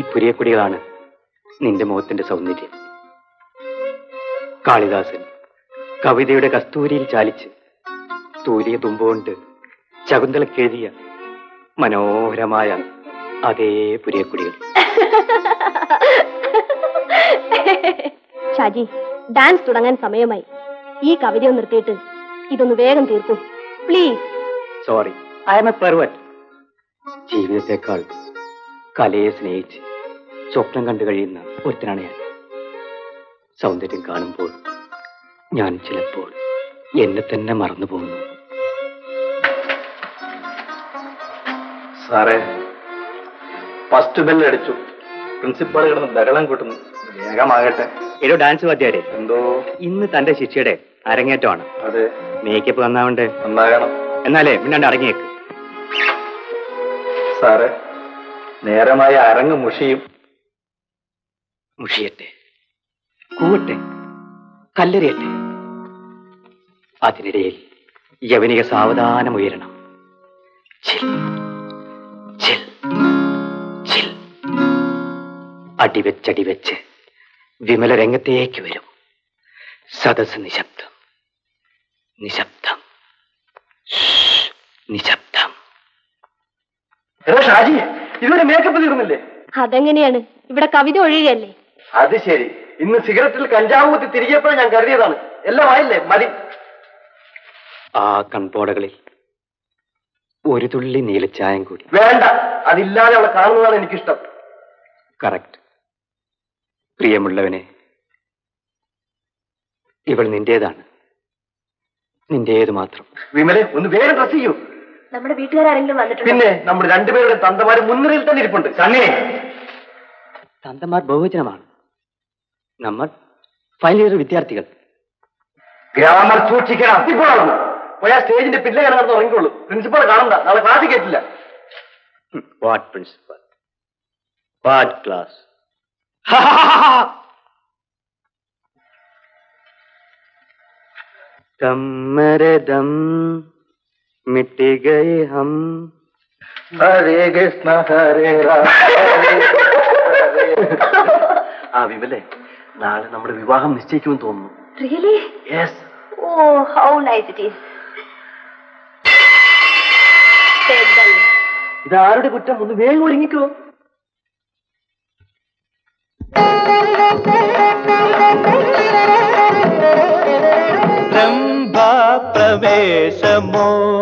പുരിയക്കുടികളാണ് നിന്റെ മുഖത്തിന്റെ സൗന്ദര്യം കാളിദാസൻ കവിതയുടെ കസ്തൂരിയിൽ ചാലിച്ച് തൂരിയ തുമ്പുകൊണ്ട് ശകുന്തളക്കെഴുതിയ മനോഹരമായ അതേ പുരിയക്കുടികൾ ഷാജി ഡാൻസ് തുടങ്ങാൻ സമയമായി ഈ കവിത നിർത്തിയിട്ട് ഇതൊന്ന് വേഗം തീർക്കൂ please sorry I am a pervert ജീവിതത്തെക്കാൾ കലയെ സ്നേഹിച്ച് സ്വപ്നം കണ്ടു കഴിയുന്ന ഒരുത്തനാണ് ഞാൻ സൗന്ദര്യം കാണുമ്പോൾ ഞാൻ ചിലപ്പോൾ എന്നെ തന്നെ മറന്നു പോകുന്നു സാറേ ഫസ്റ്റ് ബെൽ അടിച്ചു പ്രിൻസിപ്പാൾ കിടന്ന് ബഹളം കൂട്ടുന്നു വേഗമാകട്ടെ ഏതോ ഡാൻസ് വാദ്യാരെ എന്തോ ഇന്ന് തന്റെ ശിക്ഷയുടെ അരങ്ങേറ്റമാണ് അതെ മേക്കപ്പ് നന്നാവണ്ട് നന്നാകണം എന്നാലേ മിണ്ടാണ്ട് അടങ്ങിയേക്ക് സാറേ നേരമായ അരങ്ങ് മുഷിയും മുഷിയട്ടെ കൂവട്ടെ കല്ലെറിയട്ടെ അതിനിടയിൽ യവനിക സാവധാനം ഉയരണം ചിൽ ചിൽ ചിൽ അടിവെച്ചടിവെച്ച് വിമല രംഗത്തേക്ക് വരും സദസ് നിശബ്ദം നിശബ്ദം ശ്ശ്, നിശബ്ദം എടാ ഷാജി ഇതുവരെ മേക്കപ്പ് തീർന്നില്ലേ അതെങ്ങനെയാണ് ഇവിടെ കവിത ഒഴിയുകയല്ലേ അത് ശരി ഇന്ന് സിഗരറ്റിൽ കഞ്ചാവ് കുത്തി തിരികെപ്പോഴും ഞാൻ കരുതിയതാണ് എല്ലാം ആയില്ലേ മതി ആ കൺപോടകളിൽ ഒരു തുള്ളി നീലച്ചായം കൂടി വേണ്ട അതില്ലാതെ അവളെ കാണുന്നതാണ് എനിക്കിഷ്ടം കറക്റ്റ് പ്രിയമുള്ളവനെ ഇവൾ നിന്റേതാണ് നിന്റേത് മാത്രം വിമലെ ഒന്ന് വേഗം ഡ്രസ് ചെയ്യൂ നമ്മുടെ വീട്ടുകാരെങ്കിലും വന്നിട്ടുണ്ട് പിന്നെ നമ്മുടെ രണ്ടുപേരുടെ തന്തമാര് മുൻനിരയിൽ തന്നെ ഇരിപ്പുണ്ട് സണ്ണി തന്തമാർ ബഹുവചനമാണ് നമ്മൾ ഫൈനൽ ഇയർ വിദ്യാർത്ഥികൾ ഗ്രാമർ സൂക്ഷിക്കണം അത്തിപ്പോളാണ് പോയാ സ്റ്റേജിന്റെ പിള്ളേ കിടന്ന് ഉറങ്ങിക്കോളൂ പ്രിൻസിപ്പൾ കാണണ്ട നാളെ ക്ലാസ്സിൽ കേട്ടില്ല വാട്ട് പ്രിൻസിപ്പൽ വാട്ട് ക്ലാസ് കമ്മരദം മിട്ടി ഗए हम ഹരേ കൃഷ്ണ ഹരേ രാമ ആ വിമലെ നാളെ നമ്മുടെ വിവാഹം നിശ്ചയിക്കുമെന്ന് തോന്നുന്നു really yes oh how nice it is ഇതാരുടെ കുറ്റം ഒന്ന് വേഗം ഒരുങ്ങിക്കോ പ്രവേശമോ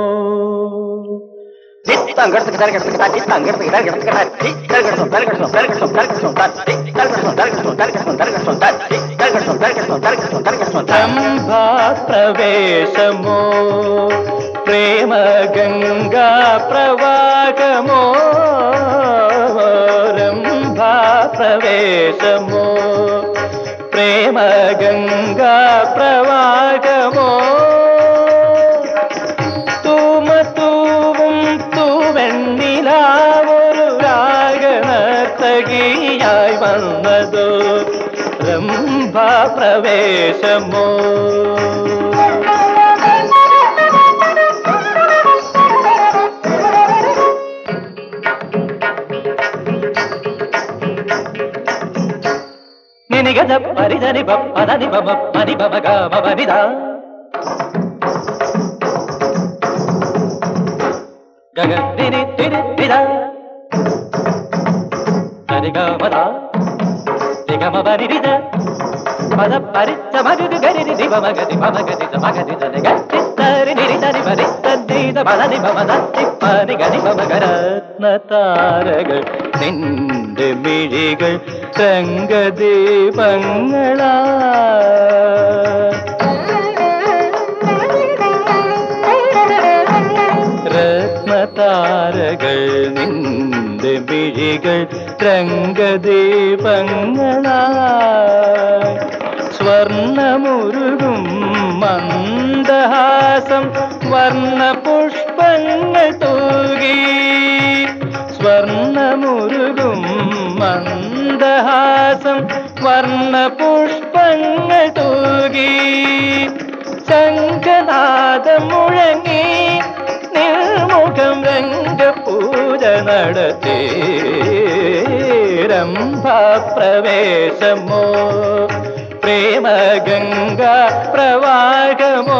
പ്രവേശമോ പ്രേമ ഗംഗാ പ്രവാഹമോ രംഭാ പ്രവേശമോ പ്രേമ ഗംഗാ പ്രവാഹമോ തൂമത്തൂവും തൂവെണ്ണിലാവൊരു രാഗനർത്തകിയായി വന്നതോ രംഭാ പ്രവേശമോ നിനിഗത പരിധനി പദനി പമ പനി പമ ഗമ പനിത ഗഗ നിനി തിരി തിര സരി ഗമത നിഗമ പരിരിത പദ പരിച്ച മരുത് ഗരിരി ദിവ മഗതി മമ ഗതി മഗതി ധനി ഗത്തി തരി നിരി തരി പരി തന്നീത പദനി പമ ദത്തി പനി ഗനി പമ ഗരത്ന താരകൾ നിന്റെ മിഴികൾ തങ്കദീപങ്ങളാ രത്നതാരകൾ നിന്റെ മിഴികൾ രംഗദീപങ്ങളാ സ്വർണമുരുകും മന്ദഹാസം വർണ്ണ പുഷ്പങ്ങൾ തൂകി സ്വർണമുരുകും മന്ദഹാസം വർണ്ണ പുഷ്പങ്ങൾ തൂകി ശംഖനാദം മുഴങ്ങി നിർമുഖം രംഗപൂജ നടത്തി രംഭാപ്രവേശമോ പ്രേമഗംഗ പ്രവാഹമോ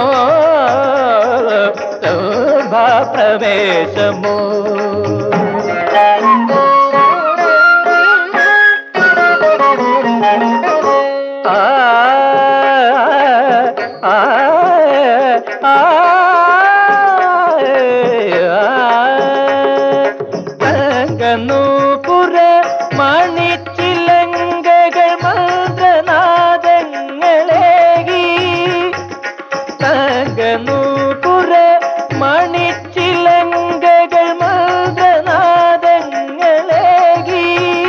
രംഭാപ്രവേശമോ ആ ആ ആ തങ്കനൂപുര മണിച്ചിലങ്കകൾ മന്ത്രനാദങ്ങളേകി തങ്കനൂപുര മണിച്ചിലങ്കകൾ മന്ത്രനാദങ്ങളേകി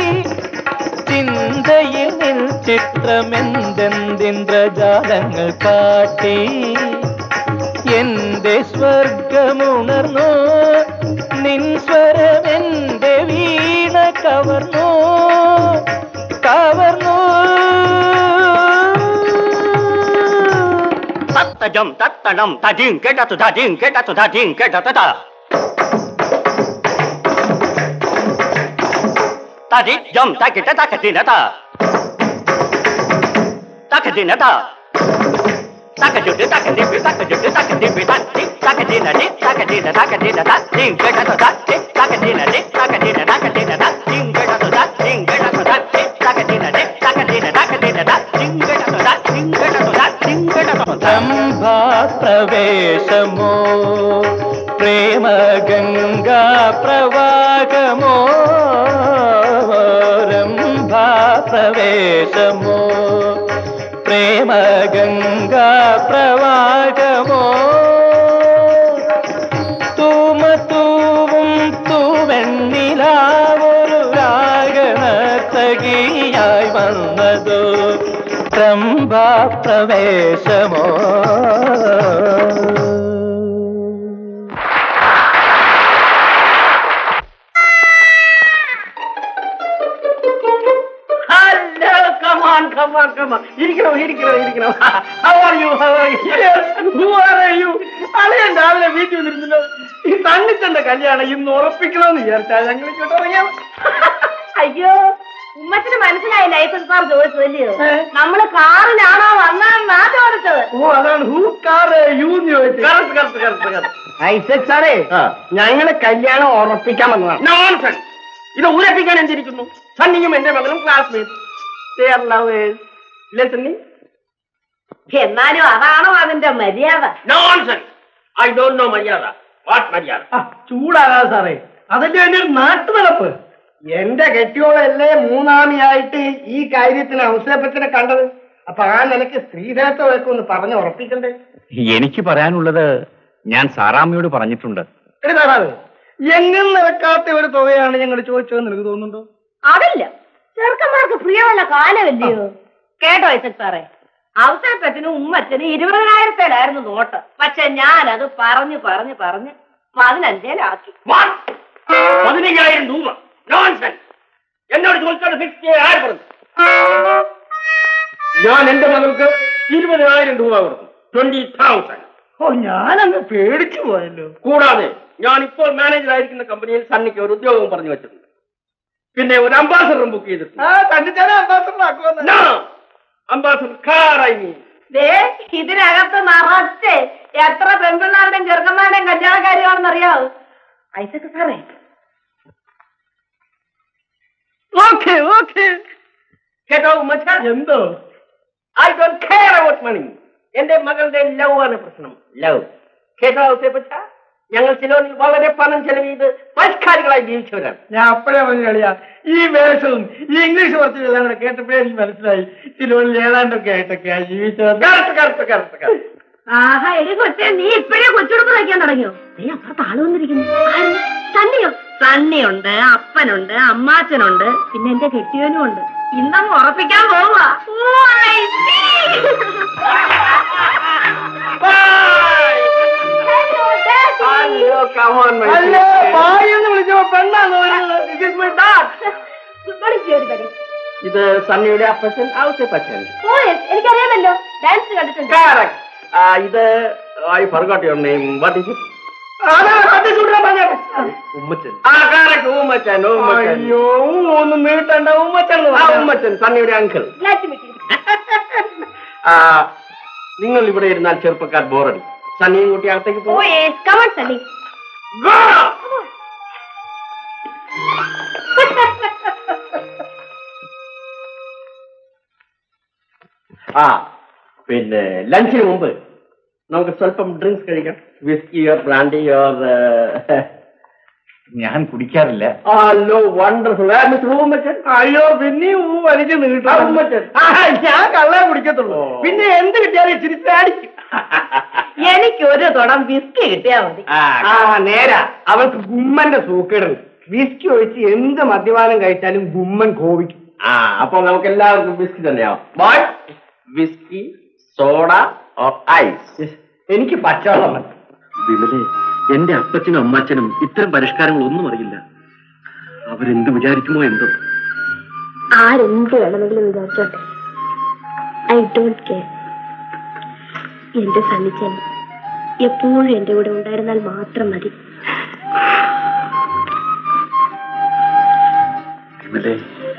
ചിന്തയിൽ നിൽ ചിത്രമെന്തെന്തിന്ദ്രജാലങ്ങൾ കാട്ടി എന്റെ സ്വർഗമുണർന്നു നിൻ സ്വരമെന്റെ വീണ കവർന്നു കവർന്നു തത്തജം തത്തണം തജിം കേട്ടു തജിം കേട്ടു തജിം കേട്ടു തത തജി ജം തക്കിട്ട തക്കത്തിനത തക്കത്തിനത തക്കജുട്ട് തക്കതിപ്പി തക്കജുട്ട് തക്കതിപ്പി തത്തി തക്കതിനടി തക്കതിന തക്കതിന തജിം കേട്ടു തത്തി തക്കതിനടി തക്കതിന തക്കതിന തജിം കേട്ടു തജിം കേട്ടു തത്തി തക്കതിനടി തക്കതിന തക്കതിന തജിം കേട്ടു തജിം കേട്ടു തജിം കേട്ടു പ്രവേശമോ പ്രേമഗംഗാ പ്രവാഹമോ രംഭാ പ്രവേശമോ പ്രേമഗംഗാ പ്രവാഹമോ തൂമത്തൂവും തൂവെണ്ണിലാവൊരു രാഗണത്തകിയായി വന്നതോ രംഭാ പ്രവേശമോ Hello, come on, come on, come on. ഇരിക്കണോ ഇരിക്കണോ ഇരിക്കണോ How are you? How are you? Yes, who are you? അളിയൻ രാവിലെ വീട്ടിൽ വന്നിരുന്നല്ലോ ഈ തണ്ണിച്ചന്റെ കല്യാണം ഇന്ന് ഉറപ്പിക്കണമെന്ന് വിചാരിച്ചാ ഞങ്ങൾ ഇങ്ങോട്ട് ഇറങ്ങിയത് അയ്യോ ഉമ്മച്ചിന് മനസ്സിലായി ലൈസൻസ് കാർ ചോദിച്ചതല്ലയോ ഏ? നമ്മള് കാറിലാണോ വന്നാ ചോദിച്ചത് ഓ അതാണ് ഹൂ കാർ യു ചോദിച്ചു correct correct correct correct Isaac സാറേ ഞങ്ങള് കല്യാണം ഉറപ്പിക്കാൻ വന്നതാണ് നോൺസെൻസ് ഇത് ഉറപ്പിക്കാൻ എന്തിരിക്കുന്നു സണ്ണിയും എന്റെ മകനും ക്ലാസ്മേറ്റ് എന്നാലും അതാണോ അതിന്റെ മര്യാദ നോൺസെൻസ് ഐ ഡോണ്ട് നോ മര്യാദ വാട്ട് മര്യാദ ചൂടാകാതെ സാറേ അതല്ലേ എന്റെ ഒരു നാട്ടു നടപ്പ് എന്റെ കെട്ടിയോളല്ലേ മൂന്നാമിയായിട്ട് ഈ കാര്യത്തിന് അവസരപ്പത്തിനെ കണ്ടത് അപ്പൊ ആ നിലയ്ക്ക് സ്ത്രീധനത്വമൊക്കെ ഒന്ന് പറഞ്ഞ് ഉറപ്പിക്കണ്ടേ എനിക്ക് പറയാനുള്ളത് ഞാൻ സാറാമ്മയോട് പറഞ്ഞിട്ടുണ്ട് എടി സാറാവ് എങ്ങും നിറക്കാത്ത ഒരു തുകയാണ് ഞങ്ങൾ ചോദിച്ചതെന്ന് എനിക്ക് തോന്നുന്നുണ്ടോ അതില്ല ചെറുക്കന്മാർക്ക് പ്രിയമുള്ള കാലമല്ലയോ കേട്ടോ ഐസക് സാറേ അവസരപ്പറ്റിനും ഉമ്മച്ചനും ഇരുപതിനായിരത്തേലായിരുന്നു നോട്ട് പക്ഷെ ഞാനത് പറഞ്ഞു പറഞ്ഞു പറഞ്ഞ് പതിനഞ്ചേലാക്കി പതിനയ്യായിരം രൂപ നോൺസെൻസ് എന്നോട് ചോദിച്ചത് ഫിക്സ് ചെയ്യാൻ ആര് പറഞ്ഞു ഞാൻ എന്റെ മകൾക്ക് ഇരുപതിനായിരം രൂപ കൊടുത്തു ട്വന്റി തൗസൻഡ് ഓ ഞാനങ്ങ് പേടിച്ചു പോയല്ലോ കൂടാതെ ഞാൻ ഇപ്പോൾ മാനേജർ ആയിരിക്കുന്ന കമ്പനിയിൽ സണ്ണിക്ക് ഒരു ഉദ്യോഗം പറഞ്ഞു വെച്ചിട്ടുണ്ട് പിന്നെ ഒരു അംബാസഡറും ബുക്ക് ചെയ്തിട്ടുണ്ട് അംബാസഡർ കാർ ഐ മീൻ ദേ ഇതിനകത്ത് നിറച്ച് എത്ര പെൺപിള്ളാരുടെയും ചെറുക്കന്മാരുടെയും കല്യാണ കാര്യമാണെന്ന് അറിയാവോ ഐസക് സാറേ ഓക്കെ ഓക്കെ കേട്ടോ മച്ചാ എന്തോ I don't care about money എന്റെ മകളുടെ ലവ് ആണ് പ്രശ്നം ലവ് കേട്ടോ ഔസേപ്പച്ച ഞങ്ങൾ സിലോണിൽ വളരെ പണം ചെലവ് ചെയ്ത് പരിഷ്കാരികളായി ജീവിച്ചവരാണ് ഞാൻ അപ്പോഴേ പറഞ്ഞു കളിയാ ഈ വേഷവും ഈ ഇംഗ്ലീഷ് കുറച്ചുകളെല്ലാം കൂടെ കേട്ടപ്പോഴേ എനിക്ക് മനസ്സിലായി സിലോണിൽ ഏതാണ്ടൊക്കെ ആയിട്ടൊക്കെയാ ജീവിച്ചത് കറക്റ്റ് കറക്റ്റ് കറക്റ്റ് കറക്റ്റ് ആഹാ എടി കൊച്ചെ നീ ഇപ്പോഴേ കൊച്ചുടുപ്പ് തയ്ക്കാൻ തുടങ്ങിയോ നീ അപ്പുറത്ത് ആള് വന്നിരിക്കുന്നു ആര്? സണ്ണിയോ സണ്ണിയുണ്ട് അപ്പനുണ്ട് അമ്മാച്ചനുണ്ട് പിന്നെ എന്റെ കെട്ടിയവനും ഉണ്ട് ഇന്നങ്ങ് ഉറപ്പിക്കാൻ പോവാ അല്ലേ ഭാര്യ എന്ന് വിളിച്ചപ്പോ പെണ്ണാന്ന് ഇത് സണ്ണിയുടെ അപ്പച്ചൻ ഔസേപ്പച്ചൻ എനിക്കറിയാമല്ലോ ഡാൻസ് കണ്ടിട്ടുണ്ട് Correct. Uh, ഇത് I forgot your name what is it അതെ അത് ചൂടാ പറഞ്ഞത് ഉമ്മച്ചൻ ആ കറക്റ്റ് ഉമ്മച്ചൻ ഉമ്മച്ചൻ അയ്യോ ഒന്ന് നീട്ടണ്ട ഉമ്മച്ചൻ ആ ഉമ്മച്ചൻ സണ്ണിയുടെ അങ്കിൾ ആ നിങ്ങൾ ഇവിടെ ഇരുന്നാൽ ചെറുപ്പക്കാർ ബോറടി സണ്ണിയും കുട്ടി അകത്തേക്ക് ഓ പോകും യെസ് കമൺ സണ്ണി ആ പിന്നെ ലഞ്ചിന് മുമ്പ് നമുക്ക് സ്വല്പം ഡ്രിങ്ക്സ് കഴിക്കാം വിസ്കി യോർ ബ്രാൻഡി യോർ ഞാൻ കുടിക്കാറില്ല ഹലോ വണ്ടർഫുൾ മിസ്റ്റർ ഉമ്മച്ചൻ അയ്യോ പിന്നെ ഊ വലിച്ച് ആ, നീട്ടം ഉമ്മച്ചൻ. ആ, ഞാൻ കള്ളേ കുടിക്കത്തുള്ളൂ ഓ. പിന്നെ എന്ത് കിട്ടിയാലും ഇച്ചിരി പേടിക്കും എനിക്ക് ഒരു തുടം ബിസ്കി കിട്ടിയാ മതി ആ നേരാ അവൾക്ക് ഗുമ്മന്റെ സൂക്കേടുണ്ട് വിസ്കി ഒഴിച്ച് എന്ത് മദ്യപാനം കഴിച്ചാലും ഗുമ്മൻ കോപിക്കും ആ അപ്പൊ നമുക്ക് എല്ലാവർക്കും വിസ്കി തന്നെയാവും boy whisky soda or ice എനിക്ക് പച്ചവെള്ളം മതി വിമലെ എന്റെ അപ്പച്ചനും അമ്മാച്ചനും ഇത്തരം പരിഷ്കാരങ്ങൾ ഒന്നും അറിയില്ല അവരെന്ത് വിചാരിക്കുമോ എന്തോ ആരെന്ത് വേണമെങ്കിലും വിചാരിച്ചോട്ടെ ഐ ഡോണ്ട് കെയർ എന്റെ സണ്ണിച്ചൻ എപ്പോഴും എന്റെ കൂടെ ഉണ്ടായിരുന്നാൽ മാത്രം മതി വിമലെ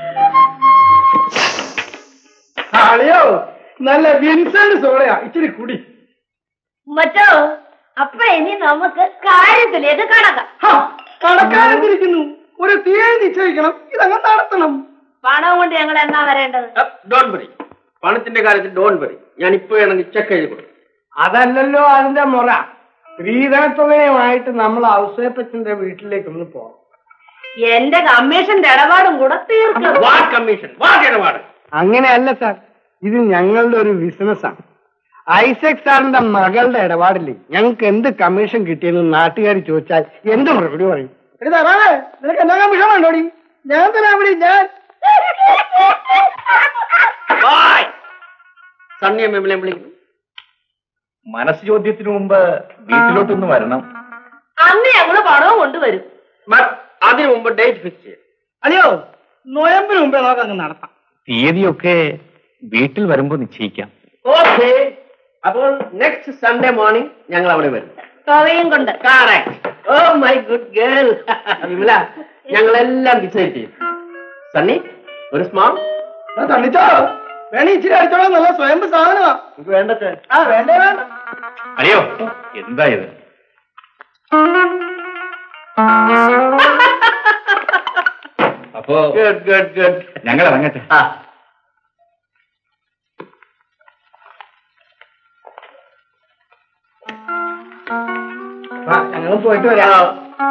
അളിയോ നല്ല വിൻസെന്റ് സോളയാ ഇച്ചിരി കുടി മറ്റോ അപ്പൊ ഇനി നമുക്ക് കാര്യത്തിലേക്ക് കടക്കാം ഹാ, കടക്കാരെന്തിരിക്കുന്നു ഒരു തീയതി നിശ്ചയിക്കണം ഇതങ്ങ് നടത്തണം പണം കൊണ്ട് ഞങ്ങൾ എന്നാ വരേണ്ടത് ഡോൺ വറി പണത്തിന്റെ കാര്യത്തിൽ ഡോൺ വറി ഞാൻ ഇപ്പൊ വേണമെങ്കിൽ ചെക്ക് എഴുതി കൊടുക്കും അതല്ലല്ലോ അതിന്റെ മുറ സ്ത്രീധനത്തുകയുമായിട്ട് നമ്മൾ ഔസേപ്പച്ചന്റെ വീട്ടിലേക്ക് ഒന്ന് പോകാം എന്റെ കമ്മീഷന്റെ ഇടപാടും കൂടെ തീർക്കും വാർഡ് കമ്മീഷൻ വാർഡ് ഇടപാട് അങ്ങനെയല്ല സാർ ഇത് ഞങ്ങളുടെ ഒരു ബിസിനസ്സാണ് ഐസക് സാറിന്റെ മകളുടെ ഇടപാടില്ലേ ഞങ്ങൾക്ക് എന്ത് കമ്മീഷൻ കിട്ടിയെന്ന് നാട്ടുകാർ ചോദിച്ചാൽ എന്ത് മറുപടി പറയും എടി തരാവേ നിനക്ക് എന്നാ കമ്മീഷൻ വേണ്ടോടി ഞാൻ തരാം വിളി ഞാൻ ബായ് സണ്ണിയെ മെമ്പിളെ വിളിക്കുന്നു മനസ്സ് ചോദ്യത്തിന് മുമ്പ് വീട്ടിലോട്ടൊന്ന് വരണം അന്ന് ഞങ്ങള് പണവും കൊണ്ടുവരും ബട്ട് അതിനു മുമ്പ് ഡേറ്റ് ഫിക്സ് ചെയ്യാം അല്ലയോ നോയമ്പിന് മുമ്പേ നമുക്ക് അങ്ങ് നടത്താം തീയതിയൊക്കെ വീട്ടിൽ വരുമ്പോ നിശ്ചയിക്കാം ഓക്കെ അപ്പോൾ നെക്സ്റ്റ് സൺഡേ മോർണിംഗ് ഞങ്ങൾ അവിടെ വരും കവയും കൊണ്ട് oh my good girl Vimala ഞങ്ങളെല്ലാം ഡിസൈഡ് ചെയ്യും സണ്ണി ഒരു സ്മാൾ തണ്ണിച്ചോ വേണേ ഇച്ചിരി അടിച്ചോളാം നല്ല സ്വയംഭ സാധനമാ നമുക്ക് വേണ്ട ആ വേണ്ടേ വേണ്ട അയ്യോ എന്താ ഇത് അപ്പോ ഗുഡ് ഗുഡ് ഗുഡ് ഞങ്ങൾ ഇറങ്ങട്ടെ ആ ഞങ്ങൾ പോയിട്ട് വരാം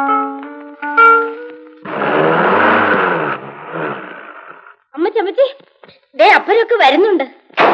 അമ്മ ചമ്മച്ചി ദേ അപ്പനൊക്കെ വരുന്നുണ്ട്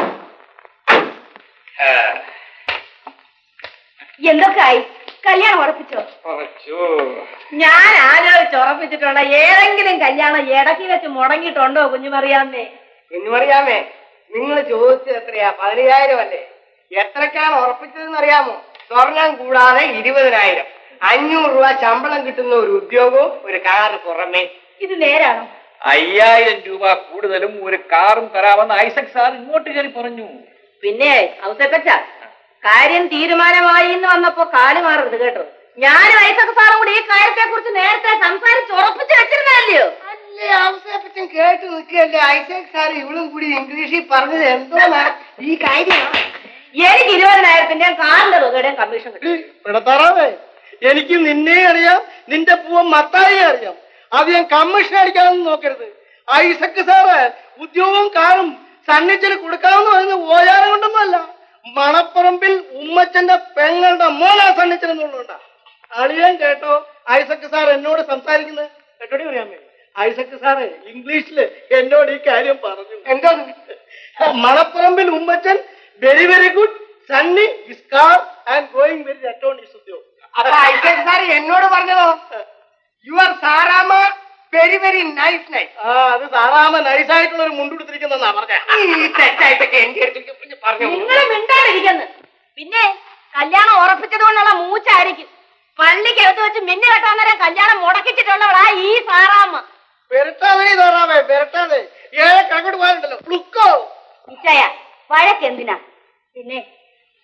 എന്തൊക്കെ ആയി കല്യാണം ഉറപ്പിച്ചോ ഞാൻ ആലോചിച്ച് ഉറപ്പിച്ചിട്ടുള്ള ഏതെങ്കിലും കല്യാണം ഇടയ്ക്ക് വെച്ച് മുടങ്ങിയിട്ടുണ്ടോ കുഞ്ഞുമറിയാമ്മേ കുഞ്ഞുമറിയാമേ നിങ്ങൾ ചോദിച്ചത് എത്രയാ പതിനയ്യായിരം അല്ലേ എത്രക്കാണ് ഉറപ്പിച്ചതെന്ന് അറിയാമോ സ്വർണം കൂടാതെ ഇരുപതിനായിരം അഞ്ഞൂറ് രൂപ ശമ്പളം കിട്ടുന്ന ഒരു ഉദ്യോഗവും ഒരു കാറ് പുറമേ ഇത് നേരാണോ അയ്യായിരം രൂപ കൂടുതലും ഒരു കാറും തരാമെന്ന് ഐസക് സാർ ഇങ്ങോട്ട് കയറി പറഞ്ഞു പിന്നെ ഔസക്കച്ച കാര്യം തീരുമാനമായി എന്ന് വന്നപ്പോ കാല് മാറരുത് കേട്ടോ ഞാനും ഐസക് സാറും കൂടി ഈ കാര്യത്തെ കുറിച്ച് നേരത്തെ സംസാരിച്ച് ഉറപ്പിച്ചു വെച്ചിരുന്നല്ലയോ അല്ലേ അവസരപ്പറ്റും കേട്ട് നിൽക്കുകയല്ലേ ഐസക് സാർ ഇവളും കൂടി ഇംഗ്ലീഷിൽ പറഞ്ഞത് എന്തോന്നാ ഈ കാര്യമാണ് എനിക്ക് ഇരുപതിനായിരത്തിന്റെയും കാറിന്റെ തുകയുടെയും കമ്മീഷൻ കിട്ടും പിടത്താറാവേ എനിക്ക് നിന്നെ അറിയാം നിന്റെ പൂവൻ മത്തായി അറിയാം അത് ഞാൻ കമ്മീഷൻ അടിക്കാമെന്ന് നോക്കരുത് ഐസക് സാറ് ഉദ്യോഗവും കാറും സണ്ണിച്ചിന് കൊടുക്കാമെന്ന് പറയുന്നത് ഓയാരം കൊണ്ടൊന്നുമല്ല മണപ്പറമ്പിൽ ഉമ്മച്ചന്റെ പെങ്ങളുടെ മോനാ സണ്ണിച്ചൻ എന്നുള്ളതുകൊണ്ടാ അളിയൻ കേട്ടോ ഐസക് സാർ എന്നോട് സംസാരിക്കുന്നത് കേട്ടോടി അറിയാമേ ഐസക് സാറ് ഇംഗ്ലീഷില് എന്നോട് ഈ കാര്യം പറഞ്ഞു എന്താ മണപ്പറമ്പിൽ Ummachan very very good Sunny is car and going very atone is ഉദ്യോഗം അപ്പൊ ഐസക് സാർ എന്നോട് പറഞ്ഞതോ you are Sarama very very nice nice ആ അത് സാറാമ നൈസ് ആയിട്ടുള്ള ഒരു മുണ്ടുടുത്തിരിക്കുന്ന പറഞ്ഞ നിങ്ങൾ മിണ്ടാതിരിക്കുന്നു പിന്നെ കല്യാണം ഉറപ്പിച്ചത് കൊണ്ടുള്ള മൂച്ചായിരിക്കും പള്ളിക്കകത്ത് വെച്ച് മിന്നു കെട്ടാൻ നേരം കല്യാണം മുടക്കിച്ചിട്ടുള്ളവളാ ഈ സാറാമ്മ പെരട്ടാതെ സാറാമേ പെരട്ടാതെ ഏഴ് കങ്ങോട്ട് പോയാലുണ്ടല്ലോ പ്ലുക്കോ നിശ്ചയ വഴക്കെന്തിനാ പിന്നെ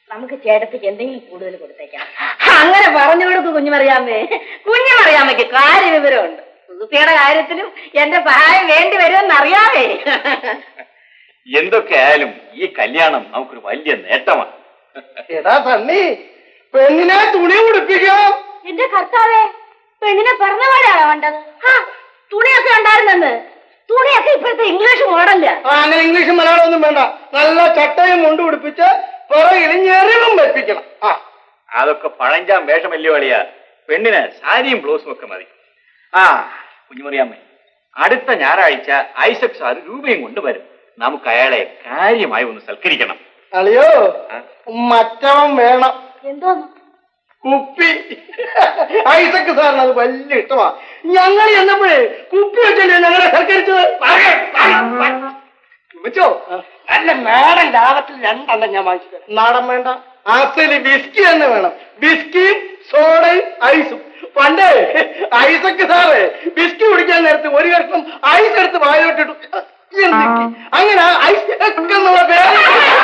നമുക്ക് ചേട്ടത്തിക്ക് എന്തെങ്കിലും കൂടുതൽ കൊടുത്തേക്കാം അങ്ങനെ പറഞ്ഞു കൊടുക്കു കുഞ്ഞുമറിയാമ്മേ കുഞ്ഞുമറിയാമ്മയ്ക്ക് കാര്യവിവരമുണ്ട് സുഹൃത്തിയുടെ കാര്യത്തിലും എന്റെ സഹായം വേണ്ടി വരുമെന്ന് അറിയാമേ എന്തൊക്കെ ആയാലും ഈ കല്യാണം നമുക്കൊരു വലിയ നേട്ടമാണ് എടാ സണ്ണി പെണ്ണിനെ തുണി ഉടുപ്പിക്കാം എന്റെ കർത്താവേ പെണ്ണിനെ പറഞ്ഞ പോലെയാണോ വേണ്ടത് ആ, തുണിയൊക്കെ ഉണ്ടായിരുന്നെന്ന് തുണിയൊക്കെ ഇപ്പോഴത്തെ ഇംഗ്ലീഷ് മോഡല്ല ആ, അങ്ങനെ ഇംഗ്ലീഷും മലയാളം ഒന്നും വേണ്ട നല്ല ചട്ടയും മുണ്ട് ഉടുപ്പിച്ച് പുറകിൽ ഞെറിവും വെപ്പിക്കണം ആ അതൊക്കെ പഴഞ്ചാൻ വേഷമല്ലേ വളിയ പെണ്ണിന് സാരിയും ബ്ലൗസും ഒക്കെ മതി ആ കുഞ്ഞുമറിയാമ്മേ അടുത്ത ഞായറാഴ്ച ഐസക് സാർ രൂപയും കൊണ്ടുവരും നമുക്ക് അയാളെ കാര്യമായി ഒന്ന് സൽക്കരിക്കണം അളിയോ മറ്റവൻ വേണം എന്തോന്നു കുപ്പി ഐസക് സാറിന് അത് വലിയ ഇഷ്ടമാ ഞങ്ങൾ ചെന്നപ്പോഴേ കുപ്പി വെച്ചല്ലേ ഞങ്ങളെ സൽക്കരിച്ചത് വെച്ചോ നല്ല നാടൻ ലാഭത്തിൽ രണ്ടെണ്ണം ഞാൻ വാങ്ങിച്ചത് നാടൻ വേണ്ട അസല് ബിസ്കി തന്നെ വേണം ബിസ്കിയും സോഡയും ഐസും പണ്ടേ ഐസക്ക് സാറ് ബിസ്കി കുടിക്കാൻ നേരത്ത് ഒരു കഷ്ണം ഐസ് എടുത്ത് വായോട്ടിട്ടു നിർത്തിക്ക്. അങ്ങനെ ഐസ് എന്നുള്ള പേര്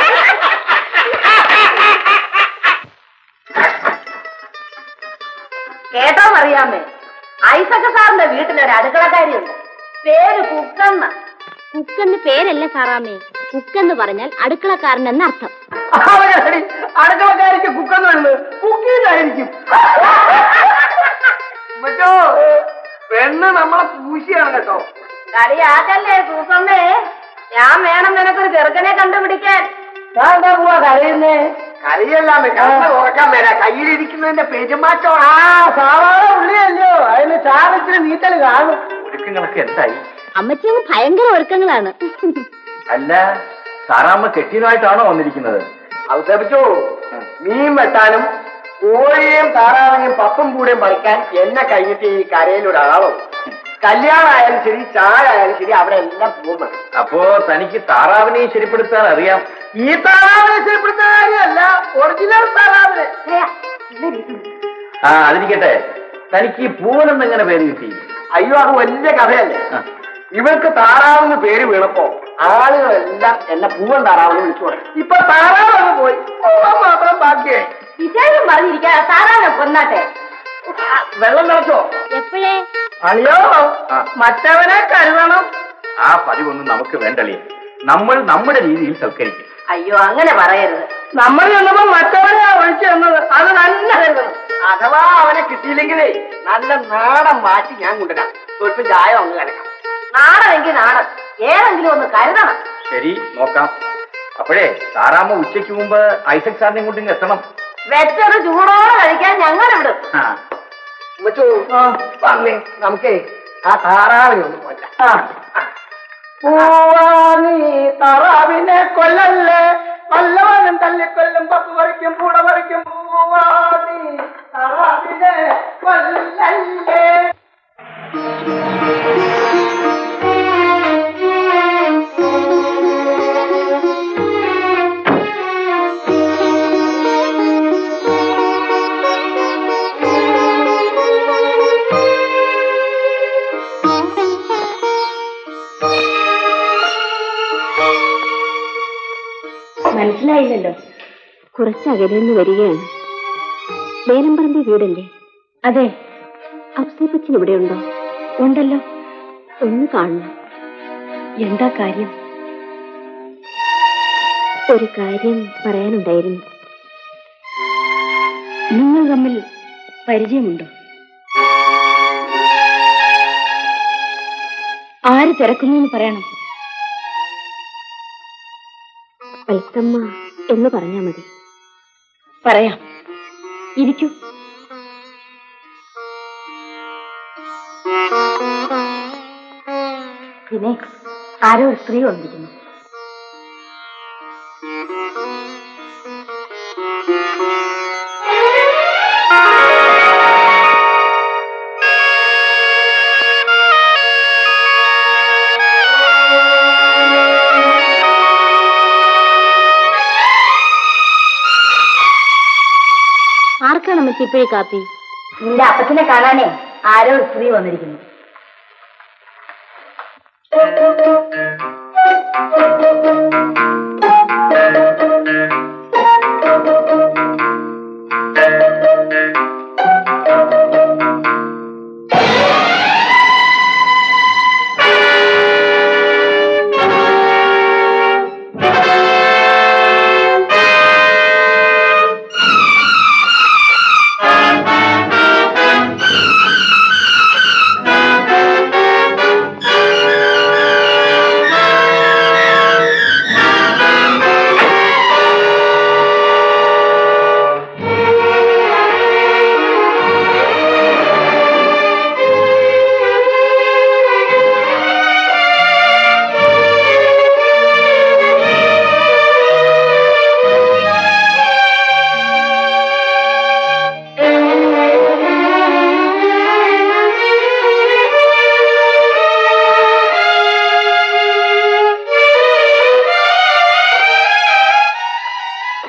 കേട്ടോ അറിയാമേ ഐസക്ക സാറിന്റെ വീട്ടിലൊരു അടുക്കളക്കാരിയുണ്ട് പേര് കുക്കണ്ണ കുക്കെന്ന് പേരല്ല സാറാമേ കുക്കെന്ന് പറഞ്ഞാൽ അടുക്കളക്കാരൻ എന്നർത്ഥം അവനടി അടുക്കളക്കാരിക്ക് കുക്കെന്ന് വേണ്ടത് കുക്കീന്നായിരിക്കും മറ്റോ പെണ്ണ് നമ്മളെ പൂശിയാണ് കേട്ടോ കളിയാക്കല്ലേ സൂസമ്മേ ഞാൻ വേണം നിനക്കൊരു ചെറുക്കനെ കണ്ടുപിടിക്കാൻ ഞാൻ എന്താ പോവാ കരയുന്നേ കരയല്ലാന്ന് കണ്ണ് ഉറക്കാൻ വരാ കയ്യിലിരിക്കുന്നതിന്റെ പെരുമാറ്റം ആ സാധാരണ ഉള്ളിയല്ലോ അതിന് ചാറിച്ചിരി നീറ്റല് കാണും ഒരുക്കങ്ങളൊക്കെ എന്തായി അമ്മച്ചങ്ങ് ഭയങ്കര ഒരുക്കങ്ങളാണ് അല്ല സാറാമ്മ കെട്ടിയതായിട്ടാണോ വന്നിരിക്കുന്നത് അവസരിച്ചു മീൻ വെട്ടാനും കോഴിയും താറാവിനെയും പപ്പും കൂടെയും പറിക്കാൻ എന്നെ കഴിഞ്ഞിട്ട് ഈ കരയിലൊരാളും കല്യാണമായാലും ശരി ചായ ആയാലും ശരി അവിടെ എല്ലാം പോകും അപ്പോ തനിക്ക് താറാവിനെയും ശരിപ്പെടുത്താൻ അറിയാം ഈ താറാവിനെ ശരിപ്പെടുത്തുന്ന കാര്യമല്ല ഒറിജിനൽ താറാവിനെ ആ അതിരിക്കട്ടെ തനിക്ക് ഈ പൂവനെന്ന് എങ്ങനെ പേര് കിട്ടി അയ്യോ അത് വലിയ കഥയല്ലേ ആ. ഇവർക്ക് താറാവെന്ന് പേര് വീണപ്പോ ആളുകളെല്ലാം എന്നെ പൂവൻ താറാവെന്ന് വിളിച്ചു തുടങ്ങി ഇപ്പൊ താറാവ് പോയി പൂവൻ മാത്രം ബാക്കിയായി വിശേഷം പറഞ്ഞിരിക്കാ താറാവിനെ കൊന്നാട്ടെ വെള്ളം നിറച്ചോ എപ്പോഴേ അളിയോ ആ. മറ്റവനെ കരുതണം ആ പതിവൊന്നും നമുക്ക് വേണ്ടളിയേ നമ്മൾ നമ്മുടെ രീതിയിൽ സൽക്കരിക്കും അയ്യോ അങ്ങനെ പറയരുത് നമ്മൾ ചെന്നപ്പോ മറ്റവനെ ഒഴിച്ചു തന്നത് അത് നല്ല കരുതണം അഥവാ അവനെ കിട്ടിയില്ലെങ്കിലേ നല്ല നാടൻ മാറ്റി ഞാൻ കൊണ്ടുവരാം സ്വല്പം ചായ ഒന്ന് കലക്കാം നാടനെങ്കിൽ നാടൻ ഏതെങ്കിലും ഒന്ന് കരുതണം ശരി നോക്കാം അപ്പോഴേ താറാമ്മ ഉച്ചയ്ക്ക് മുമ്പ് ഐസക് സാറിനെയും കൊണ്ട് ഇങ്ങ് എത്തണം വെച്ചത് ചൂടോടെ കഴിക്കാൻ ഞങ്ങൾ വിടും ആ ഉമ്മച്ചോ, വന്നേ നമുക്കേ ആ താറാവിനെ ഒന്ന് കൊല്ലാം പൂവാനി താറാവിനെ കൊല്ലല്ലേ വല്ലവനും തല്ലിക്കൊല്ലും പത്ത് പറിക്കും പൂട പറിക്കും പൂവാനി താറാവിനെ കൊല്ലല്ലേ മനസ്സിലായില്ലല്ലോ കുറച്ച് അകലെ നിന്ന് വരികയാണ് വേലമ്പറമ്പി വീടല്ലേ അതെ അബ്സേപ്പച്ചൻ ഇവിടെ ഉണ്ടോ ഉണ്ടല്ലോ ഒന്ന് കാണണം എന്താ കാര്യം ഒരു കാര്യം പറയാനുണ്ടായിരുന്നു നിങ്ങൾ തമ്മിൽ പരിചയമുണ്ടോ ആര് തിരക്കുന്നു എന്ന് പറയണം വത്സമ്മ എന്ന് പറഞ്ഞാ മതി പറയാം ഇരിക്കൂ പിന്നെ ആരോ ഒരു സ്ത്രീ വന്നിരിക്കുന്നു ആർക്കാണ് അമ്മച്ചി ഇപ്പോഴേ കാപ്പി നിന്റെ അപ്പച്ചനെ കാണാനേ ആരോ ഒരു സ്ത്രീ വന്നിരിക്കുന്നു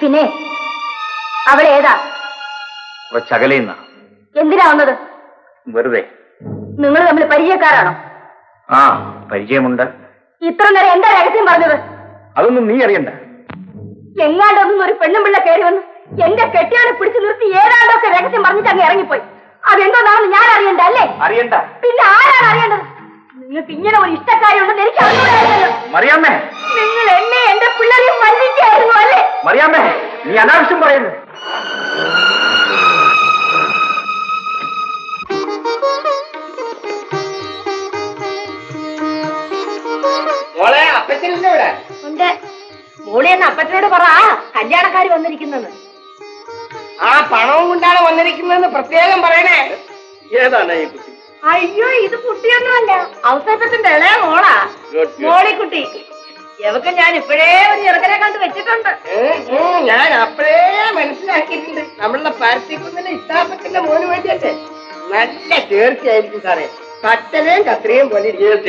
പിന്നെ അവൾ ഏതാ കുറച്ചകലെയുന്ന എന്തിനാ വന്നത് വെറുതെ നിങ്ങൾ തമ്മിൽ പരിചയക്കാരാണോ ആ പരിചയമുണ്ട് ഇത്ര നേരം എന്താ രഹസ്യം പറഞ്ഞത് അതൊന്നും നീ അറിയണ്ട എങ്ങാണ്ടൊന്നും ഒരു പെണ്ണും പിള്ള കയറി വന്ന് എന്റെ കെട്ടിയാനെ പിടിച്ചു നിർത്തി ഏതാണ്ടൊക്കെ രഹസ്യം പറഞ്ഞിട്ട് അങ്ങ് ഇറങ്ങിപ്പോയി അതെന്തോന്നാണെന്ന് ഞാൻ അറിയണ്ട അല്ലേ അറിയണ്ട പിന്നെ ആരാണ് അറിയേണ്ടത് നിങ്ങൾക്ക് ഇങ്ങനെ ഒരു ഇഷ്ടക്കാരുണ്ടെന്ന് എനിക്ക് അറിഞ്ഞൂടായിരുന്നല്ലോ മറിയാമ്മേ നിങ്ങൾ എന്നെ എന്റെ പിള്ളേരെയും മല്ലിക്കായിരുന്നു അല്ലേ മറിയാമ്മേ നീ അനാവശ്യം പറയുന്നു മോളെ അപ്പച്ചനില്ല ഇവിടെ ഉണ്ട് മോളി എന്ന അപ്പച്ചനോട് പറ കല്യാണക്കാരി വന്നിരിക്കുന്നെന്ന് ആ പണവും കൊണ്ടാണ് വന്നിരിക്കുന്നതെന്ന് പ്രത്യേകം പറയണേ ഏതാണ് ഈ കുട്ടി അയ്യോ ഇത് കുട്ടിയൊന്നുമല്ല ഔസേപ്പത്തിന്റെ ഇളയ മോളാ Good, good. മോളിക്കുട്ടി എവക്ക് ഞാൻ ഇപ്പോഴേ ഒരു ചെറുക്കനെ കണ്ട് വെച്ചിട്ടുണ്ട് ഉം, ഉം, ഞാൻ അപ്പോഴേ മനസ്സിലാക്കിയിട്ടുണ്ട് നമ്മളുടെ പരത്തിക്കുന്നിലെ ഇഷ്ടാപ്പത്തിന്റെ മോന് വേണ്ടിയല്ലേ നല്ല തീർച്ചയായിരിക്കും സാറേ കട്ടലയും കത്രിയും പോലെ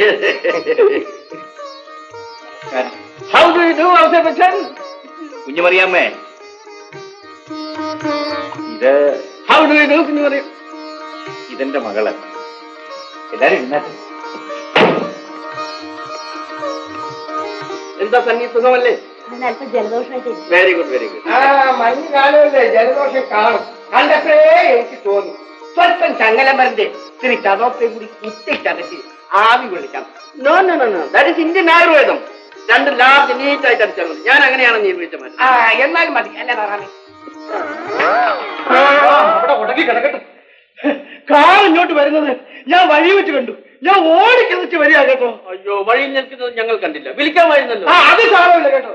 how do you do Ouseppachan കുഞ്ഞുമറിയാമ്മേ ഇത് ഹൗ ഡു യു ഡു കുഞ്ഞു പറയും ഇതെന്റെ മകള് എല്ലാരും ഇരുന്നാട്ടെ എന്താ സണ്ണി സുഖമല്ലേ അതിന് അല്പം ജലദോഷമായിട്ട് വെരി ഗുഡ് വെരി ഗുഡ് ആ മഞ്ഞ് കാലമല്ലേ ജലദോഷം കാണും കണ്ടപ്പോഴേ എനിക്ക് തോന്നി സ്വല്പം ചങ്ങലമരന്റെ ഇത്തിരി ചതോപ്പെ കൂടി കുത്തി ചതച്ച് ആവി കൊള്ളിക്കാം no no no no that is Indian ആയുർവേദം രണ്ട് ലാർജ് നീറ്റ് ആയിട്ട് അടിച്ചാൽ മതി ഞാൻ അങ്ങനെയാണ് നിർമ്മിച്ച മതി ആ എന്നാലും മതി അല്ല താറാമേ അവിടെ ഉടക്കി കിടക്കട്ടെ കാർ ഇങ്ങോട്ട് വരുന്നത് ഞാൻ വഴി വെച്ച് കണ്ടു ഞാൻ ഓടിക്കിതച്ച് വരിക കേട്ടോ അയ്യോ വഴി നിൽക്കുന്നത് ഞങ്ങൾ കണ്ടില്ല വിളിക്കാൻ വരുന്നല്ലോ ആ അത് സാരമില്ല കേട്ടോ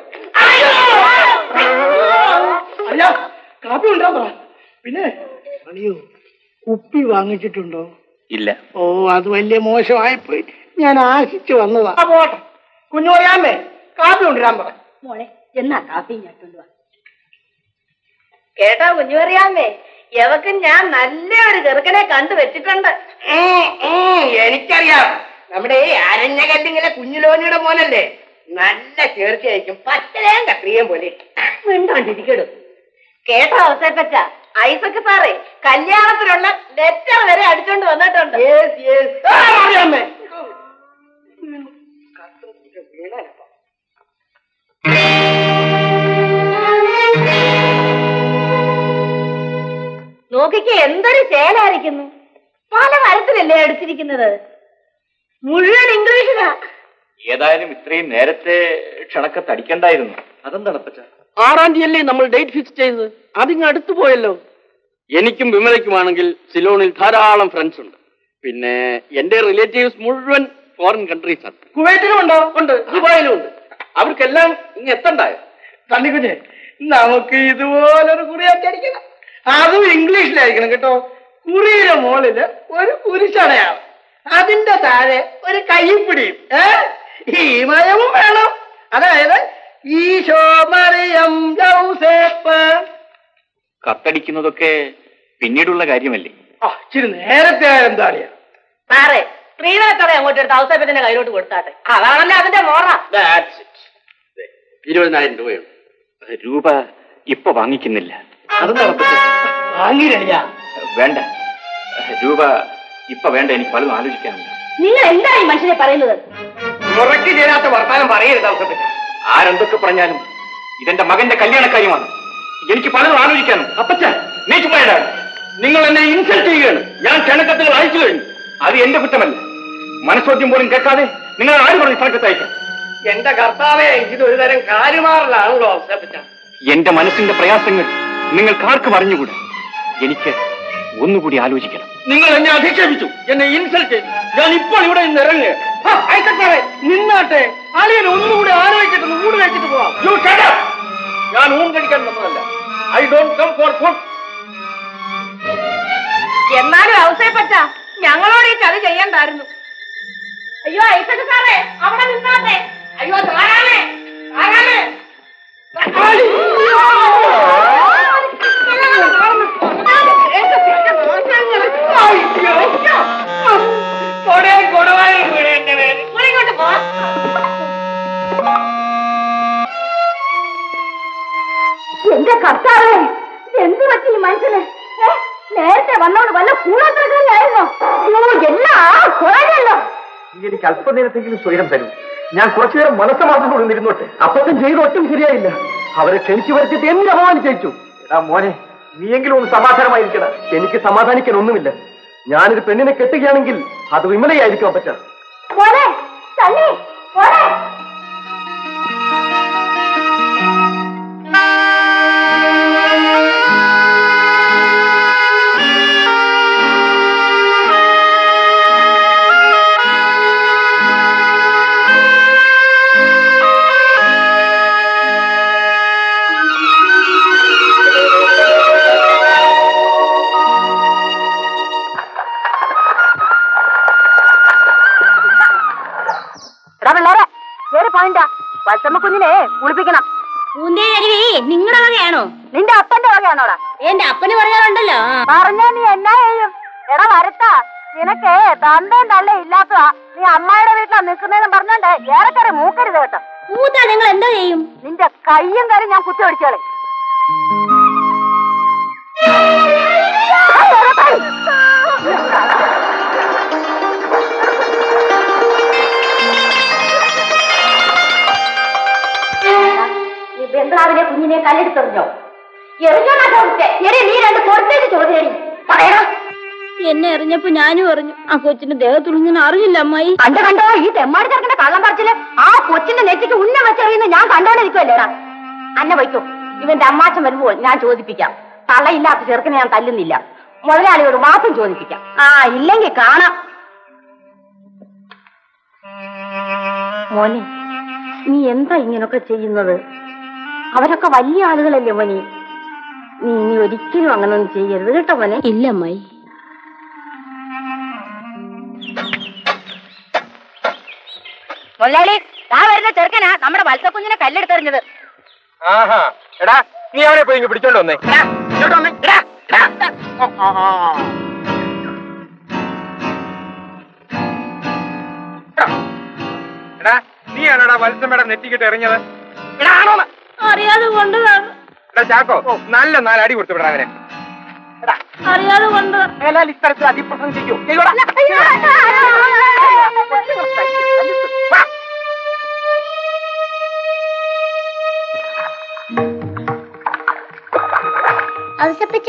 അയ്യാ കാപ്പി ഉണ്ടാ പറ പിന്നെ അണിയോ കുപ്പി വാങ്ങിച്ചിട്ടുണ്ടോ ഇല്ല ഓ അത് വലിയ മോശമായിപ്പോയി ഞാൻ ആശിച്ചു വന്നതാ ആ, പോട്ടെ കുഞ്ഞു പറയാമേ കാപ്പി കൊണ്ടുവരാൻ പറ മോളെ എന്നാ കാപ്പിയും ചട്ടുണ്ടു കേട്ടോ കുഞ്ഞു പറയാമേ എവക്ക് ഞാൻ നല്ല ഒരു ചെറുക്കനെ കണ്ടു വെച്ചിട്ടുണ്ട് ഉം, ഉം, എനിക്കറിയാം നമ്മുടെ ഈ അരഞ്ഞകല്ലിങ്ങനെ കുഞ്ഞുലോനിയുടെ മോനല്ലേ നല്ല ചേർച്ചയായിരിക്കും പച്ചലയും കത്രിയും പോലെ മിണ്ടാണ്ടിരിക്കടും കേട്ടോ അവസരപ്പച്ച ഐസക്ക് സാറേ കല്യാണത്തിനുള്ള ലെറ്റർ വരെ അടിച്ചോണ്ട് വന്നിട്ടുണ്ട് യെസ് യെസ് അറിയാമേ നോക്കിക്ക് എന്തൊരു ചേലായിരിക്കുന്നു പല മരത്തിലല്ലേ അടിച്ചിരിക്കുന്നത് മുഴുവൻ ഇംഗ്ലീഷിലാ ഏതായാലും ഇത്രയും നേരത്തെ ക്ഷണക്കത്ത് അടിക്കണ്ടായിരുന്നു അതെന്താണ് അപ്പച്ച ആറാം തീയതി നമ്മൾ ഡേറ്റ് ഫിക്സ് ചെയ്തത് അതിങ്ങ് അടുത്തു പോയല്ലോ എനിക്കും വിമലയ്ക്കുമാണെങ്കിൽ സിലോണിൽ ധാരാളം ഫ്രണ്ട്സ് ഉണ്ട് പിന്നെ എന്റെ റിലേറ്റീവ്സ് മുഴുവൻ ഫോറിൻ കൺട്രീസ് ആണ് കുവൈറ്റിലും ഉണ്ടോ ഉണ്ട് ദുബായിലും ഉണ്ട് അവർക്കെല്ലാം ഇങ്ങ് എത്തണ്ടായോ തണ്ണിക്കുഞ്ഞെ നമുക്ക് ഇതുപോലൊരു കുറി അടിക്കണം അതും ഇംഗ്ലീഷിലായിരിക്കണം കേട്ടോ കുറിയുടെ മുകളില് ഒരു കുരിശടയാണ് അതിന്റെ താഴെ ഒരു കൈപ്പിടിയും ഏ ഈ മയവും വേണം അതായത് ഈശോ മറിയം ജൗസേപ്പ് കത്തടിക്കുന്നതൊക്കെ പിന്നീടുള്ള കാര്യമല്ലേ ആ ഇച്ചിരി നേരത്തെ എന്താളിയാ സാറേ സ്ത്രീധനത്തോടെ അങ്ങോട്ട് എടുത്ത് ഔസേപ്പത്തിന്റെ കയ്യിലോട്ട് കൊടുത്താട്ടെ അതാണല്ലോ അതിന്റെ മോറ ഇരുപതിനായിരം രൂപയുണ്ട് രൂപ ഇപ്പൊ വാങ്ങിക്കുന്നില്ല വാങ്ങിയില്ല വേണ്ട രൂപ ഇപ്പൊ വേണ്ട എനിക്ക് പലതും ആലോചിക്കാനുണ്ട് നിങ്ങൾ എന്താ ഈ മനുഷ്യനെ പറയുന്നത് മുറയ്ക്ക് ചേരാത്ത വർത്താനം പറയരുത് അവസരത്തിൽ ആരെന്തൊക്കെ പറഞ്ഞാലും ഇതെന്റെ മകന്റെ കല്യാണക്കാര്യമാണ് എനിക്ക് പലതും ആലോചിക്കാനും അപ്പച്ച നീ ചുമ്മാ ഇടാ. നിങ്ങൾ എന്നെ ഇൻസൾട്ട് ചെയ്യുകയാണ് ഞാൻ ക്ഷണക്കത്തുകൾ അയച്ചു കഴിഞ്ഞു അത് എന്റെ കുറ്റമല്ല മനസ്സോദ്യം പോലും കേൾക്കാതെ നിങ്ങൾ ആര് പറഞ്ഞു സ്ഥലത്ത് അയക്കാം എന്റെ കർത്താവേ ഇതൊരു തരം കാലുമാറലാണല്ലോ അവസരപ്പിച്ച എന്റെ മനസ്സിന്റെ പ്രയാസങ്ങൾ നിങ്ങൾക്ക് ആർക്കും അറിഞ്ഞുകൂടാ എനിക്ക് ഒന്നുകൂടി ആലോചിക്കണം നിങ്ങൾ എന്നെ അധിക്ഷേപിച്ചു എന്നെ ഇൻസൾട്ട് ചെയ്തു ഞാൻ ഇപ്പോൾ ഇവിടെ നിന്ന് ഇറങ്ങുക ആ, അയക്കട്ടെ നിന്നാട്ടെ അളിയൻ ഒന്നുകൂടി ആലോചിച്ചിട്ട് ഊട് കഴിച്ചിട്ട് പോവാം You shut up. ഞാൻ ഊൺ കഴിക്കാൻ വന്നതല്ല I don't come for food എന്നാലും ഔസേപ്പച്ച ഞങ്ങളോട് ഈ ചതി ചെയ്യണ്ടായിരുന്നു അയ്യോ ഐസക് സാറേ അവിടെ നിന്നാട്ടെ അയ്യോ ധാരാളേ ധാരാളേ ഇങ്ങോട്ട് പോ എന്റെ കർത്താവേ എന്ത് പറ്റി ഈ മനുഷ്യന് ഏ? നേരത്തെ വന്നോണ്ട് വല്ല കൂടത്തിലായിരുന്നോ എല്ലാം കുറഞ്ഞല്ലോ നീ എനിക്ക് അല്പനേരത്തെങ്കിലും സ്വൈരം തരൂ ഞാൻ കുറച്ചു നേരം മനസ്സമാസം നിന്നിരുന്നോട്ടെ അപ്പത്തും ചെയ്ത് ഒട്ടും ശരിയായില്ല അവരെ ക്ഷണിച്ചു വരുത്തിട്ട് എന്തിനു അപമാനിച്ചു എടാ മോനെ നീയെങ്കിലും ഒന്ന് സമാധാനമായിരിക്കണം എനിക്ക് സമാധാനിക്കാൻ ഒന്നുമില്ല ഞാനൊരു പെണ്ണിനെ കെട്ടുകയാണെങ്കിൽ അത് വിമലയായിരിക്കാൻ പറ്റാം മോനെ തള്ളി മോനെ എടാ പിള്ളേരെ വേറെ പോയിന്റാ വത്സമ്മ കുഞ്ഞിനെ കുളിപ്പിക്കണം പൂന്തേ അരുവി നിങ്ങളുടെ വകയാണോ നിന്റെ അപ്പന്റെ വകയാണോടാ എന്റെ അപ്പന് പറയാറുണ്ടല്ലോ പറഞ്ഞാ നീ എന്നാ ചെയ്യും എടാ വരത്താ നിനക്ക് തന്തയും തള്ള ഇല്ലാത്തതാ നീ അമ്മായിയുടെ വീട്ടിലാ നിൽക്കുന്നതെന്ന് പറഞ്ഞോണ്ട് ഏറെക്കറി മൂക്കരുത് കേട്ടോ പൂത്താ നിങ്ങൾ എന്തോ ചെയ്യും നിന്റെ കയ്യും കറി ഞാൻ കുത്തി ഒടിച്ചോളെ നീ ബംഗ്ലാവിലെ കുഞ്ഞിനെ കല്ലെടുത്തെറിഞ്ഞോ എറിഞ്ഞോ എടി നീ രണ്ട് കൊടുത്തേക്ക് ചോദ്യം പറയണോ എന്നെ എറിഞ്ഞപ്പോ ഞാനും എറിഞ്ഞു ആ കൊച്ചിന്റെ ദേഹത്തുളിഞ്ഞാൽ അറിയില്ല അമ്മായി കണ്ടോ കണ്ടോ ഈ തെമ്മാടി ചെറുക്കന്റെ കള്ളം പറച്ചില് ആ കൊച്ചിന്റെ നെറ്റിക്ക് ഉന്ന വെച്ചറിയുന്ന ഞാൻ കണ്ടോണ്ടിരിക്കുവല്ലേടാ അന്ന വയ്ക്കോ ഇവന്റെ അമ്മാച്ചൻ വരുമ്പോൾ ഞാൻ ചോദിപ്പിക്കാം തള്ളയില്ലാത്ത ചെറുക്കനെ ഞാൻ തല്ലുന്നില്ല മുതലാളിയോട് മാത്രം ചോദിപ്പിക്കാം ആ ഇല്ലെങ്കിൽ കാണാം മോനെ നീ എന്താ ഇങ്ങനൊക്കെ ചെയ്യുന്നത് അവരൊക്കെ വലിയ ആളുകളല്ലേ മോനെ നീ ഇനി ഒരിക്കലും അങ്ങനൊന്നും ചെയ്യരുത് കേട്ടോ മോനെ ഇല്ല അമ്മായി മുതലാളി താ വരുന്ന ചെറുക്കനാ നമ്മുടെ വത്സക്കുഞ്ഞിനെ കല്ലെടുത്തെറിഞ്ഞത് ആഹാ എടാ നീ അവനെ പോയി ഇങ്ങ് പിടിച്ചോണ്ട് വന്നേ ഇങ്ങോട്ട് വന്നേ. എടാ, എടാ. ഓ, ആ, ആ. എടാ. എടാ നീയാണോടാ വത്സമ്മയുടെ നെറ്റിക്കിട്ട് എറിഞ്ഞത് എടാ ആണോന്ന് അറിയാതെ കൊണ്ടതാണ് എടാ ചാക്കോ നല്ല നാല് അടി കൊടുത്തു വിടാ അവനെ അറിയാതെ കൊണ്ടതാണ് മേലാൽ ഇത്തരത്തിൽ അതിപ്രസംഗം ചെയ്യൂ ചെയ്യൂടാ. വാ. ഔസപ്പച്ച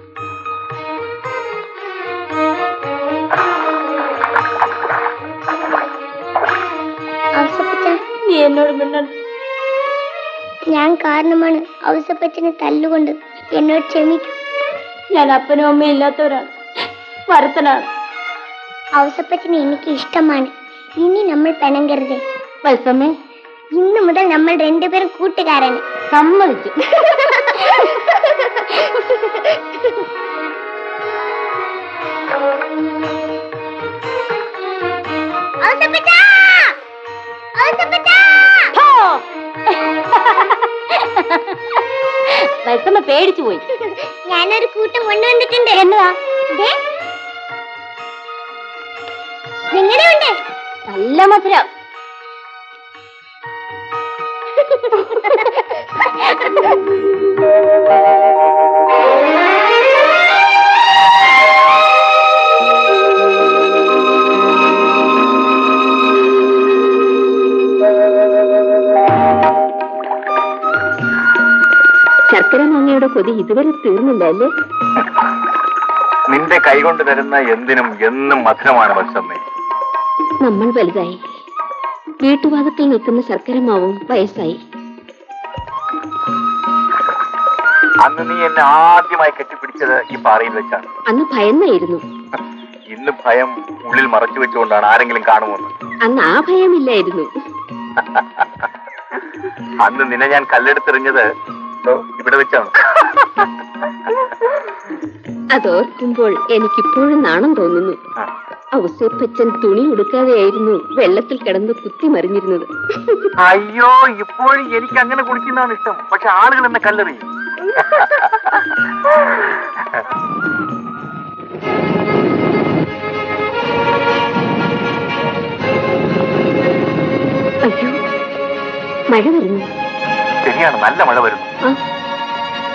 ഔസപ്പച്ച നീ എന്നോട് മിണ്ടണ്ട ഞാൻ കാരണമാണ് ഔസപ്പച്ചനെ തല്ലുകൊണ്ട് എന്നോട് ക്ഷമിക്കും ഞാൻ അപ്പനും അമ്മയും ഇല്ലാത്തവരാണ് വരുത്തനാണ് ഔസപ്പച്ചനെ എനിക്ക് ഇഷ്ടമാണ് ഇനി നമ്മൾ പിണങ്ങരുത് വത്സമ്മേ ഇന്നു മുതൽ നമ്മൾ രണ്ടുപേരും കൂട്ടുകാരാണ് സമ്മതിച്ചു ഔസപ്പച്ച! ഔസപ്പച്ച! ഹോ! വത്സമ്മ പേടിച്ചു പോയി ഞാനൊരു കൂട്ടം കൊണ്ടുവന്നിട്ടുണ്ട് എന്നതാ എങ്ങനെയുണ്ട് നല്ല മധുരം ശർക്കര മാങ്ങയുടെ കൊതി ഇതുവരെ തീർന്നില്ല അല്ലേ നിന്റെ കൈകൊണ്ട് തരുന്ന എന്തിനും എന്നും മധുരമാണ് വത്സമ്മേ നമ്മൾ വലുതായി വീട്ടുഭാഗത്തിൽ നിൽക്കുന്ന ശർക്കര മാവും വയസ്സായി അന്ന് നീ എന്നെ ആദ്യമായി കെട്ടിപ്പിടിച്ചത് ഈ പാറയിൽ വെച്ചാണ് അന്ന് ഭയന്നായിരുന്നു ഇന്ന് ഭയം ഉള്ളിൽ മറച്ചു വെച്ചുകൊണ്ടാണ് ആരെങ്കിലും കാണുമെന്ന് അന്ന് ആ ഭയമില്ലായിരുന്നു അന്ന് നിന്നെ ഞാൻ കല്ലെടുത്തെറിഞ്ഞത് ദോ ഇവിടെ വെച്ചാണ് അതോർക്കുമ്പോൾ എനിക്കിപ്പോഴും നാണം തോന്നുന്നു ഔസേപ്പച്ചൻ തുണി ഉടുക്കാതെയായിരുന്നു വെള്ളത്തിൽ കിടന്ന് കുത്തി മറിഞ്ഞിരുന്നത് അയ്യോ ഇപ്പോഴും എനിക്ക് അങ്ങനെ കുളിക്കുന്നതാണ് ഇഷ്ടം പക്ഷെ ആളുകൾ എന്നെ കല്ലെറിയും അയ്യോ മഴ വരുന്നു ശരിയാണ് നല്ല മഴ വരുന്നു ആ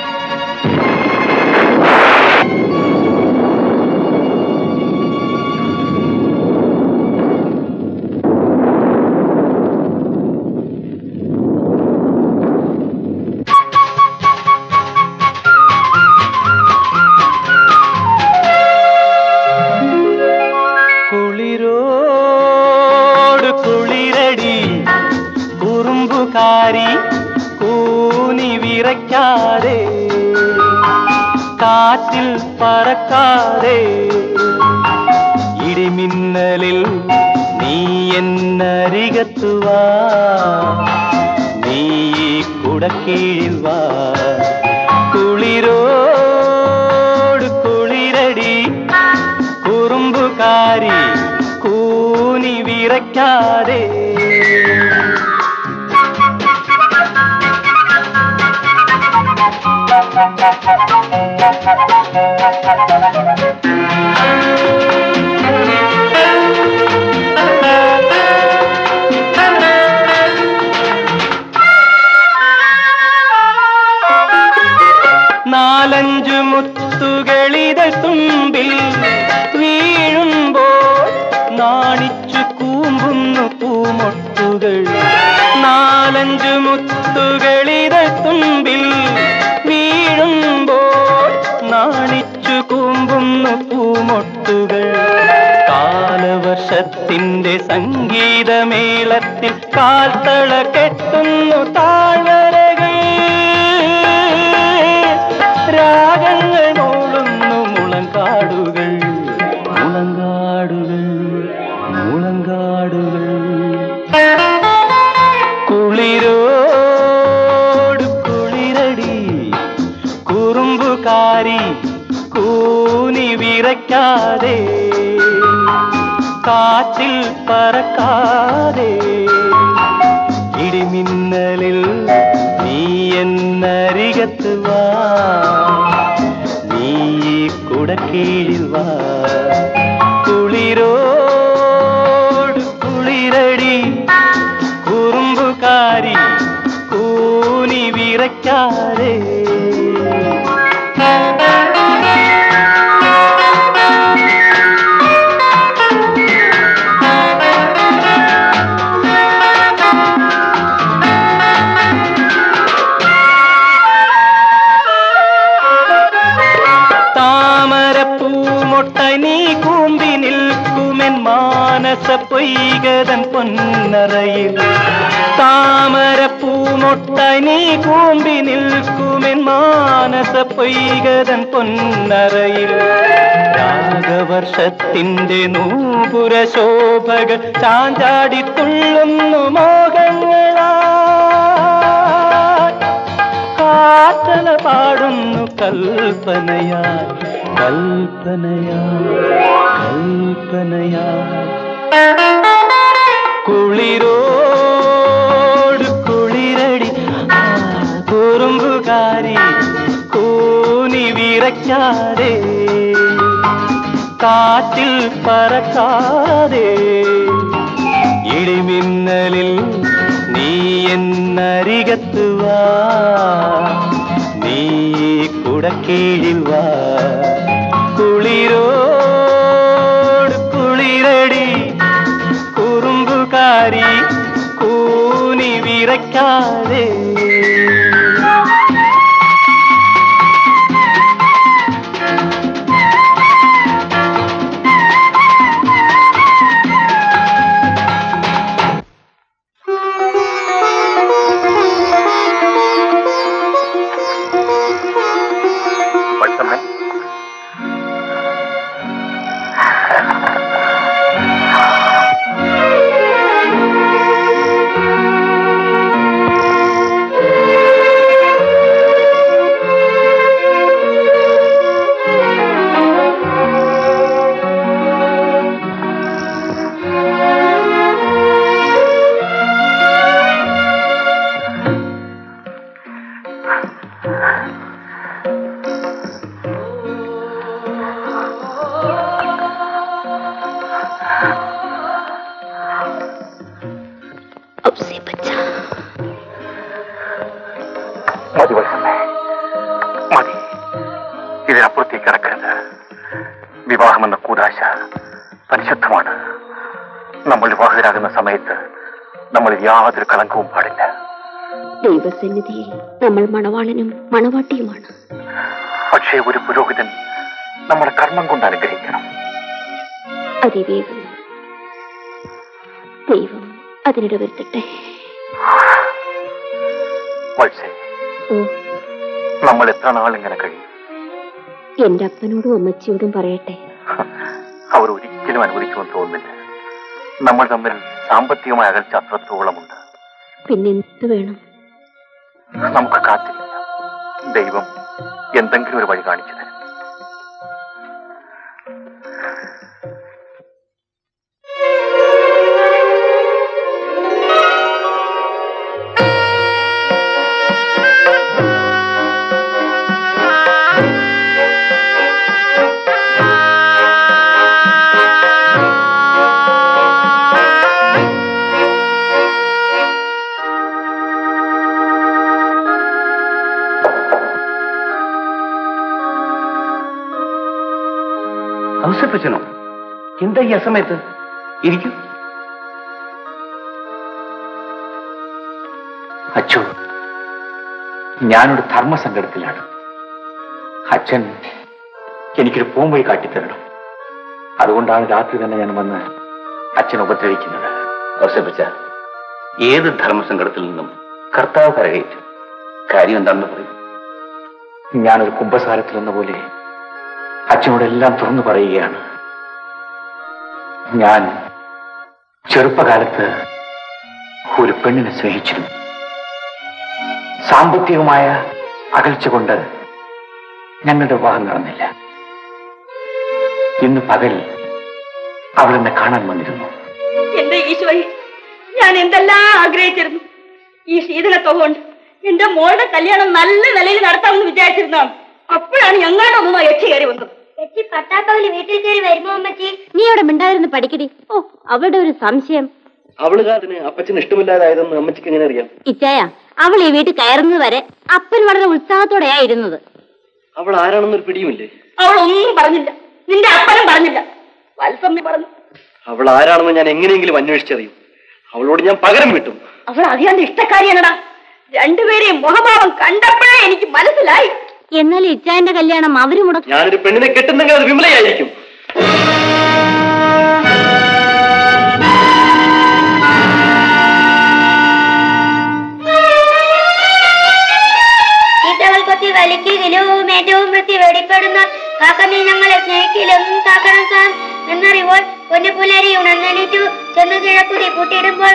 വിറയ്ക്കാതെ കാറ്റിൽ പറക്കാതെ ഇടിമിന്നലിൽ നീ എന്നരികത്തുവാ നീ ഈ കുടക്കീഴിൽ വാ കുളിരോട് കുളിരടി കുറുമ്പുകാരി കൂനി വിറയ്ക്കാതെ നാലഞ്ചു മുത്തുകളിത തുമ്പിൽ വീഴുമ്പോൾ നാണിച്ചു കൂമ്പുന്നു പൂമൊട്ടുകൾ നാലഞ്ചു മുത്തുകളിത തുമ്പിൽ വീഴുമ്പോൾ നാണിച്ചു കൂമ്പുന്നു പൂമൊട്ടുകൾ കാലവർഷത്തിന്റെ സംഗീതമേളത്തിൽ കാൽത്തള കെട്ടുന്നു താഴ്വരകൾ രാഗങ്ങൾ മൂളുന്നു മുളങ്കാടുകൾ മുളങ്കാടുകൾ മുളങ്കാടുകൾ കുളിരോട് കുളിരടി കുറുമ്പുകാരി കൂനി വിറയ്ക്കാതെ കാറ്റിൽ പറക്കാതെ ഇടിമിന്നലിൽ നീ എന്നരികത്ത് വാ നീ ഈ കുടക്കീഴിൽ വാ കുളിരോട് കുളിരടി കുറുമ്പുകാരി കൂനി വിറയ്ക്കാതെ താമരപ്പൂമൊട്ട നീ കൂമ്പി നിൽക്കുമെൻ മാനസ പൊയ്കതൻ പൊന്നറയിൽ താമരപ്പൂമൊട്ട നീ കൂമ്പി നിൽക്കുമെൻ മാനസ പൊയ്കതൻ പൊന്നറയിൽ രാഗവർഷത്തിന്റെ നൂപുര ശോഭകൾ ചാഞ്ചാടി തുള്ളുന്നു മോഹങ്ങളാ കാറ്റല പാടുന്നു കൽപ്പനയാ കൽപ്പനയാ കൽപ്പനയാ കുളിരോട് കുളിരടി ആ, കുറുമ്പുകാരി കൂനി വിറയ്ക്കാതെ കാറ്റിൽ പറക്കാതെ ഇടിമിന്നലിൽ നീ എന്നരികത്ത് വാ നീ കുടക്കീഴിൽ വാ കുളിരോട് കുളിരടി കുറുമ്പുകാരി കൂനി വിറയ്ക്കാതെ വത്സമ്മേ മതി വത്സമ്മേ മതി ഇതിനപ്പുറത്തേക്ക് കിടക്കരുത് വിവാഹമെന്ന കൂതാശ പരിശുദ്ധമാണ് നമ്മൾ വിവാഹിതരാകുന്ന സമയത്ത് നമ്മൾ യാതൊരു കളങ്കവും പാടില്ല ദൈവസന്നിധിയിൽ നമ്മൾ മണവാളനും മണവാട്ടിയുമാണ് പക്ഷേ ഒരു പുരോഹിതൻ നമ്മുടെ കർമ്മം കൊണ്ട് അനുഗ്രഹിക്കണം അതിവേഗം ദൈവം അതിനിട വരുത്തട്ടെ വത്സേ ഓ നമ്മൾ എത്ര നാൾ ഇങ്ങനെ കഴിയും എന്റെ അപ്പനോടും അമ്മച്ചിയോടും പറയട്ടെ അവർ ഒരിക്കലും അനുവദിക്കുമെന്ന് തോന്നുന്നില്ല നമ്മൾ തമ്മിൽ സാമ്പത്തികമായ അകൽച്ച അത്രത്തോളമുണ്ട് പിന്നെ എന്ത് വേണം നമുക്ക് കാത്തിരിക്കാം ദൈവം എന്തെങ്കിലും ഒരു വഴി കാണിച്ചു തരും ഔസപ്പച്ചനോ എന്താ ഈ അസമയത്ത് ഇരിക്കൂ അച്ചു ഞാനൊരു ധർമ്മസങ്കടത്തിലാണ് അച്ഛൻ എനിക്കൊരു പൂംവഴി കാട്ടിത്തരണം അതുകൊണ്ടാണ് രാത്രി തന്നെ ഞാൻ വന്ന് അച്ഛൻ ഉപദ്രവിക്കുന്നത് ഔസപ്പച്ച ഏത് ധർമ്മസങ്കടത്തിൽ നിന്നും കർത്താവ് കരകയറ്റും കാര്യം എന്താണെന്ന് പറയും ഞാനൊരു കുംഭസാരത്തിൽ എന്ന പോലെ അച്ഛനോടെല്ലാം തുറന്നു പറയുകയാണ് ഞാൻ ചെറുപ്പകാലത്ത് ഒരു പെണ്ണിനെ സ്നേഹിച്ചിരുന്നു സാമ്പത്തികമായ അകൽച്ച കൊണ്ട് ഞങ്ങളുടെ വിവാഹം നടന്നില്ല ഇന്ന് പകൽ അവൾ എന്നെ കാണാൻ വന്നിരുന്നു എന്റെ ഈശോയെ ഞാൻ എന്തെല്ലാം ആഗ്രഹിച്ചിരുന്നു ഈ ശീതളത്വ കൊണ്ട് എന്റെ മോളുടെ കല്യാണം നല്ല നിലയിൽ നടത്താമെന്ന് വിചാരിച്ചിരുന്നതാണ് അപ്പോഴാണ് ഞങ്ങളുടെ അമ്മ യക്ഷി കയറി വന്നത് ചേച്ചി പട്ടാപ്പകല് വീട്ടിൽ കയറി വരുമോ അമ്മച്ചി നീ അവിടെ മിണ്ടായിരുന്നു പഠിക്കടി ഓ അവളുടെ ഒരു സംശയം അവള് കാരന് അപ്പച്ചന് ഇഷ്ടമില്ലാതായതെന്ന് അമ്മച്ചിക്ക് എങ്ങനെ അറിയാം ഇച്ചായ അവൾ ഈ വീട്ടിൽ കയറുന്നത് വരെ അപ്പൻ വളരെ ഉത്സാഹത്തോടെയാ ഇരുന്നത് അവൾ ആരാണെന്നൊരു പിടിയുമില്ലേ അവൾ ഒന്നും പറഞ്ഞില്ല നിന്റെ അപ്പനും പറഞ്ഞില്ല വത്സമ്മി പറഞ്ഞു അവൾ ആരാണെന്ന് ഞാൻ എങ്ങനെയെങ്കിലും അന്വേഷിച്ചറിയും അവളോട് ഞാൻ പകരം വിട്ടു അവൾ അതിയാന്റെ ഇഷ്ടക്കാരിയാണടാ രണ്ടുപേരെയും മുഖഭാവം കണ്ടപ്പോഴേ എനിക്ക് മനസ്സിലായി എന്നാൽ ഇച്ചായന്റെ കല്യാണം അവര് മുടക്കി ഞാനൊരു പെണ്ണിനെ കെട്ടുന്നെങ്കിൽ അത് വിമലയായിരിക്കും ചീത്തകൾ കൊത്തി വലിക്കുകയിലും ഏറ്റവും വൃത്തി വെടിപ്പെടുന്ന കാക്കമീ ഞങ്ങളെ സ്നേഹിക്കലും കാക്കണം സാൻ എന്നറിയുമ്പോൾ പൊന്നുപുലരി ഉണർന്നെണീറ്റു ചെന്ന് കിഴക്കുതി കൂട്ടിയിടുമ്പോൾ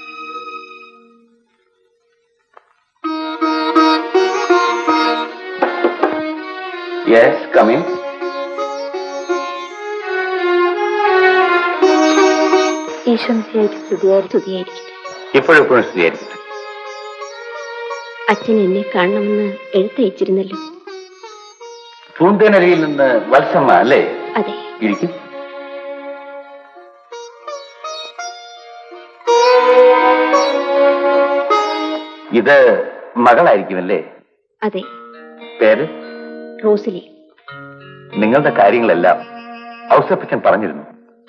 യെസ് കമ്മിങ് ഈശ്വം സ്തുതിയായിരിക്കട്ടെ ഇപ്പോഴെപ്പോഴും സ്ഥിരീകരിക്കട്ടെ അച്ഛൻ എന്നെ കാണണമെന്ന് എഴുത്തയച്ചിരുന്നല്ലോ പൂന്തേനരിയിൽ നിന്ന് വത്സമ്മ അല്ലേ അതെ ഇരിക്കും ഇത് മകളായിരിക്കുമല്ലേ അതെ പേര് റോസിലി നിങ്ങളുടെ കാര്യങ്ങളെല്ലാം ഔസപ്പച്ചൻ പറഞ്ഞിരുന്നു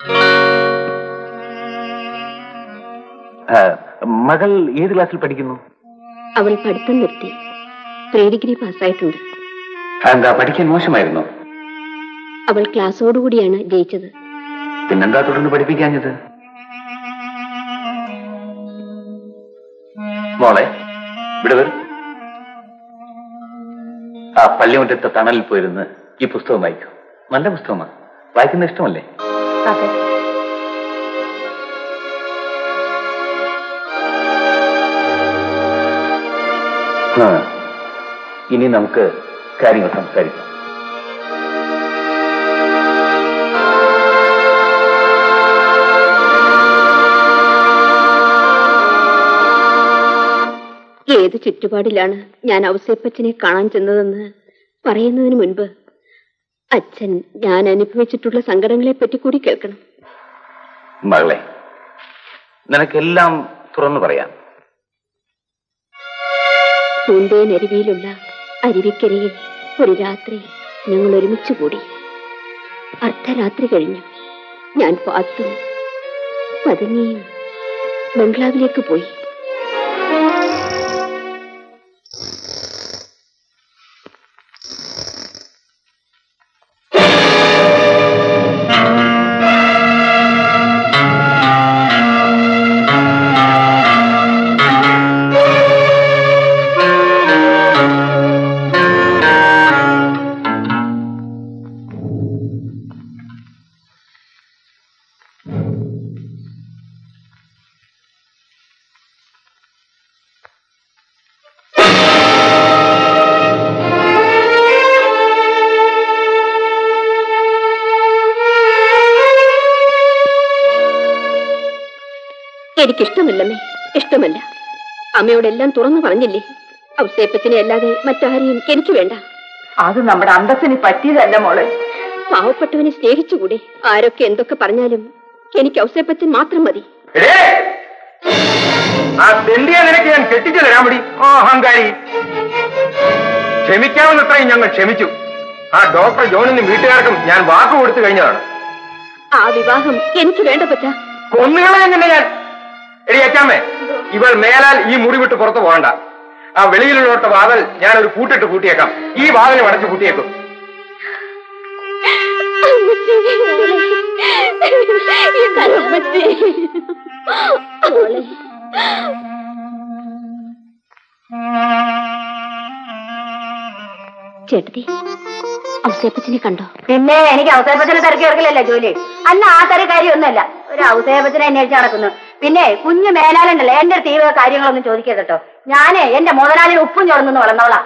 ആ, മകൾ ഏത് ക്ലാസ്സിൽ പഠിക്കുന്നു അവൾ പഠിത്തം നിർത്തി പ്രീ ഡിഗ്രി പാസ്സായിട്ടുണ്ട് എന്താ പഠിക്കാൻ മോശമായിരുന്നു അവൾ ക്ലാസ്സോടുകൂടിയാണ് ജയിച്ചത് പിന്നെന്താ തുടർന്ന് പഠിപ്പിക്കാഞ്ഞത് മോളെ ഇവിടെ വരും ആ പള്ളിമുറ്റത്തെ തണലിൽ പോയിരുന്ന് ഈ പുസ്തകം വായിക്കൂ നല്ല പുസ്തകമാണ് വായിക്കുന്ന ഇഷ്ടമല്ലേ അതെ ആ. ഇനി നമുക്ക് കാര്യങ്ങൾ സംസാരിക്കാം ഏത് ചുറ്റുപാടിലാണ് ഞാൻ ഔസേപ്പച്ചനെ കാണാൻ ചെന്നതെന്ന് പറയുന്നതിന് മുൻപ് അച്ഛൻ ഞാൻ അനുഭവിച്ചിട്ടുള്ള സങ്കടങ്ങളെ പറ്റി കൂടി കേൾക്കണം മകളെ നിനക്കെല്ലാം തുറന്നു പറയാം പൂന്തേനരുവിയിലുള്ള അരുവിക്കരയിൽ ഒരു രാത്രി ഞങ്ങൾ ഒരുമിച്ച് കൂടി അർദ്ധരാത്രി കഴിഞ്ഞു ഞാൻ പാത്തും പതുങ്ങിയും ബംഗ്ലാവിലേക്ക് പോയി എനിക്കിഷ്ടമില്ലമ്മേ ഇഷ്ടമല്ല അമ്മയോടെല്ലാം തുറന്നു പറഞ്ഞില്ലേ ഔസേപ്പച്ചനെ അല്ലാതെ മറ്റാരെയും എനിക്ക് വേണ്ട അത് നമ്മുടെ അന്തസ്സിന് പറ്റിയതല്ല മോളെ പാവപ്പെട്ടവനെ സ്നേഹിച്ചുകൂടെ ആരൊക്കെ എന്തൊക്കെ പറഞ്ഞാലും എനിക്ക് ഔസേപ്പച്ചൻ മാത്രം മതി എടേ ആ തെണ്ടിയെ നിനക്ക് ഞാൻ കെട്ടിച്ചു തരാൻ മതി ഓ അഹങ്കാരി ക്ഷമിക്കാവുന്നത്രയും ഞങ്ങൾ ക്ഷമിച്ചു ആ ഡോക്ടർ ജോണിനും വീട്ടുകാർക്കും ഞാൻ വാക്ക് കൊടുത്തു കഴിഞ്ഞതാണ് ആ വിവാഹം എനിക്ക് വേണ്ട പറ്റ കൊന്നുകളെ തന്നെ ഞാൻ എടി അച്ചാമ്മേ ഇവൾ മേലാൽ ഈ മുറി വിട്ട് പുറത്തു പോകണ്ട ആ വെളിയിലുള്ളോട്ട വാതൽ ഞാൻ ഒരു പൂട്ടിട്ട് പൂട്ടിയേക്കാം ഈ വാതിൽ അടച്ച് പൂട്ടിയേക്കും ചേട്ടത്തി ഔസേപ്പച്ചനെ കണ്ടോ പിന്നെ എനിക്ക് ഔസേപ്പച്ചനെ തിരക്കി ഇറക്കില്ലല്ലോ ജോലി അല്ല ആ തര കാര്യമൊന്നുമല്ല ഒരു ഔസേപ്പച്ചനെ അന്വേഷിച്ച് നടക്കുന്നു പിന്നെ കുഞ്ഞു മേലാലുണ്ടല്ലോ എന്റെ അടുത്ത് ഈ വക കാര്യങ്ങളൊന്നും ചോദിക്കരുത് കേട്ടോ ഞാനേ എന്റെ മുതലാളിയുടെ ഉപ്പും ചുടന്നു വളർന്നോളാം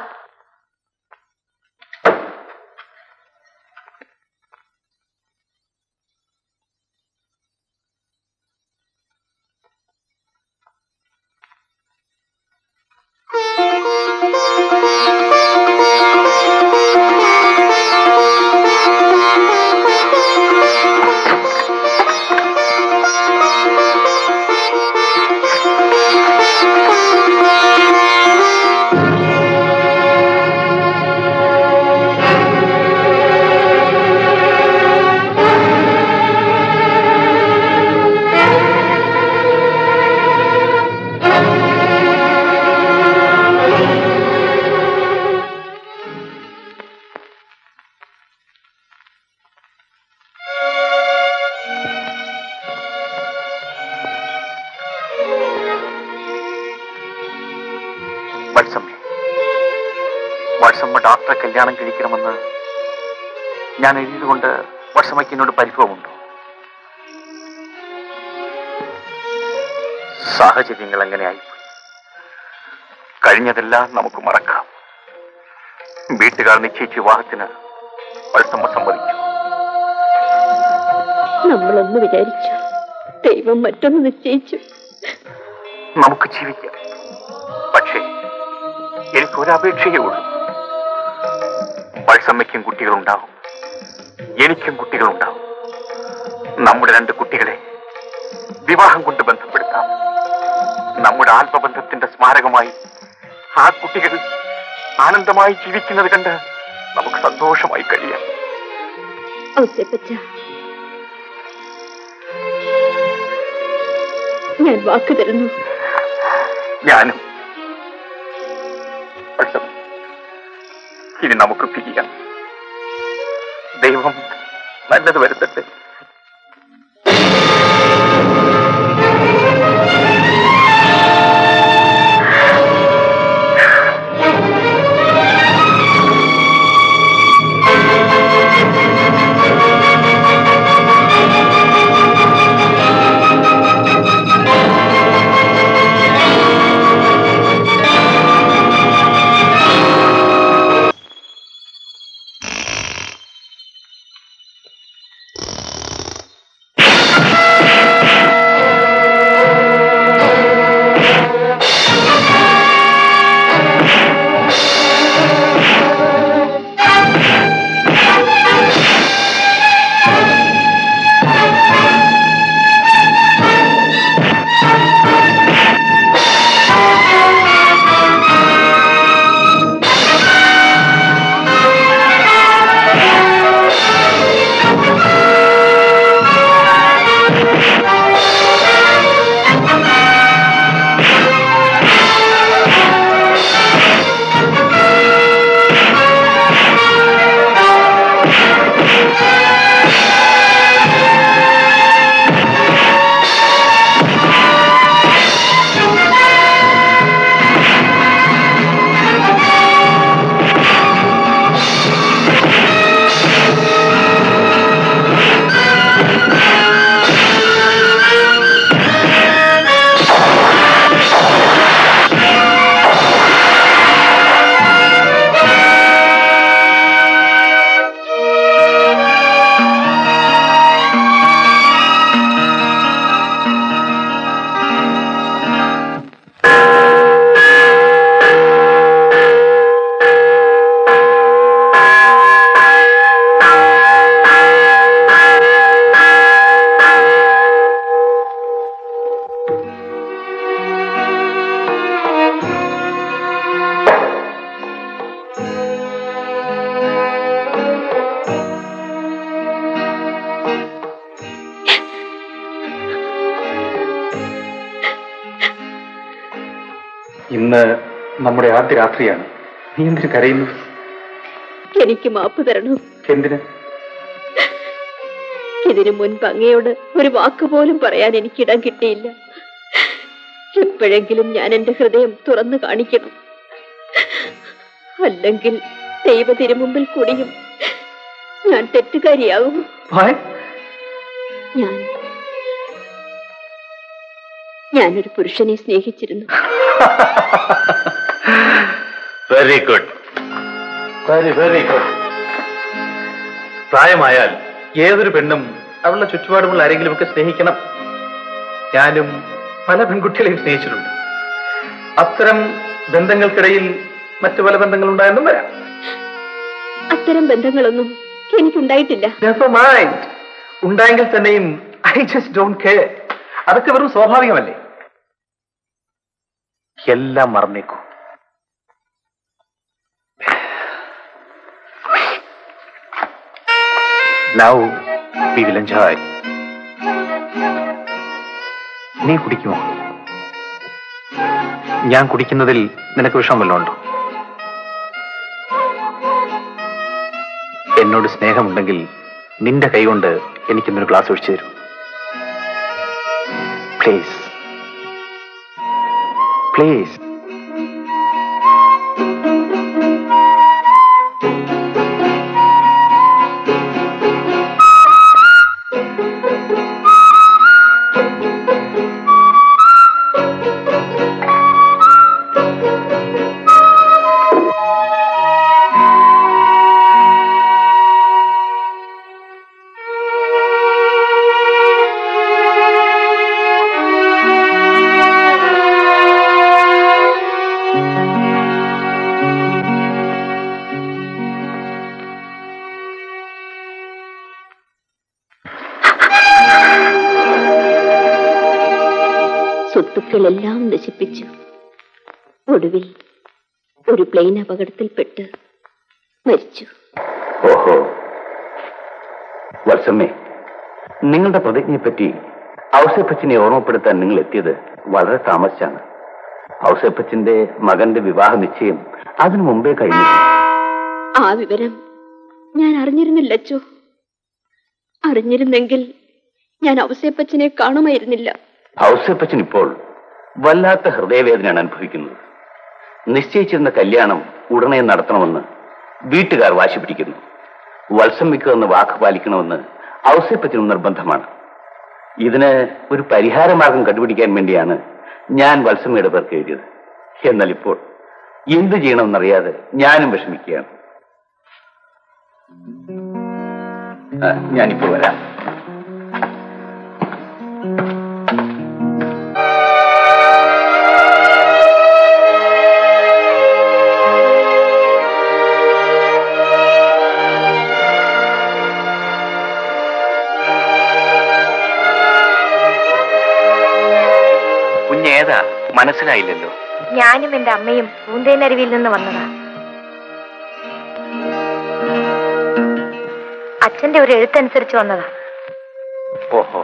വത്സമ്മ വത്സമ്മ ഡോക്ടറെ കല്യാണം കഴിക്കണമെന്ന് ഞാൻ എഴുതിയതുകൊണ്ട് വത്സമ്മയ്ക്ക് എന്നോട് പരിഭവമുണ്ടോ സാഹചര്യങ്ങൾ എങ്ങനെയായിപ്പോയി കഴിഞ്ഞതെല്ലാം നമുക്ക് മറക്കാം വീട്ടുകാർ നിശ്ചയിച്ച വിവാഹത്തിന് വത്സമ്മ സമ്മതിച്ചു നമ്മളൊന്ന് വിചാരിച്ചു ദൈവം മറ്റൊന്ന് നിശ്ചയിച്ചു നമുക്ക് ജീവിക്കാം പക്ഷേ എനിക്ക് ഒരപേക്ഷയേ ഉള്ളൂ വത്സമ്മയ്ക്കും കുട്ടികളുണ്ടാവും എനിക്കും കുട്ടികളുണ്ടാവും നമ്മുടെ രണ്ട് കുട്ടികളെ വിവാഹം കൊണ്ട് ബന്ധപ്പെടുത്താം നമ്മുടെ ആത്മബന്ധത്തിന്റെ സ്മാരകമായി ആ കുട്ടികൾ ആനന്ദമായി ജീവിക്കുന്നത് കണ്ട് നമുക്ക് സന്തോഷമായി കഴിയാം ഔസേപ്പച്ച ഞാൻ വാക്ക് തരുന്നു ഞാനും വത്സമ്മ, ഇനി നമുക്ക് പിരിയാം ദൈവം നല്ലത് വരുത്തട്ടെ ഇന്ന് നമ്മുടെ ആദ്യ രാത്രിയാണ് നീ എന്തിനു കരയുന്നു എനിക്ക് മാപ്പ് തരണം എന്തിന് ഇതിനു മുൻപ് അങ്ങയോട് ഒരു വാക്ക് പോലും പറയാൻ എനിക്കിടം കിട്ടിയില്ല എപ്പോഴെങ്കിലും ഞാൻ എന്റെ ഹൃദയം തുറന്നു കാണിക്കണം അല്ലെങ്കിൽ ദൈവ തിരുമുമ്പിൽ കൂടിയും ഞാൻ തെറ്റുകാരിയാകും ഭായ് ഞാൻ ഞാനൊരു പുരുഷനെ സ്നേഹിച്ചിരുന്നു very good very very good പ്രായമായാൽ ഏതൊരു പെണ്ണും അവളുടെ ചുറ്റുപാടുമുള്ള ആരെങ്കിലുമൊക്കെ സ്നേഹിക്കണം ഞാനും പല പെൺകുട്ടികളെയും സ്നേഹിച്ചിട്ടുണ്ട് അത്തരം ബന്ധങ്ങൾക്കിടയിൽ മറ്റു പല ബന്ധങ്ങളുണ്ടായെന്നും വരാം അത്തരം ബന്ധങ്ങളൊന്നും എനിക്കുണ്ടായിട്ടില്ല Never mind. ഉണ്ടായെങ്കിൽ തന്നെയും ഐ ജസ്റ്റ് ഡോണ്ട് കെയർ അതൊക്കെ വെറും സ്വാഭാവികമല്ലേ എല്ലാം മറന്നേക്കൂ നൗ വി വിൽ എൻജോയ് നീ കുടിക്കുമോ ഞാൻ കുടിക്കുന്നതിൽ നിനക്ക് വിഷം വല്ലതും ഉണ്ടോ എന്നോട് സ്നേഹമുണ്ടെങ്കിൽ നിന്റെ കൈകൊണ്ട് എനിക്കിന്നൊരു ഗ്ലാസ് ഒഴിച്ചു തരൂ പ്ലീസ് പ്ലീസ് സ്വത്തുക്കളെല്ലാം നശിപ്പിച്ചു ഒടുവിൽ ഒരു പ്ലെയിൻ അപകടത്തിൽപ്പെട്ട് മരിച്ചു ഓഹോ വത്സമ്മേ നിങ്ങളുടെ പ്രതിജ്ഞയെപ്പറ്റി ഔസേപ്പച്ചനെ ഓർമ്മപ്പെടുത്താൻ നിങ്ങൾ എത്തിയത് വളരെ താമസിച്ചാണ് ഔസേപ്പച്ചന്റെ മകന്റെ വിവാഹ നിശ്ചയം അതിനു മുമ്പേ കഴിഞ്ഞു ആ വിവരം ഞാൻ അറിഞ്ഞിരുന്നില്ല അച്ചോ അറിഞ്ഞിരുന്നെങ്കിൽ ഞാൻ ഔസേപ്പച്ചനെ കാണുമായിരുന്നില്ല ഔസേപ്പച്ചൻ ഇപ്പോൾ വല്ലാത്ത ഹൃദയവേദനയാണ് അനുഭവിക്കുന്നത് നിശ്ചയിച്ചിരുന്ന കല്യാണം ഉടനെ നടത്തണമെന്ന് വീട്ടുകാർ വാശി പിടിക്കുന്നു വത്സമ്മിക്ക് എന്ന വാക്ക് പാലിക്കണമെന്ന് ഔസേപ്പച്ചനും നിർബന്ധമാണ് ഇതിന് ഒരു പരിഹാരമാർഗം കണ്ടുപിടിക്കാൻ വേണ്ടിയാണ് ഞാൻ വത്സമ്മയുടെ പേർക്ക് എഴുതിയത് എന്നാൽ ഇപ്പോൾ എന്ത് ചെയ്യണമെന്നറിയാതെ ഞാനും വിഷമിക്കുകയാണ് ആ, ഞാനിപ്പോൾ വരാം കുഞ്ഞേതാ മനസ്സിലായില്ലല്ലോ ഞാനും എന്റെ അമ്മയും പൂന്തേനരുവിയിൽ നിന്ന് വന്നതാ അച്ഛന്റെ ഒരു എഴുത്തനുസരിച്ച് വന്നതാ ഓഹോ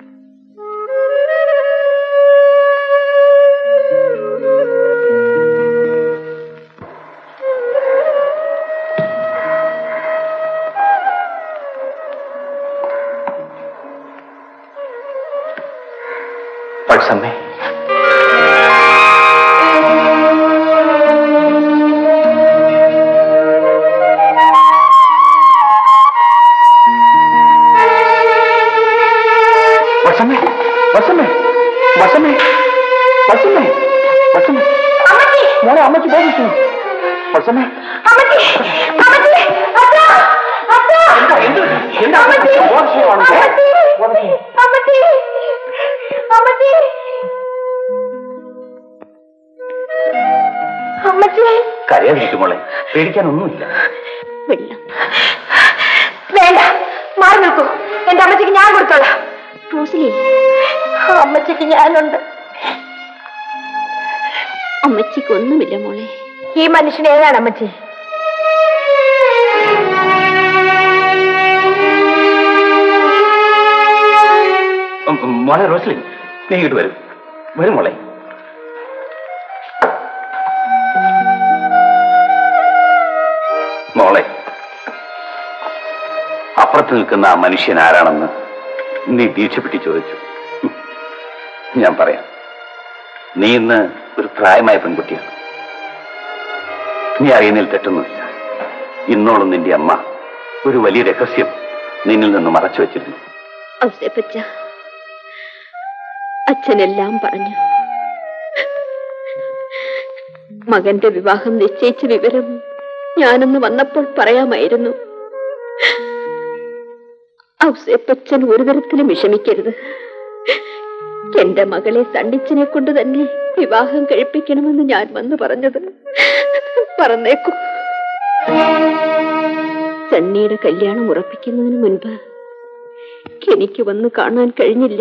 വത്സമ്മേ വസമ്മേ വസമ്മേ വസമ്മേ വസമ്മേ വസമ്മേ മോളെ അമ്മച്ചി ബോധിച്ചു വസമ്മേ എന്താ എന്ത് എന്താ ബോധിച്ചതാണോ കരയാതിരിക്കും മോളെ പേടിക്കാനൊന്നുമില്ല വെള്ളം വേണ്ട മാറി നിൽക്കൂ എന്റെ അമ്മച്ചിക്ക് ഞാൻ കൊടുത്തോളാം റോസലി അമ്മച്ചിക്ക് ഞാനുണ്ട് അമ്മച്ചിക്ക് ഒന്നുമില്ല മോളെ ഈ മനുഷ്യൻ ഏതാണ് അമ്മച്ചി ഉം, ഉം, മോളെ റോസ്ലിൻ നീ ഇങ്ങോട്ട് വരും വരും മോളെ കാത്തു നിൽക്കുന്ന ആ മനുഷ്യൻ ആരാണെന്ന് നീ ദീക്ഷപ്പെട്ടി ചോദിച്ചു ഹും. ഞാൻ പറയാം നീ ഇന്ന് ഒരു പ്രായമായ പെൺകുട്ടിയാണ് നീ അറിയുന്നതിൽ തെറ്റൊന്നുമില്ല ഇന്നോളം നിന്റെ അമ്മ ഒരു വലിയ രഹസ്യം നിന്നിൽ നിന്ന് മറച്ചു വെച്ചിരുന്നു ഔസേപ്പച്ച അച്ഛനെല്ലാം പറഞ്ഞു മകന്റെ വിവാഹം നിശ്ചയിച്ച വിവരം ഞാനൊന്ന് വന്നപ്പോൾ പറയാമായിരുന്നു ഔസേപ്പച്ചൻ ഒരു തരത്തിലും വിഷമിക്കരുത് എന്റെ മകളെ സണ്ണിച്ചനെ കൊണ്ട് തന്നെ വിവാഹം കഴിപ്പിക്കണമെന്ന് ഞാൻ വന്ന് പറഞ്ഞത് പറഞ്ഞേക്കൂ സണ്ണിയുടെ കല്യാണം ഉറപ്പിക്കുന്നതിന് മുൻപ് എനിക്ക് വന്ന് കാണാൻ കഴിഞ്ഞില്ല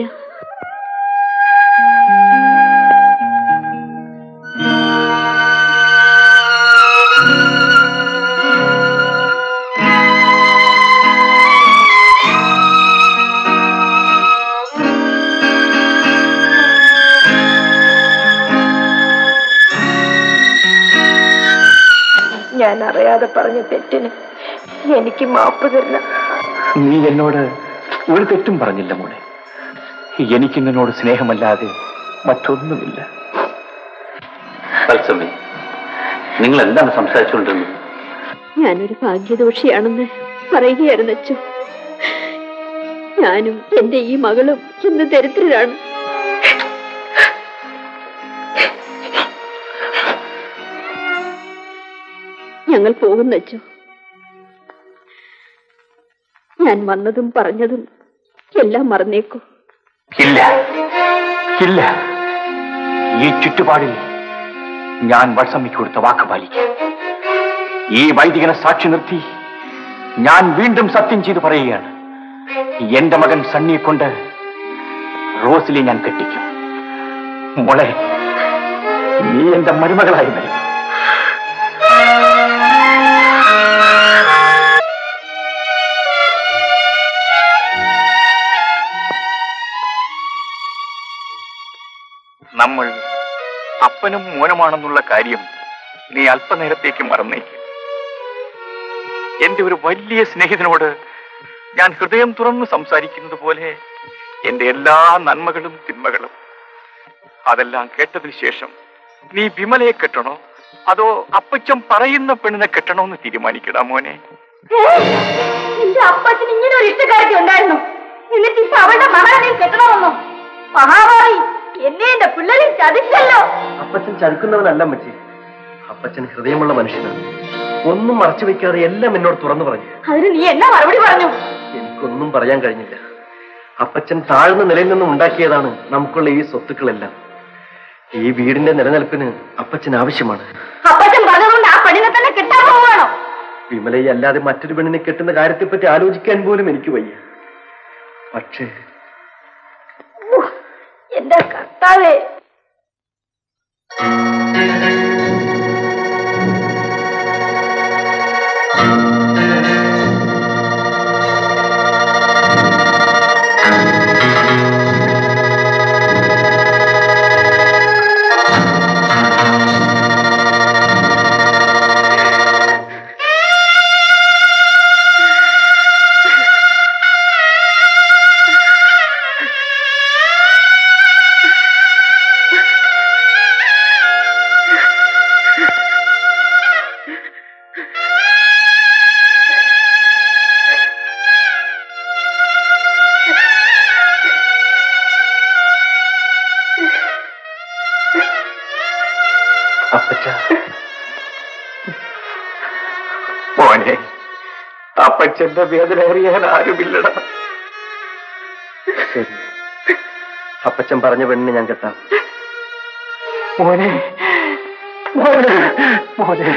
ഞാൻ അറിയാതെ പറഞ്ഞ തെറ്റിന് എനിക്ക് മാപ്പ് തരണം നീ എന്നോട് ഒരു തെറ്റും പറഞ്ഞില്ല മോളെ എനിക്ക് നിന്നോട് സ്നേഹമല്ലാതെ മറ്റൊന്നുമില്ല തത്സമയം നിങ്ങൾ എന്താണ് സംസാരിച്ചുകൊണ്ടിരുന്നത് ഞാനൊരു ഭാഗ്യദോഷിയാണെന്ന് പറയുകയായിരുന്നു അച്ചു ഞാനും എന്റെ ഈ മകളും ഇന്ന് ദരിദ്രരാണ് ഞങ്ങൾ പോകുന്നു അച്ചു ഞാൻ വന്നതും പറഞ്ഞതും എല്ലാം മറന്നേക്കൂ ഇല്ല ഇല്ല ഈ ചുറ്റുപാടിൽ ഞാൻ വത്സമ്മയ്ക്ക് കൊടുത്ത വാക്ക് പാലിക്കും ഈ വൈദികനെ സാക്ഷി നിർത്തി ഞാൻ വീണ്ടും സത്യം ചെയ്തു പറയുകയാണ് എന്റെ മകൻ സണ്ണിയെ കൊണ്ട് റോസിലെ ഞാൻ കെട്ടിക്കും മോളെ നീ എന്റെ മരുമകളായി വരും നമ്മൾ അപ്പനും മോനുമാണെന്നുള്ള കാര്യം നീ അല്പനേരത്തേക്ക് മറന്നേക്ക് എന്റെ ഒരു വലിയ സ്നേഹിതനോട് ഞാൻ ഹൃദയം തുറന്ന് സംസാരിക്കുന്നത് പോലെ എന്റെ എല്ലാ നന്മകളും തിന്മകളും അതെല്ലാം കേട്ടതിന് ശേഷം നീ വിമലയെ കെട്ടണോ അതോ അപ്പച്ചൻ പറയുന്ന പെണ്ണിനെ കെട്ടണോ എന്ന് തീരുമാനിക്കടാ മോനെ നിന്റെ അപ്പച്ചന് ഇങ്ങനെ ഒരു ഇഷ്ടക്കാരി ഉണ്ടായിരുന്നു എന്നിട്ട് ഇപ്പൊ അവളുടെ മകളെ നീ കെട്ടണമെന്നോ മഹാഭാവി എന്നെ എന്റെ പിള്ളേരെ ചതിച്ചല്ലോ അപ്പച്ചൻ ചതിക്കുന്നവനല്ല അമ്മച്ചി അപ്പച്ചൻ ഹൃദയമുള്ള മനുഷ്യനാണ് ഒന്നും മറച്ചു വെക്കാതെ എല്ലാം എന്നോട് തുറന്നു പറഞ്ഞു അതിന് നീ എന്നാ മറുപടി പറഞ്ഞു എനിക്കൊന്നും പറയാൻ കഴിഞ്ഞില്ല അപ്പച്ചൻ താഴ്ന്ന നിലയിൽ നിന്നും ഉണ്ടാക്കിയതാണ് നമുക്കുള്ള ഈ സ്വത്തുക്കളെല്ലാം ഈ വീടിന്റെ നിലനിൽപ്പിന് അപ്പച്ചൻ ആവശ്യമാണ് അപ്പച്ചൻ പറഞ്ഞതുകൊണ്ട് ആ പെണ്ണിനെ തന്നെ കെട്ടാൻ പോവുകയാണോ വിമലയെ അല്ലാതെ മറ്റൊരു പെണ്ണിനെ കെട്ടുന്ന കാര്യത്തെപ്പറ്റി ആലോചിക്കാൻ പോലും എനിക്ക് വയ്യ പക്ഷേ ഉഹ്, എന്റെ കർത്താവേ അപ്പച്ച മോനെ അപ്പച്ചന്റെ വേദന അറിയാൻ ആരുമില്ലടാ ശരി അപ്പച്ചൻ പറഞ്ഞ പെണ്ണിനെ ഞാൻ കെട്ടാം മോനെ മോനെ മോനെ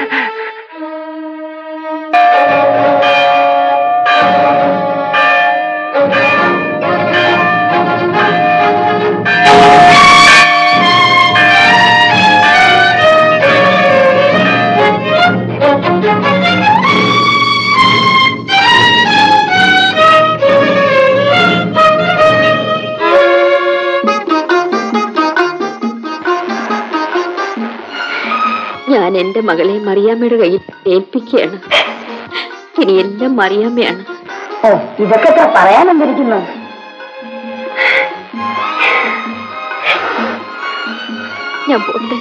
ഞാൻ എന്റെ മകളെ മറിയാമ്മയുടെ കയ്യിൽ ഏൽപ്പിക്കുകയാണ് ഇനി എല്ലാം മറിയാമ്മയാണ് ഓ ഇതൊക്കെ എത്ര പറയാനെന്തിരിക്കുന്നു ഞാൻ പോട്ടെ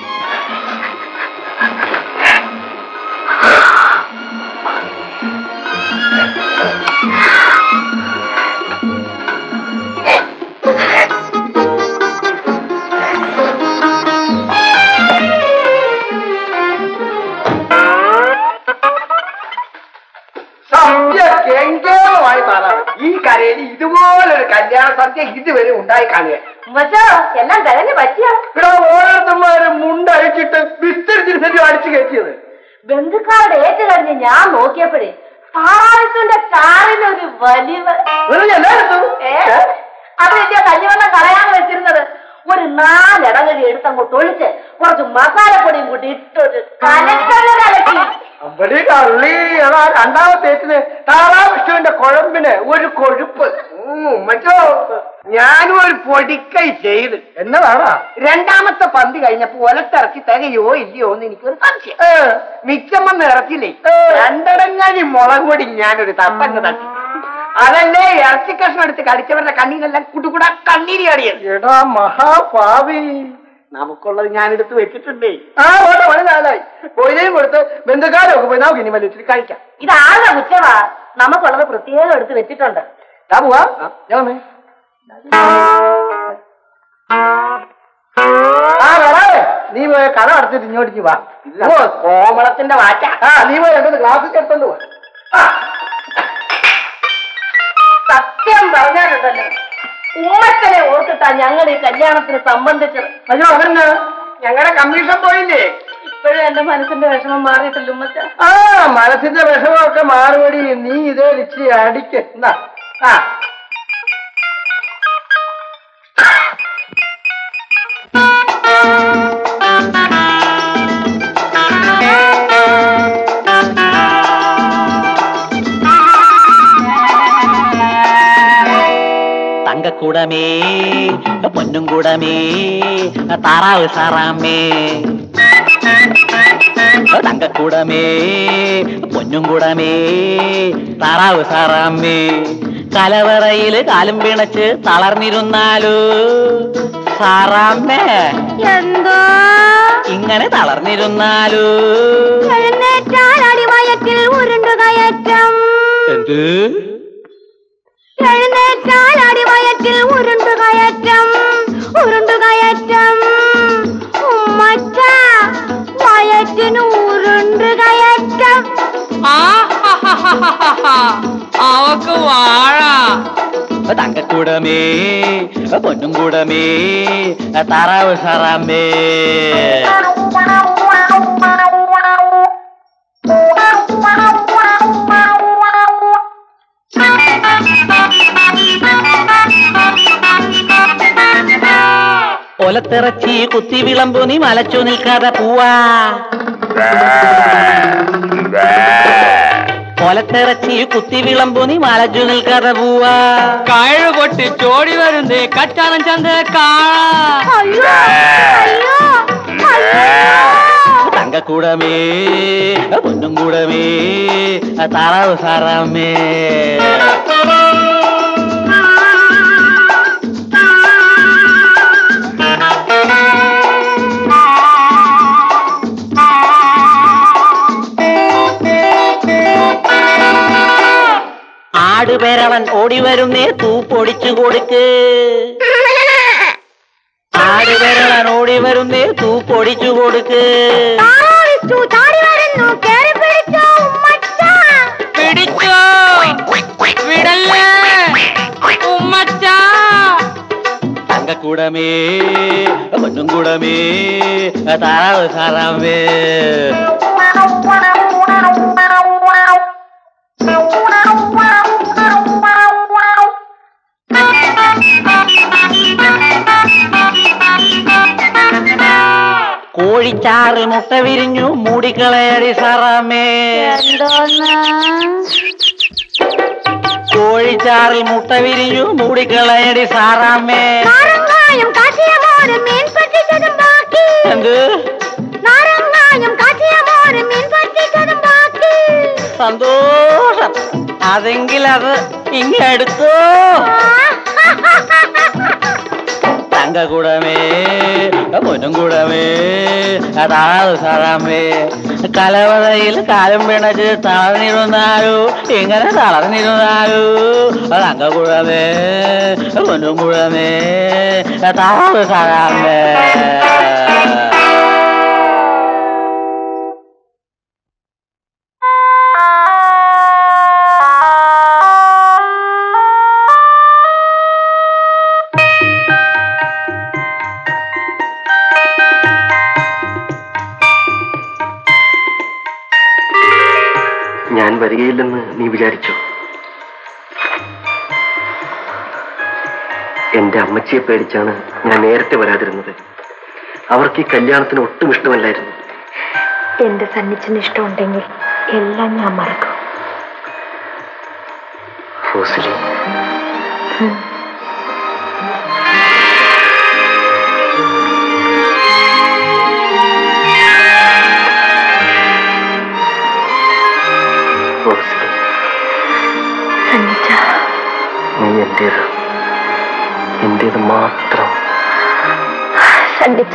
സദ്യ കെങ്കേമമായി മാറാം ഈ കരയിൽ ഇതുപോലൊരു കല്യാണ സദ്യ ഇതുവരെ ഉണ്ടായി കാണുക മച്ചോ എല്ലാം കഴിഞ്ഞ് പറ്റിയോ ഇവിടെ ഓരോരുത്തന്മാര് മുണ്ടഴിച്ചിട്ട് വിസ്തരിച്ചിട്ട് ശരി അടിച്ചു കയറ്റിയത് ബന്ധുക്കാരുടെ ഏറ്റു കഴിഞ്ഞ് ഞാൻ നോക്കിയപ്പോഴേ പാറത്തിന്റെ കാറിന് ഒരു വലിവ് വെറുതെ എല്ലായിടത്തും ഏ? അവരെന്താ കഞ്ഞിവെള്ളം കളയാൻ വെച്ചിരുന്നത് ഒരു നാലിടങ്ങഴി എടുത്തങ്ങോട്ട് ഒഴിച്ച് കുറച്ച് മസാലപ്പൊടിയും കൂട്ടി ഇട്ടൊരു കലക്കല കലക്കി അവിടെ കള്ളി അതാ രണ്ടാമത്തേറ്റിന് താറാവിഷ്ണുവിന്റെ കുഴമ്പിന് ഒരു കൊഴുപ്പ് ഉം, മറ്റോ ഞാനും ഒരു പൊടിക്കൈ ചെയ്ത് എന്നതാണാ രണ്ടാമത്തെ പന്തി കഴിഞ്ഞപ്പോ ഒലത്തിറക്കി തികയോ ഇല്ലയോ എന്ന് എനിക്കൊരു സംശയം മിച്ചം വന്ന് ഇറക്കില്ലേ രണ്ടടങ്ങാനി മുളക് പൊടി ഞാനൊരു തപ്പങ്ങ് തട്ടി അതല്ലേ ഇറച്ചി കഷ്ണം എടുത്ത് കടിച്ചവരുടെ കണ്ണീരെല്ലാം കുട്ടുകൂടാ കണ്ണീരി അടിയത് എടാ മഹാഭാവി നമുക്കുള്ളത് ഞാൻ എടുത്ത് വെച്ചിട്ടുണ്ടേ ആ ഓട്ടെ വളരെ നാളായി കൊയിലേയും കൊടുത്ത് ബന്ധുക്കാരൊക്കെ പോയി നമുക്ക് ഇനി വലിയ കഴിക്കാം ഇത് ആരുടെ കുറ്റമാ നമുക്കുള്ളത് പ്രത്യേകം എടുത്ത് വെച്ചിട്ടുണ്ട് ഞാൻ പോവാ ഞാൻ വന്നേ. ആ വരാവേ നീ പോയ കട അടച്ചിട്ട് ഇങ്ങോട്ട് ഇഞ്ഞ് വാ ഓ കോമളത്തിന്റെ വാറ്റ ആ നീ പോയി രണ്ടു ഗ്ലാസ് ചേർത്തോണ്ട് പോ ആ സത്യം പറഞ്ഞാലുണ്ടല്ലോ ഉമ്മച്ചനെ ഓർത്തിട്ടാ ഞങ്ങൾ ഈ കല്യാണത്തിന് സംബന്ധിച്ചത് അയ്യോ അവരെന്നാ ഞങ്ങളുടെ കമ്മീഷൻ പോയില്ലേ ഇപ്പോഴും എന്റെ മനസ്സിന്റെ വിഷമം മാറിയിട്ടില്ല ഉമ്മച്ച ആ മനസ്സിന്റെ വിഷമമൊക്കെ മാറുപടി നീ ഇതേ ലിച്ചി അടിക്ക് എന്നാ ആ തങ്കക്കൂടമേ പൊന്നും കൂടമേ താറാവ് സാറാമ്മേ തങ്കക്കൂടമേ പൊന്നും കൂടമേ താറാവ് സാറാമ്മേ കലവറയില് കാലും പിണച്ച് തളർന്നിരുന്നാലോ സാറാമ്മേ എന്തോ ഇങ്ങനെ തളർന്നിരുന്നാലോ എഴുന്നേറ്റാൽ അടിവയറ്റിൽ ഉരുണ്ടു കയറ്റം എന്ത് എഴുന്നേറ്റാൽ അടിവയറ്റിൽ ഉരുണ്ടു കയറ്റം ഉരുണ്ടു കയറ്റം ഉമ്മച്ച വയറ്റിന് ഉരുണ്ടു കയറ്റം അവക്ക് വാഴ തങ്കക്കൂടമേ പൊന്നും കൂടമേ താറാവ് സാറാമ്മേ ഒലത്തിറച്ചി കുത്തി വിളമ്പു നീ മലച്ചു നിൽക്കാതെ പൂവാ ഒലത്തിറച്ചി കുത്തി വിളമ്പു നീ മലച്ചു നിൽക്കാതെ പൂവാ കഴു പൊട്ടി ചോടി വരുന്നേ കച്ചാനം ചന്ത കാണാ അയ്യോ അയ്യോ അയ്യോ തങ്കക്കൂടമേ പൊന്നും കൂടമേ താറാവ് സാറാമ്മേ ആടുപേരവൻ ഓടി വരുന്നേ തൂ പൊടിച്ചു കൊടുക്ക് ആടുപേരവൻ ഓടി വരുന്നേ തൂ പൊടിച്ചു കൊടുക്ക് താറാവിച്ചു ചാടി വരുന്നു കേറി പിടിച്ചോ ഉമ്മച്ച പിടിച്ചോ വിടല്ലേ ഉമ്മച്ച തങ്കക്കൂടമേ പൊന്നും കൂടമേ താറാവ് സാറാമേ കോഴിച്ചാറ് മുട്ട വിരിഞ്ഞു മൂടിക്കളയടി സാറാമേ എന്തോന്ന് കോഴിച്ചാറിൽ മുട്ട വിരിഞ്ഞു മൂടിക്കളയടി സാറാമേ നാരങ്ങായും കാച്ചിയ മോരും മീൻ പറ്റിച്ചതും ബാക്കി എന്ത് നാരങ്ങായും കാച്ചിയ മോരും മീൻ പറ്റിച്ചതും ബാക്കി സന്തോഷം അതെങ്കിൽ അത് ഇങ്ങെടുത്തോ തങ്കക്കുടമേ പൊന്നുംകുടമേ അതാത് സാറാമേ കലവറയിൽ കാലം പിണച്ച് തളർന്നിരുന്നാലോ ഇങ്ങനെ തളർന്നിരുന്നാലോ തങ്കക്കുടമേ പൊന്നുംകുടമേ അതാത് സാറാമേ ഞാൻ വരികയില്ലെന്ന് നീ വിചാരിച്ചു എന്റെ അമ്മച്ചിയെ പേടിച്ചാണ് ഞാൻ നേരത്തെ വരാതിരുന്നത് അവർക്ക് ഈ കല്യാണത്തിന് ഒട്ടും ഇഷ്ടമല്ലായിരുന്നു എന്റെ സന്നിച്ചിന് ഇഷ്ടമുണ്ടെങ്കിൽ എല്ലാം ഞാൻ മറക്കും ഫോസിലി ഫോസിലി സന്നിച്ച നീ എന്റേത് എന്റേത് മാത്രം സന്നിച്ച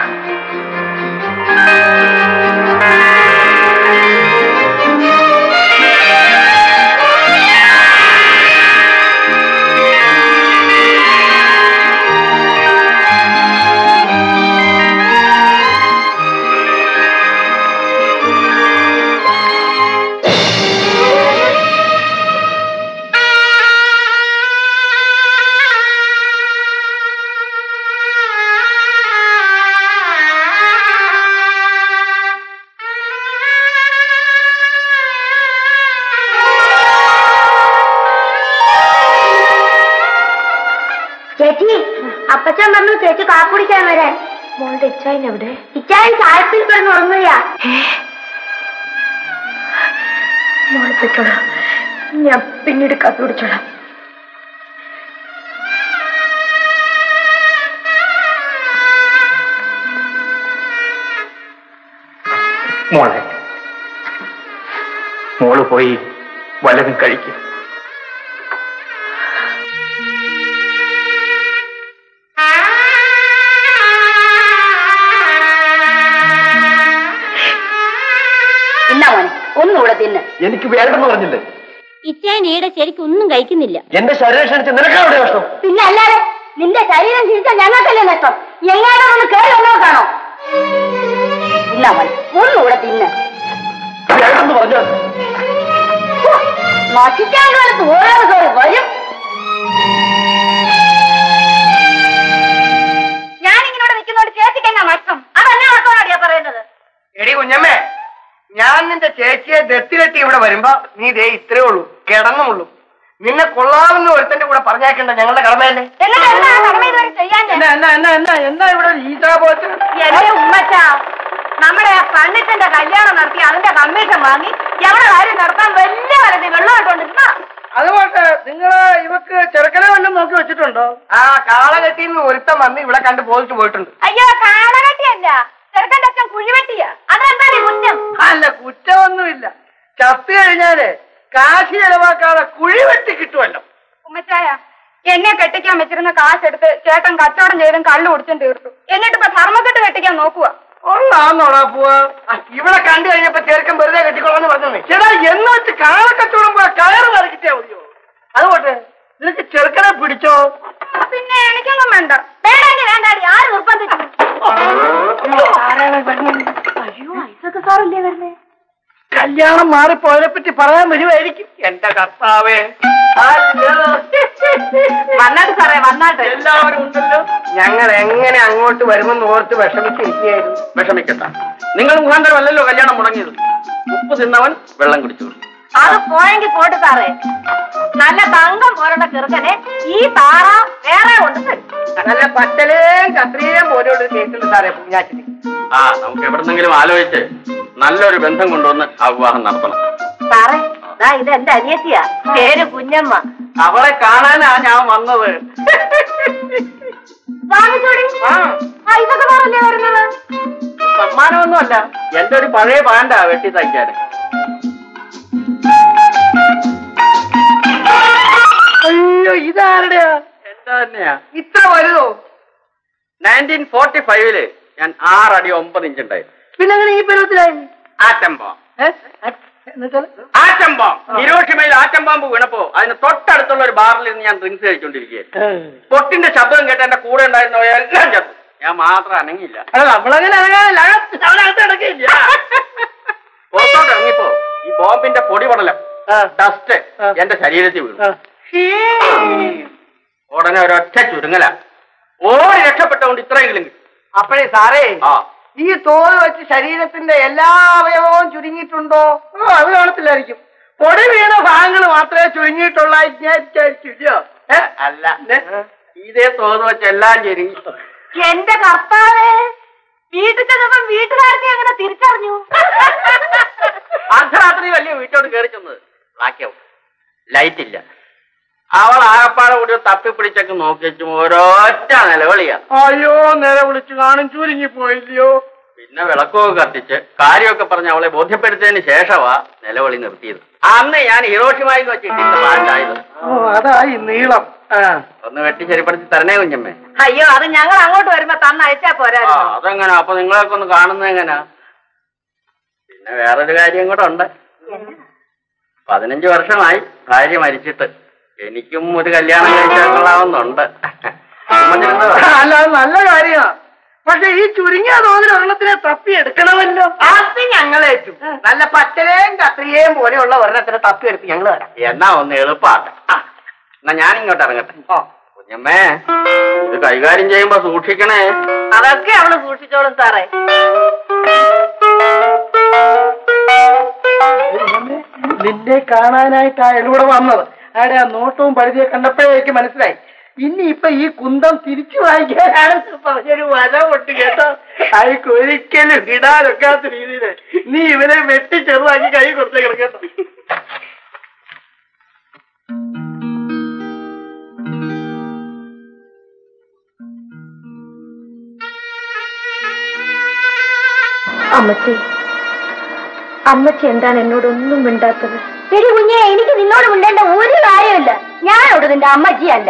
ചേച്ചി അപ്പച്ചൻ പറഞ്ഞു ചേച്ചി കാക്കുടിക്കാൻ വരാൻ മോളുടെ ഇച്ചായൻ എവിടെ ഇച്ചായൻ ചായപ്പിൽ കിടന്ന് ഉറങ്ങുകയാ മോളെ പൊയ്ക്കോളാം ഞാൻ പിന്നീട് കാപ്പി കുടിച്ചോളാം മോളെ മോള് പോയി വല്ലതും കഴിക്കും ഇന്നാ മോനെ ഒന്നുകൂടെ തിന്ന് എനിക്ക് വേണ്ടെന്ന് പറഞ്ഞില്ലേ ഇച്ചായൻ ഈടെ ശരിക്കും ഒന്നും കഴിക്കുന്നില്ല എന്റെ ശരീരം ക്ഷണിച്ച് നിനക്കാവിടെ കഷ്ടം പിന്നെ അല്ലാതെ നിന്റെ ശരീരം ചിരിച്ചാൽ ഞങ്ങൾക്കല്ലേ നഷ്ടം എങ്ങാനും ഒന്ന് കേറി വന്നോ കാണോ ഇന്നാ മോനെ ഒന്നുകൂടെ തിന്ന് വേണ്ടെന്ന് പറഞ്ഞോ നശിക്കാൻ കാലത്ത് ഓരോ കയറി വരും ഞാനിങ്ങനെ നിൽക്കുന്നോട് ചേച്ചിക്ക് എന്നാ നഷ്ടം അതെന്നാ നഷ്ടമാണോ പറയുന്നത് എടി കുഞ്ഞമ്മേ ഞാൻ നിന്റെ ചേച്ചിയെ ദത്തിലെത്തി ഇവിടെ വരുമ്പോ നീ ദേ ഇത്രേ ഉള്ളൂ കിടന്നുള്ളൂ നിന്നെ കൊള്ളാവുന്ന ഒരുത്തന്റെ കൂടെ പറഞ്ഞേക്കണ്ട ഞങ്ങളുടെ കടമയല്ലേ എന്നിട്ട് എന്താ ആ കടമ ഇതുവരെ ചെയ്യാൻ എന്നാ എന്നാ എന്നാ എന്നാ എന്താ ഇവിടെ ഒരു ഈസാ പോച്ച് എന്റെ ഉമ്മച്ച നമ്മുടെ ആ പണ്ഡിറ്റന്റെ കല്യാണം നടത്തി അതിന്റെ കമ്മീഷൻ വാങ്ങി എവിടെ കാര്യം നടത്താൻ വലിയ വലതി വെള്ളമായിട്ടോണ്ടിരുന്ന അത് പോട്ടെ നിങ്ങള് ഇവക്ക് ചെറുക്കനെ വല്ലതും നോക്കി വെച്ചിട്ടുണ്ടോ ആ കാളകെട്ടിന്ന് ഒരുത്തൻ വന്ന് ഇവിടെ കണ്ട് ബോധിച്ചു പോയിട്ടുണ്ട് അയ്യോ കാളകെട്ടിയല്ല ചെറുക്കന്റെ അച്ഛൻ കുഴിവെട്ടിയാ അതെന്താണ് ഈ കുറ്റം അല്ല കുറ്റമൊന്നുമില്ല ചത്തു കഴിഞ്ഞാല് കാശി ചെലവാക്കാതെ കുഴി വെട്ടി കിട്ടുമല്ലോ ഉമ്മച്ചായ എന്നെ കെട്ടിക്കാൻ വെച്ചിരുന്ന കാശെടുത്ത് ചേട്ടൻ കച്ചവടം ചെയ്തും കള്ളു കുടിച്ചും തീർത്തു എന്നിട്ട് ഇപ്പൊ ധർമ്മക്കെട്ട് കെട്ടിക്കാൻ നോക്കുക ഒന്നാന്നോടാ പോവാ ആ, ഇവിടെ കണ്ടു കഴിഞ്ഞപ്പോ ചെറുക്കൻ വെറുതെ കെട്ടിക്കോളാന്ന് പറഞ്ഞു ചേട്ടാ എന്ന് വെച്ച് കാളക്കച്ചവടം പോയാ കയറ് നിറക്കിച്ചാ മതിയോ അതുപോട്ടെ നിനക്ക് ചെറുക്കനെ പിടിച്ചോ പിന്നെ എനിക്കൊന്നും വേണ്ട വേണ്ടെങ്കിൽ വേണ്ടാടി ആര് നിർബന്ധിച്ചു അയ്യോ ഐസൊക്കെ സാറല്ലേ വരുന്നേ കല്യാണം മാറിപ്പോയതിനെ പറ്റി പറയാൻ വരുമായിരിക്കും എന്റെ കർത്താവേ ഹലോ. വന്നാട്ട് സാറേ വന്നാട്ട് എല്ലാവരും ഉണ്ടല്ലോ ഞങ്ങൾ എങ്ങനെ അങ്ങോട്ട് വരുമെന്ന് ഓർത്ത് വിഷമിച്ചിരിക്കുകയായിരുന്നു വിഷമിക്കണ്ട നിങ്ങൾ മുഖാന്തരമല്ലല്ലോ കല്യാണം മുടങ്ങിയത് ഉപ്പ് തിന്നവൻ വെള്ളം കുടിച്ചു അത് പോയെങ്കിൽ പോട്ട് സാറേ നല്ല തങ്കം പോലുള്ള ചെറുക്കനെ ഈ താറ വേറെ കൊണ്ട് തരും നല്ല പത്തലേം കത്രിയേം പോലെയുള്ള ഒരു കേസുണ്ട് സാറേ പൂഞ്ഞാറ്റിന് ആ നമുക്ക് എവിടെന്നെങ്കിലും ആലോചിച്ച് നല്ലൊരു ബന്ധം കൊണ്ടുവന്ന് ആ വിവാഹം നടത്തണം സാറേ ദാ ഇത് എന്റെ അനിയത്തിയാ പേര് കുഞ്ഞമ്മ അവളെ കാണാനാ ഞാൻ വന്നത് വാങ്ങിച്ചോടി ആ ആ ഇതൊക്കെ സാറല്ലേ വരുന്നത് സമ്മാനമൊന്നുമല്ല എന്റെ ഒരു പഴയ പാൻഡാ വെട്ടി തയ്ക്കാൻ ആരുടെയാ എന്റെ തന്നെയാ ഇത്ര വലുതോ നയൻറ്റീൻ ഫോർട്ടി ഫൈവില് ഞാൻ ആറടി ഒമ്പത് ഇഞ്ച് ഉണ്ടായിരുന്നു പിന്നെ അങ്ങനെ ഈ പരുവത്തിലായി ആറ്റം ബോംബ് ഏ? എന്നുവെച്ചാല് ആറ്റം ബോംബ് ഹിരോഷിമയിൽ ആറ്റം ബോംബ് വീണപ്പോ അതിന് തൊട്ടടുത്തുള്ള ഒരു ബാറിൽ നിന്ന് ഞാൻ ഡ്രിങ്ക്സ് കഴിച്ചോണ്ടിരിക്കുകയായിരുന്നു പൊട്ടിന്റെ ശബ്ദം കേട്ട് എന്റെ കൂടെ ഉണ്ടായിരുന്നവരെല്ലാം ചത്തു ഞാൻ മാത്രം അനങ്ങിയില്ല അല്ല നമ്മളങ്ങനെ അനങ്ങാനല്ല അകത്ത് അവനകത്ത് കിടക്കില്ല പുറത്തോട്ട് ഇറങ്ങിപ്പോ ഈ ബോംബിന്റെ പൊടി പടലം ഡസ്റ്റ് എന്റെ ശരീരത്തിൽ വീണു ഉടനെ ഒരൊറ്റ ചുരുങ്ങല ഓടി രക്ഷപ്പെട്ടതുകൊണ്ട് ഇത്രയെങ്കിലും കിട്ടി അപ്പോഴേ സാറേ ആ ഈ തോല് വെച്ച് ശരീരത്തിന്റെ എല്ലാ അവയവവും ചുരുങ്ങിയിട്ടുണ്ടോ ഓ അത് കാണത്തില്ലായിരിക്കും പൊടി വീണ ഭാഗങ്ങൾ മാത്രമേ ചുരുങ്ങിയിട്ടുള്ളായിരിക്കും ഏ, അല്ല ഇതേ തോന്നു വെച്ച് എല്ലാം ചുരുങ്ങി എന്റെ കർത്താവേ വീട്ടിൽ ചെന്നപ്പം വീട്ടുകാരനെ അങ്ങനെ തിരിച്ചറിഞ്ഞു അർദ്ധരാത്രി വലിയ വീട്ടോട് കയറി ചെന്നത് ബാക്കിയാവും ലൈറ്റ് ഇല്ല അവൾ ആകപ്പാടെ കൂടി തപ്പിപ്പിടിച്ചൊക്കെ നോക്കി വെച്ചും ഓരോറ്റ നിലവിളിയാ അയ്യോ നേരെ വിളിച്ചു കാണും ചുരുങ്ങി പോയില്ലയോ പിന്നെ വിളക്കൊക്കെ കത്തിച്ച് കാര്യമൊക്കെ പറഞ്ഞ് അവളെ ബോധ്യപ്പെടുത്തിയതിന് ശേഷമാ നിലവിളി നിർത്തിയത് അന്ന് ഞാൻ ഹിറോഷിമായി വെച്ചിട്ടില്ല പാട്ടായത് ഓ അതായി നീളം ആ ഒന്ന് വെട്ടി ശരിപ്പെടുത്തി തരണേ കുഞ്ഞമ്മേ അയ്യോ അത് ഞങ്ങൾ അങ്ങോട്ട് വരുമ്പോ തന്നയച്ചാ ആ പോരായിരുന്നു അതെങ്ങനെ അപ്പൊ നിങ്ങളൊക്കെ ഒന്ന് കാണുന്നത് എങ്ങനാ പിന്നെ വേറൊരു കാര്യം കൂടെ ഉണ്ട് പതിനഞ്ച് വർഷമായി ഭാര്യ മരിച്ചിട്ട് എനിക്കും ഒരു കല്യാണം കഴിച്ചാൽ കൊള്ളാവുന്നുണ്ട് ഉമ്മച്ചിരുന്നോ? അല്ല അത് നല്ല കാര്യമാ പക്ഷെ ഈ ചുരുങ്ങിയ തോതിൽ ഒരെണ്ണത്തിനെ തപ്പി എടുക്കണമല്ലോ അത് ഞങ്ങളേറ്റു നല്ല പച്ചലേയും കത്രികയും പോലെയുള്ള ഒരെണ്ണത്തിനെ തപ്പി എടുത്ത് ഞങ്ങൾ തരാം എന്നാ ഒന്ന് എളുപ്പാക്കാം ആ, എന്നാ ഞാൻ ഇങ്ങോട്ട് ഇറങ്ങട്ടെ കുഞ്ഞമ്മേ ഇത് കൈകാര്യം ചെയ്യുമ്പോ സൂക്ഷിക്കണേ അതൊക്കെ അവള് സൂക്ഷിച്ചോളും സാറേ നിന്നെ കാണാനായിട്ട് അയാളൂടെ വന്നത് അയാളുടെ ആ നോട്ടവും പരിധിയെ കണ്ടപ്പോഴേക്ക് മനസ്സിലായി ഇനി ഇപ്പൊ ഈ കുന്തം തിരിച്ചു വായിക്കാനാണെന്ന് പറഞ്ഞൊരു വല പൊട്ട് കേട്ടോ അയാൾക്ക് ഒരിക്കലും ഇടാനൊക്കാത്ത രീതിയിൽ നീ ഇവനെ വെട്ടി ചെറുതാക്കി കൈ കൊടുത്തേക്കണം കേട്ടോ അമ്മച്ചി അമ്മച്ചി എന്താണ് എന്നോടൊന്നും മിണ്ടാത്തത് എടി കുഞ്ഞെ എനിക്ക് നിന്നോട് മിണ്ടേണ്ട ഒരു കാര്യമില്ല ഞാനോട് നിന്റെ അമ്മച്ചിയല്ല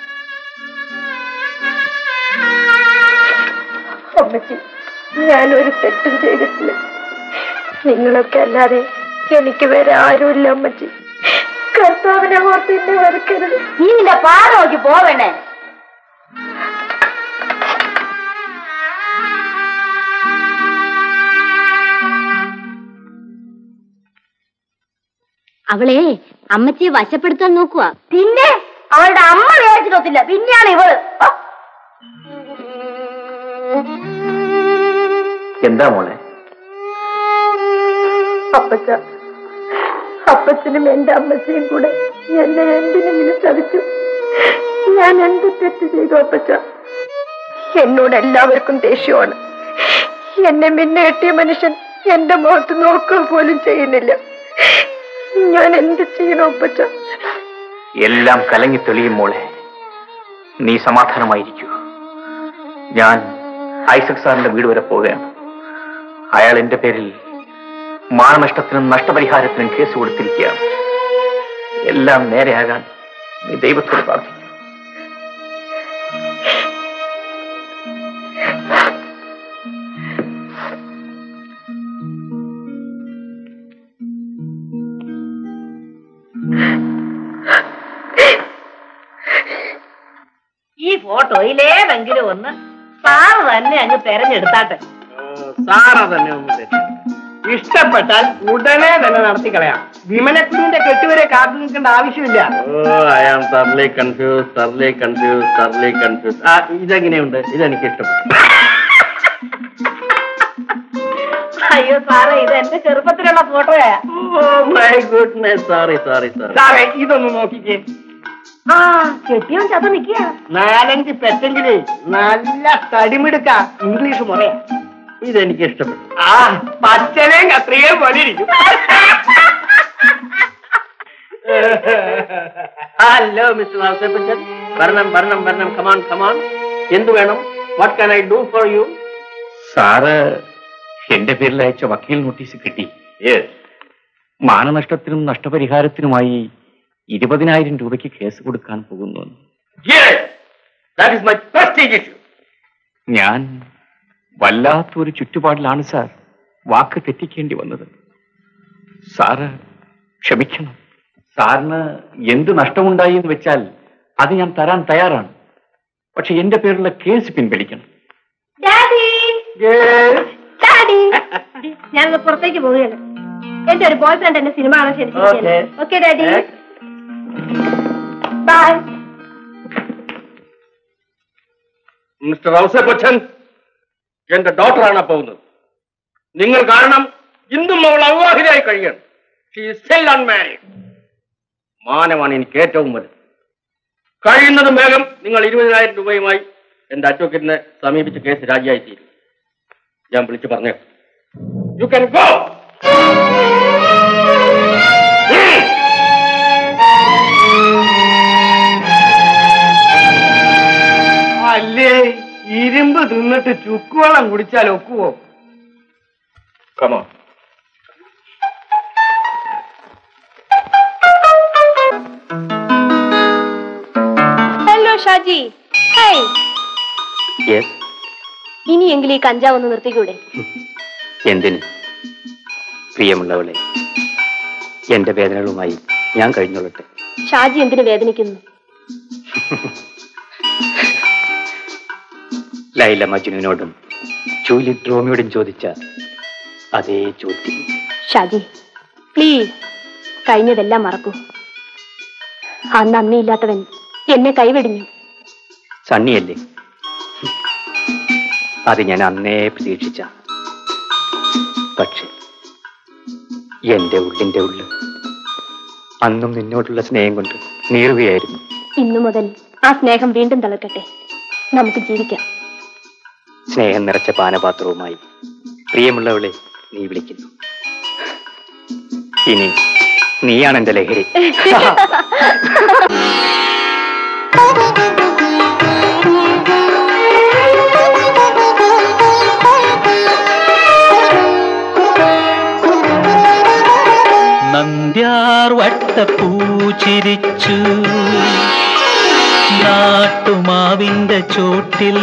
അമ്മച്ചി ഞാനൊരു തെറ്റും ചെയ്തിട്ടില്ല നിങ്ങളൊക്കെ അല്ലാതെ എനിക്ക് വേറെ ആരുമില്ല അമ്മച്ചി കർത്താവിനെ ഓർത്ത് എന്നെ വരക്കരുത് നീ നിന്റെ പാറ നോക്കി പോവേണേ അവളെ അമ്മച്ചിയെ വശപ്പെടുത്താൻ നോക്കുക പിന്നെ അവളുടെ അമ്മ വിചാരിച്ചിട്ടൊത്തില്ല പിന്നെയാണ് ഇവള് ഓ, എന്താ മോളെ അപ്പച്ച അപ്പച്ചനും എന്റെ അമ്മച്ചയും കൂടെ എന്നെ എന്തിനെങ്കിലും ചതിച്ചു ഞാൻ എന്ത് തെറ്റ് ചെയ്തു അപ്പച്ച എന്നോട് എല്ലാവർക്കും ദേഷ്യമാണ് എന്നെ മിന്നെ കെട്ടിയ മനുഷ്യൻ എന്റെ മുഖത്ത് നോക്കുക പോലും ചെയ്യുന്നില്ല ഞാൻ എന്ത് ചെയ്യണം അപ്പച്ച എല്ലാം കലങ്ങി തെളിയും മോളെ നീ സമാധാനമായിരിക്കൂ ഞാൻ ഐസക് സാറിന്റെ വീട് വരെ പോവുകയാണ് അയാൾ എന്റെ പേരിൽ മാനനഷ്ടത്തിനും നഷ്ടപരിഹാരത്തിനും കേസ് കൊടുത്തിരിക്കുകയാണ് എല്ലാം നേരെയാകാൻ നീ ദൈവത്തോട് പ്രാർത്ഥിക്കും ഈ ഫോട്ടോയിലേതെങ്കിലും ഒന്ന് സാറ് തന്നെ അങ്ങ് തെരഞ്ഞെടുത്താട്ടെ സാറ തന്നെ ഒന്ന് തെറ്റ് ഇഷ്ടപ്പെട്ടാൽ ഉടനെ തന്നെ നടത്തി കളയാം വിമലക്കുഞ്ഞിന്റെ കെട്ടുവരെ കാത്തു നിൽക്കേണ്ട ആവശ്യമില്ല oh I am thoroughly confuse thoroughly confuse thoroughly confuse ആ ഇതെങ്ങനെയുണ്ട് ഇതെനിക്ക് ഇഷ്ടപ്പെട്ടു അയ്യോ സാറേ ഇത് എന്റെ ചെറുപ്പത്തിലുള്ള ഫോട്ടോയാ oh my goodness sorry sorry sorry സാറേ ഇതൊന്ന് നോക്കിക്കേ ആ കെട്ടിയവൻ ചത നിക്കുക നാലഞ്ച് പെറ്റെങ്കിലേ നല്ല തടിമിടുക്ക ഇംഗ്ലീഷ് മുറയാ ഇതെനിക്ക് ഇഷ്ടപ്പെട്ടു ആ പച്ചനെയും കത്രികയും പോലെ ഇരിക്കും ഹലോ മിസ്റ്റർ വാസപ്പച്ചൻ വരണം വരണം വരണം കമാൺ കമാൺ എന്ത് വേണം what can I do for you sir എന്റെ പേരിൽ അയച്ച വക്കീൽ നോട്ടീസ് കിട്ടി യെസ് മാനനഷ്ടത്തിനും നഷ്ടപരിഹാരത്തിനുമായി ഇരുപതിനായിരം രൂപയ്ക്ക് കേസ് കൊടുക്കാൻ പോകുന്നു that is my prestige issue ഞാൻ വല്ലാത്തൊരു ചുറ്റുപാടിലാണ് സാർ വാക്ക് തെറ്റിക്കേണ്ടി വന്നത് സാറ് ക്ഷമിക്കണം സാറിന് എന്ത് നഷ്ടമുണ്ടായി എന്ന് വെച്ചാൽ അത് ഞാൻ തരാൻ തയ്യാറാണ് പക്ഷെ എന്റെ പേരുള്ള കേസ് പിൻവലിക്കണം ഡാഡി ഡാഡി ഞാൻ പുറത്തേക്ക് പോവുകയാണ് എന്റെ ഒരു ബോയ് ഫ്രണ്ട് എന്നെ സിനിമ കാണാൻ ക്ഷണിച്ചിരിക്കുകയാണ് okay daddy bye mister Ouseppachan എന്റെ ഡോക്ടറാണ് പോകുന്നത് നിങ്ങൾ കാരണം ഇന്നും അവൾ അവിവാഹിതയായി കഴിയണം ഷീ സ്റ്റിൽ അൺമാരീഡ് മാനമാണ് എനിക്ക് ഏറ്റവും വലുത് കഴിയുന്നതും വേഗം നിങ്ങൾ ഇരുപതിനായിരം രൂപയുമായി എന്റെ അഡ്വക്കേറ്റിനെ സമീപിച്ച് കേസ് രാജിയായി തീരും ഞാൻ വിളിച്ചു പറഞ്ഞു യു കൻ ഗോ അല്ലേ ഇരുമ്പ് തിന്നിട്ട് ചുക്കുവെള്ളം കുടിച്ചാൽ ഒക്കുവോ come on hello Shaji hey yes ഇനിയെങ്കിലും ഈ കഞ്ചാവ് ഒന്ന് നിർത്തിക്കൂടെ എന്തിന് പ്രിയമുള്ളവളെ എന്റെ വേദനകളുമായി ഞാൻ കഴിഞ്ഞോളട്ടെ ഷാജി എന്തിനു വേദനിക്കുന്നു ലൈല മജ്നുവിനോടും ജൂലി ഡ്രോമിയോടും ചോദിച്ച അതേ ചോദ്യം ഷാജി പ്ലീസ് കഴിഞ്ഞതെല്ലാം മറക്കൂ ആ നന്ദിയില്ലാത്തവൻ എന്നെ കൈവെടിഞ്ഞു സണ്ണിയല്ലേ അത് ഞാൻ അന്നേ പ്രതീക്ഷിച്ച പക്ഷെ എന്റെ ഉള്ളിന്റെ ഉള്ളിൽ അന്നും നിന്നോടുള്ള സ്നേഹം കൊണ്ട് നീറുകയായിരുന്നു ഇന്നു മുതൽ ആ സ്നേഹം വീണ്ടും തളർക്കട്ടെ നമുക്ക് ജീവിക്കാം സ്നേഹം നിറച്ച പാനപാത്രവുമായി പ്രിയമുള്ളവളെ നീ വിളിക്കുന്നു ഇനി നീയാണ് എന്റെ ലഹരി നന്ദ്യാർ വട്ടപ്പൂ ചിരിച്ചു നാട്ടുമാവിന്റെ ചോട്ടിൽ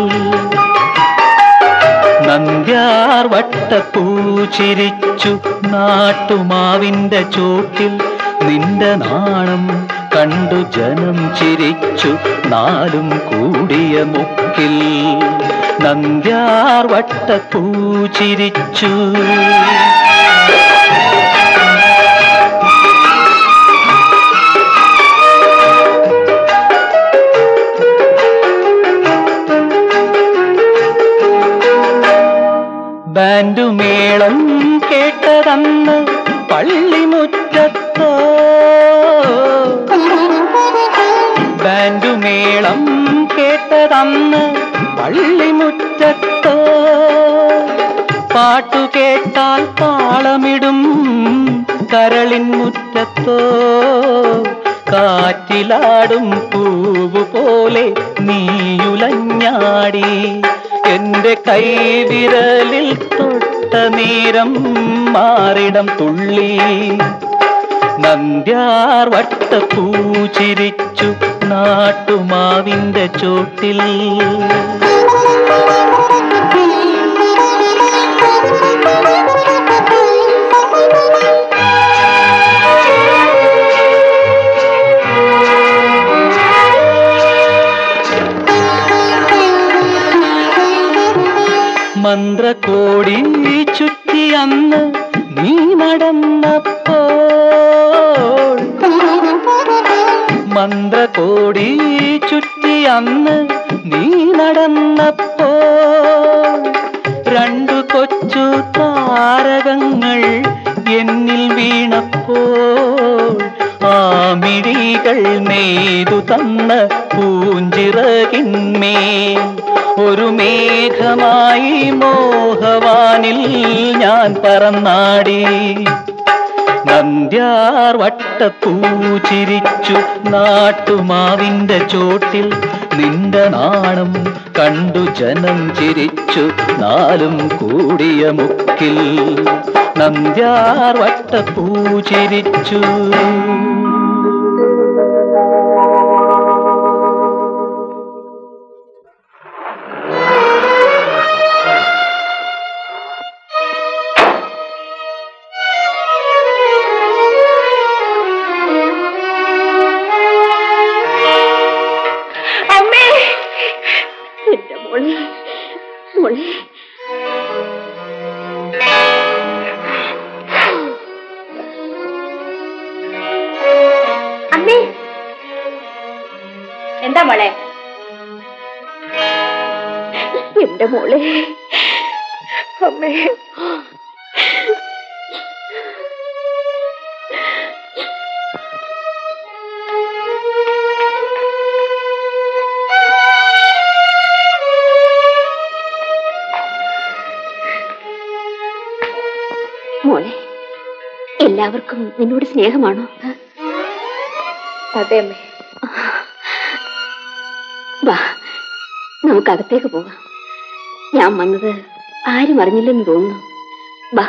നന്ദ്യാർ വട്ടപ്പൂ ചിരിച്ചു നാട്ടുമാവിന്റെ ചോട്ടിൽ നിന്റെ നാണം കണ്ടു ജനം ചിരിച്ചു നാലും കൂടിയ മുക്കിൽ നന്ദ്യാർ വട്ടപ്പൂ ചിരിച്ചു ബാൻഡുമേളം കേട്ടതന്ന് പള്ളിമുറ്റത്തോ ബാൻഡുമേളം കേട്ടതന്ന് പള്ളിമുറ്റത്തോ പാട്ടു കേട്ടാൽ താളമിടും കരളിൻ മുറ്റത്തോ കാറ്റിലാടും പൂവ് പോലെ നീയുലഞ്ഞാടി എന്റെ കൈവിരലിൽ തൊട്ട നേരം മാറിടം തുള്ളി നന്ദ്യാർ വട്ടപ്പൂ ചിരിച്ചു നാട്ടുമാവിന്റെ ചോട്ടിൽ മന്ത്രകോടി ചുറ്റി അന്ന് നീ നടന്നപ്പോൾ മന്ത്രകോടി ചുറ്റി അന്ന് നീ നടന്നപ്പോൾ രണ്ടു കൊച്ചു താരകങ്ങൾ എന്നിൽ വീണപ്പോൾ ആ മിഴികൾ നെയ്തു തന്ന പൂഞ്ചിറകിന്മേൽ ഒരു മേഘമായി മോഹവാനിൽ ഞാൻ പറന്നാടി നന്ദ്യാർ വട്ടപ്പൂ ചിരിച്ചു നാട്ടുമാവിന്റെ ചോട്ടിൽ നിന്റെ നാണം കണ്ടു ജനം ചിരിച്ചു നാലും കൂടിയ മുക്കിൽ നന്ദ്യാർ വട്ടപ്പൂ ചിരിച്ചു എന്താ മോളെ എന്റെ മോളെ അമ്മേ മോളെ എല്ലാവർക്കും നിന്നോട് സ്നേഹമാണോ അതെ അമ്മേ വാ നമുക്ക് അകത്തേക്ക് പോകാം ഞാൻ വന്നത് ആരും അറിഞ്ഞില്ലെന്ന് തോന്നുന്നു വാ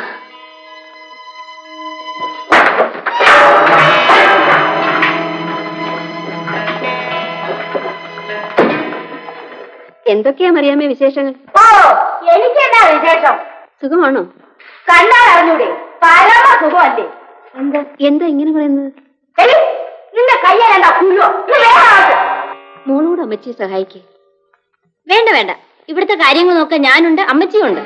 എന്തൊക്കെയാ മറിയാമ്മേ വിശേഷങ്ങൾ ഓ എനിക്കെന്താ വിശേഷം സുഖമാണോ കണ്ടാൽ അറിഞ്ഞൂടെ പരമ സുഖമല്ലേ എന്താ എന്താ ഇങ്ങനെ പറയുന്നത് എടി, നിന്റെ കയ്യിലെന്താ കുല്ലോ ഇത് വേറെ ആൾക്ക്. മോളോട് അമ്മച്ചിയെ സഹായിക്കേ വേണ്ട വേണ്ട ഇവിടുത്തെ കാര്യങ്ങൾ നോക്കാൻ ഞാനുണ്ട് അമ്മച്ചിയുണ്ട്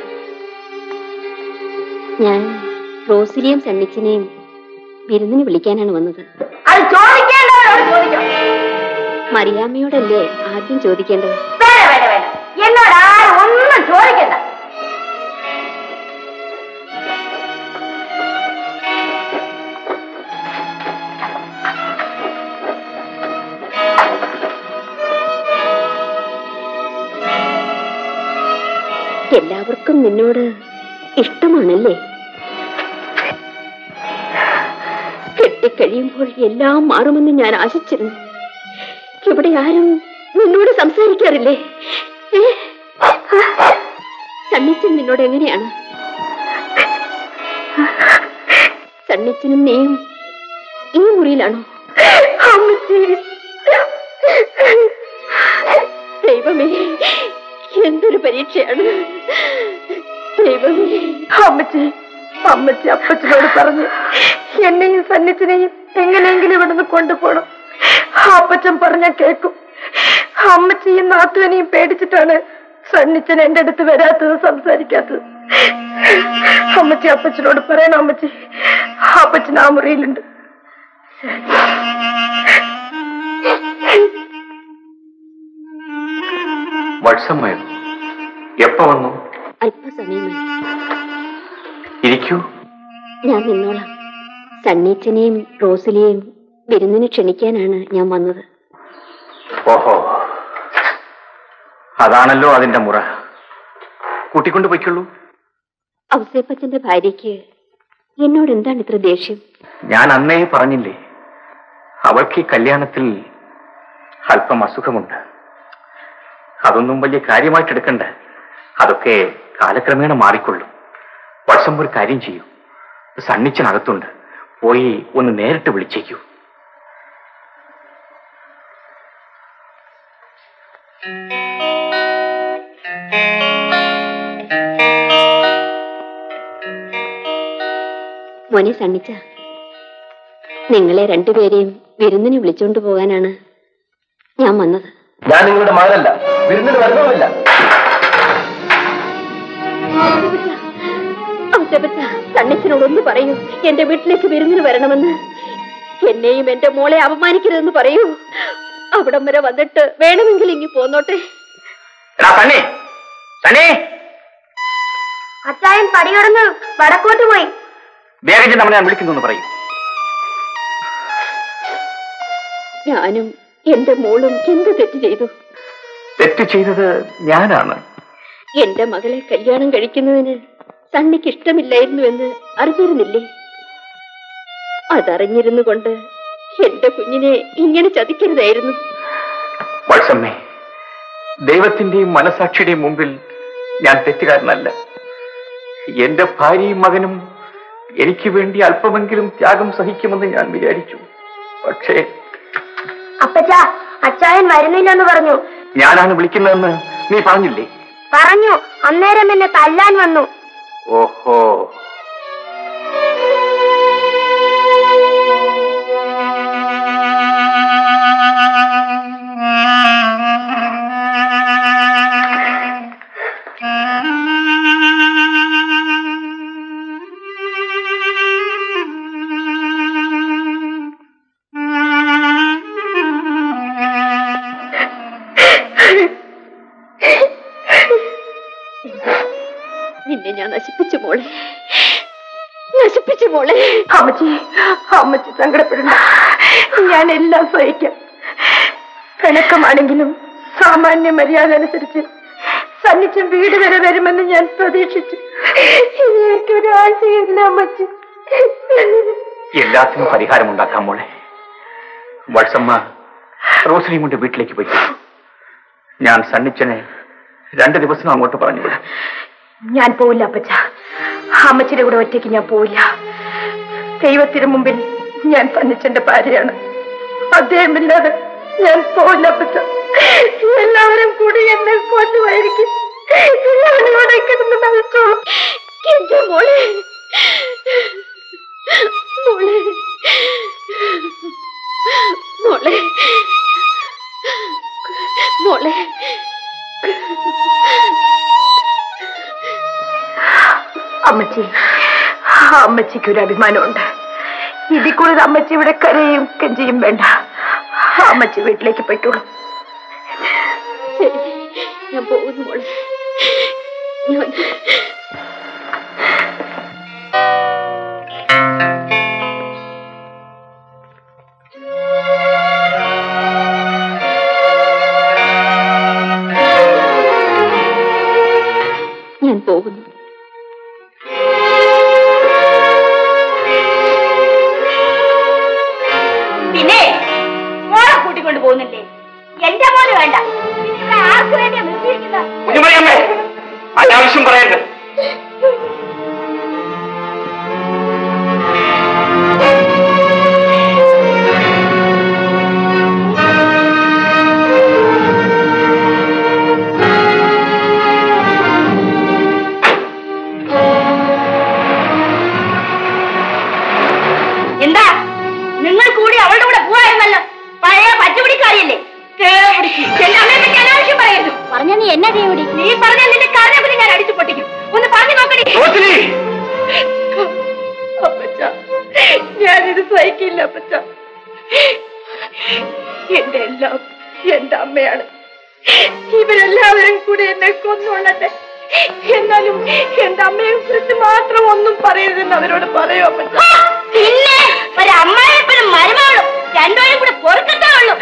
ഞാൻ റോസിലിയും സണ്ണിച്ചിനെയും വിരുന്നിന് വിളിക്കാനാണ് വന്നത് അത് ചോദിക്കേണ്ടവരോട് ചോദിക്കണം മറിയാമ്മയോടല്ലേ ആദ്യം ചോദിക്കേണ്ടത് വേണ്ട വേണ്ട വേണ്ട എന്നോട് ആരും ഒന്നും ചോദിക്കണ്ട എല്ലാവർക്കും നിന്നോട് ഇഷ്ടമാണല്ലേ കെട്ടിക്കഴിയുമ്പോൾ എല്ലാം മാറുമെന്ന് ഞാൻ ആശിച്ചിരുന്നു ഇവിടെ ആരും നിന്നോട് സംസാരിക്കാറില്ലേ ഏ? സണ്ണിച്ചൻ നിന്നോട് എങ്ങനെയാണ് സണ്ണിച്ചനും നീയും ഈ മുറിയിലാണോ ദൈവമേ എന്തൊരു പരീക്ഷയാണ് ദൈവമേ അമ്മച്ചി അമ്മച്ചി അപ്പച്ചനോട് പറഞ്ഞു എന്നെയും സന്നിച്ചിനെയും എങ്ങനെയെങ്കിലും ഇവിടുന്ന് കൊണ്ടുപോകണം അപ്പച്ചൻ പറഞ്ഞ കേക്കും അമ്മച്ചിയും നാത്തുവിനെയും പേടിച്ചിട്ടാണ് സണ്ണിച്ചൻ എന്റെ അടുത്ത് വരാത്തത് സംസാരിക്കാത്തത് അമ്മച്ചി അപ്പച്ചനോട് പറയണം അമ്മച്ചി അപ്പച്ചൻ ആ മുറിയിലുണ്ട് വത്സമ്മയോ എപ്പ വന്നു അല്പസമയമായി ഇരിക്കൂ ഞാൻ നിന്നോളാം സണ്ണീച്ചനെയും റോസിലിയെയും വിരുന്നിന് ക്ഷണിക്കാനാണ് ഞാൻ വന്നത് ഓഹോ അതാണല്ലോ അതിന്റെ മുറ കൂട്ടിക്കൊണ്ട് പൊയ്ക്കുള്ളൂ ഔസേപ്പച്ചന്റെ ഭാര്യയ്ക്ക് എന്നോട് എന്താണ് ഇത്ര ദേഷ്യം ഞാൻ അന്നേ പറഞ്ഞില്ലേ അവൾക്ക് ഈ കല്യാണത്തിൽ അല്പം അസുഖമുണ്ട് അതൊന്നും വലിയ കാര്യമായിട്ട് എടുക്കണ്ട അതൊക്കെ കാലക്രമേണ മാറിക്കൊള്ളും വർഷം ഒരു കാര്യം ചെയ്യൂ സണ്ണിച്ചനകത്തുണ്ട് പോയി ഒന്ന് നേരിട്ട് വിളിച്ചേക്കൂ മോനെ സണ്ണിച്ച നിങ്ങളെ രണ്ടുപേരെയും വിരുന്നിന് വിളിച്ചോണ്ട് പോകാനാണ് ഞാൻ വന്നത് ഞാൻ നിങ്ങളുടെ മകനല്ല വിരുന്നിന് വരുന്നതുമില്ല ഔസേപ്പച്ച സണ്ണിച്ചനോട് ഒന്ന് പറയൂ എന്റെ വീട്ടിലേക്ക് വിരുന്നിന് വരണമെന്ന് എന്നെയും എന്റെ മോളെ അപമാനിക്കരുതെന്ന് പറയൂ അവിടം വരെ വന്നിട്ട് വേണമെങ്കിൽ ഇങ്ങി പോന്നോട്ടെ എടാ സണ്ണി സണ്ണി അച്ചായൻ പടികടന്ന് വടക്കോട്ട് പോയി വേഗം ചെന്ന് അവനെ ഞാൻ വിളിക്കുന്നു എന്ന് പറയൂ ഞാനും എന്റെ മോളും എന്ത് തെറ്റ് ചെയ്തു തെറ്റ് ചെയ്തത് ഞാനാണ് എന്റെ മകളെ കല്യാണം കഴിക്കുന്നതിന് സണ്ണിക്ക് ഇഷ്ടമില്ലായിരുന്നു എന്ന് അറിഞ്ഞിരുന്നില്ലേ അതറിഞ്ഞിരുന്നു കൊണ്ട് എന്റെ കുഞ്ഞിനെ ഇങ്ങനെ ചതിക്കരുതായിരുന്നു വത്സമ്മേ ദൈവത്തിന്റെയും മനസാക്ഷിയുടെയും മുമ്പിൽ ഞാൻ തെറ്റുകാരനല്ല എന്റെ ഭാര്യയും മകനും എനിക്ക് വേണ്ടി അല്പമെങ്കിലും ത്യാഗം സഹിക്കുമെന്ന് ഞാൻ വിചാരിച്ചു പക്ഷേ അപ്പച്ച അച്ചായൻ വരുന്നില്ലെന്ന് പറഞ്ഞു ഞാനാണ് വിളിക്കുന്നതെന്ന് നീ പറഞ്ഞില്ലേ പറഞ്ഞു അന്നേരം എന്നെ തല്ലാൻ വന്നു ഓഹോ മോളെ അമ്മച്ചി അമ്മച്ചി സങ്കടപ്പെടണ്ട ഞാൻ എല്ലാം സഹിക്കാം പിണക്കമാണെങ്കിലും സാമാന്യ മര്യാദ അനുസരിച്ച് സന്നിച്ചം വീട് വരെ വരുമെന്ന് ഞാൻ പ്രതീക്ഷിച്ചു ഇനി എനിക്കൊരു ആശയില്ല അമ്മച്ചി എല്ലാത്തിനും പരിഹാരമുണ്ടാക്കാം മോളെ വത്സമ്മ റോസലിയും കൊണ്ട് വീട്ടിലേക്ക് പോയി ഞാൻ സണ്ണിച്ചനെ രണ്ട് ദിവസം അങ്ങോട്ട് പറഞ്ഞു വിടാം ഞാൻ പോവില്ല അപ്പച്ച അമ്മച്ചിയുടെ കൂടെ ഒറ്റയ്ക്ക് ഞാൻ പോവില്ല ദൈവത്തിന് മുമ്പിൽ ഞാൻ സന്നിച്ചന്റെ ഭാര്യയാണ് അദ്ദേഹമില്ലാതെ ഞാൻ പോവില്ല അപ്പച്ച എല്ലാവരും കൂടി എന്നെ കൊണ്ടുപോയിരിക്കും എല്ലാവരും ഇവിടെ കിടന്ന് മരിച്ചോളും എന്റെ മോളെ മോളെ മോളെ മോളെ അമ്മച്ചി അമ്മച്ചിക്ക് ഒരു അഭിമാനമുണ്ട് ഇതിൽ കൂടുതൽ അമ്മച്ചി ഇവിടെ കരയും കെഞ്ചിയും വേണ്ട അമ്മച്ചി വീട്ടിലേക്ക് പോയിക്കോളൂ ശരി ഞാൻ പോകുന്നു മോളെ ഞാൻ ഞാൻ പോകുന്നു പിന്നെ മോളെ കൂട്ടിക്കൊണ്ട് പോകുന്നില്ലേ എന്റെ മോന് വേണ്ട പിന്നെ ഇവിടെ ആർക്ക് വേണ്ടിയാ നിർത്തിയിരിക്കുന്നത് കുഞ്ഞുമണിയമ്മേ അനാവശ്യം പറയരുത് എന്താ നിങ്ങൾ കൂടി അവളുടെ കൂടെ പോവായിരുന്നല്ലോ പഴയ പച്ചപിടിക്കാരിയല്ലേ എന്റെ അമ്മയെ പറ്റി അനാവശ്യം പറയരുത് പറഞ്ഞ നീ എന്നാ ദേവടി നീ പറഞ്ഞ നിന്റെ കാരണത്തിന് ഞാൻ അടിച്ചു പൊട്ടിക്കും ഒന്ന് പറഞ്ഞു നോക്കടി റോസലി അപ്പച്ച ഞാനിത് സഹിക്കില്ല അപ്പച്ച എന്റെ എല്ലാം എന്റെ അമ്മയാണ് ഇവരെല്ലാവരും കൂടി എന്നെ കൊന്നുകൊള്ളട്ടെ എന്നാലും എന്റെ അമ്മയെ കുറിച്ച് മാത്രം ഒന്നും പറയരുതെന്ന് അവരോട് പറയൂ അപ്പച്ച പിന്നെ ഒരു അമ്മായിപ്പനും മരുമകളും രണ്ടുപേരും കൂടെ പൊറുക്കത്തേ ഉള്ളൂ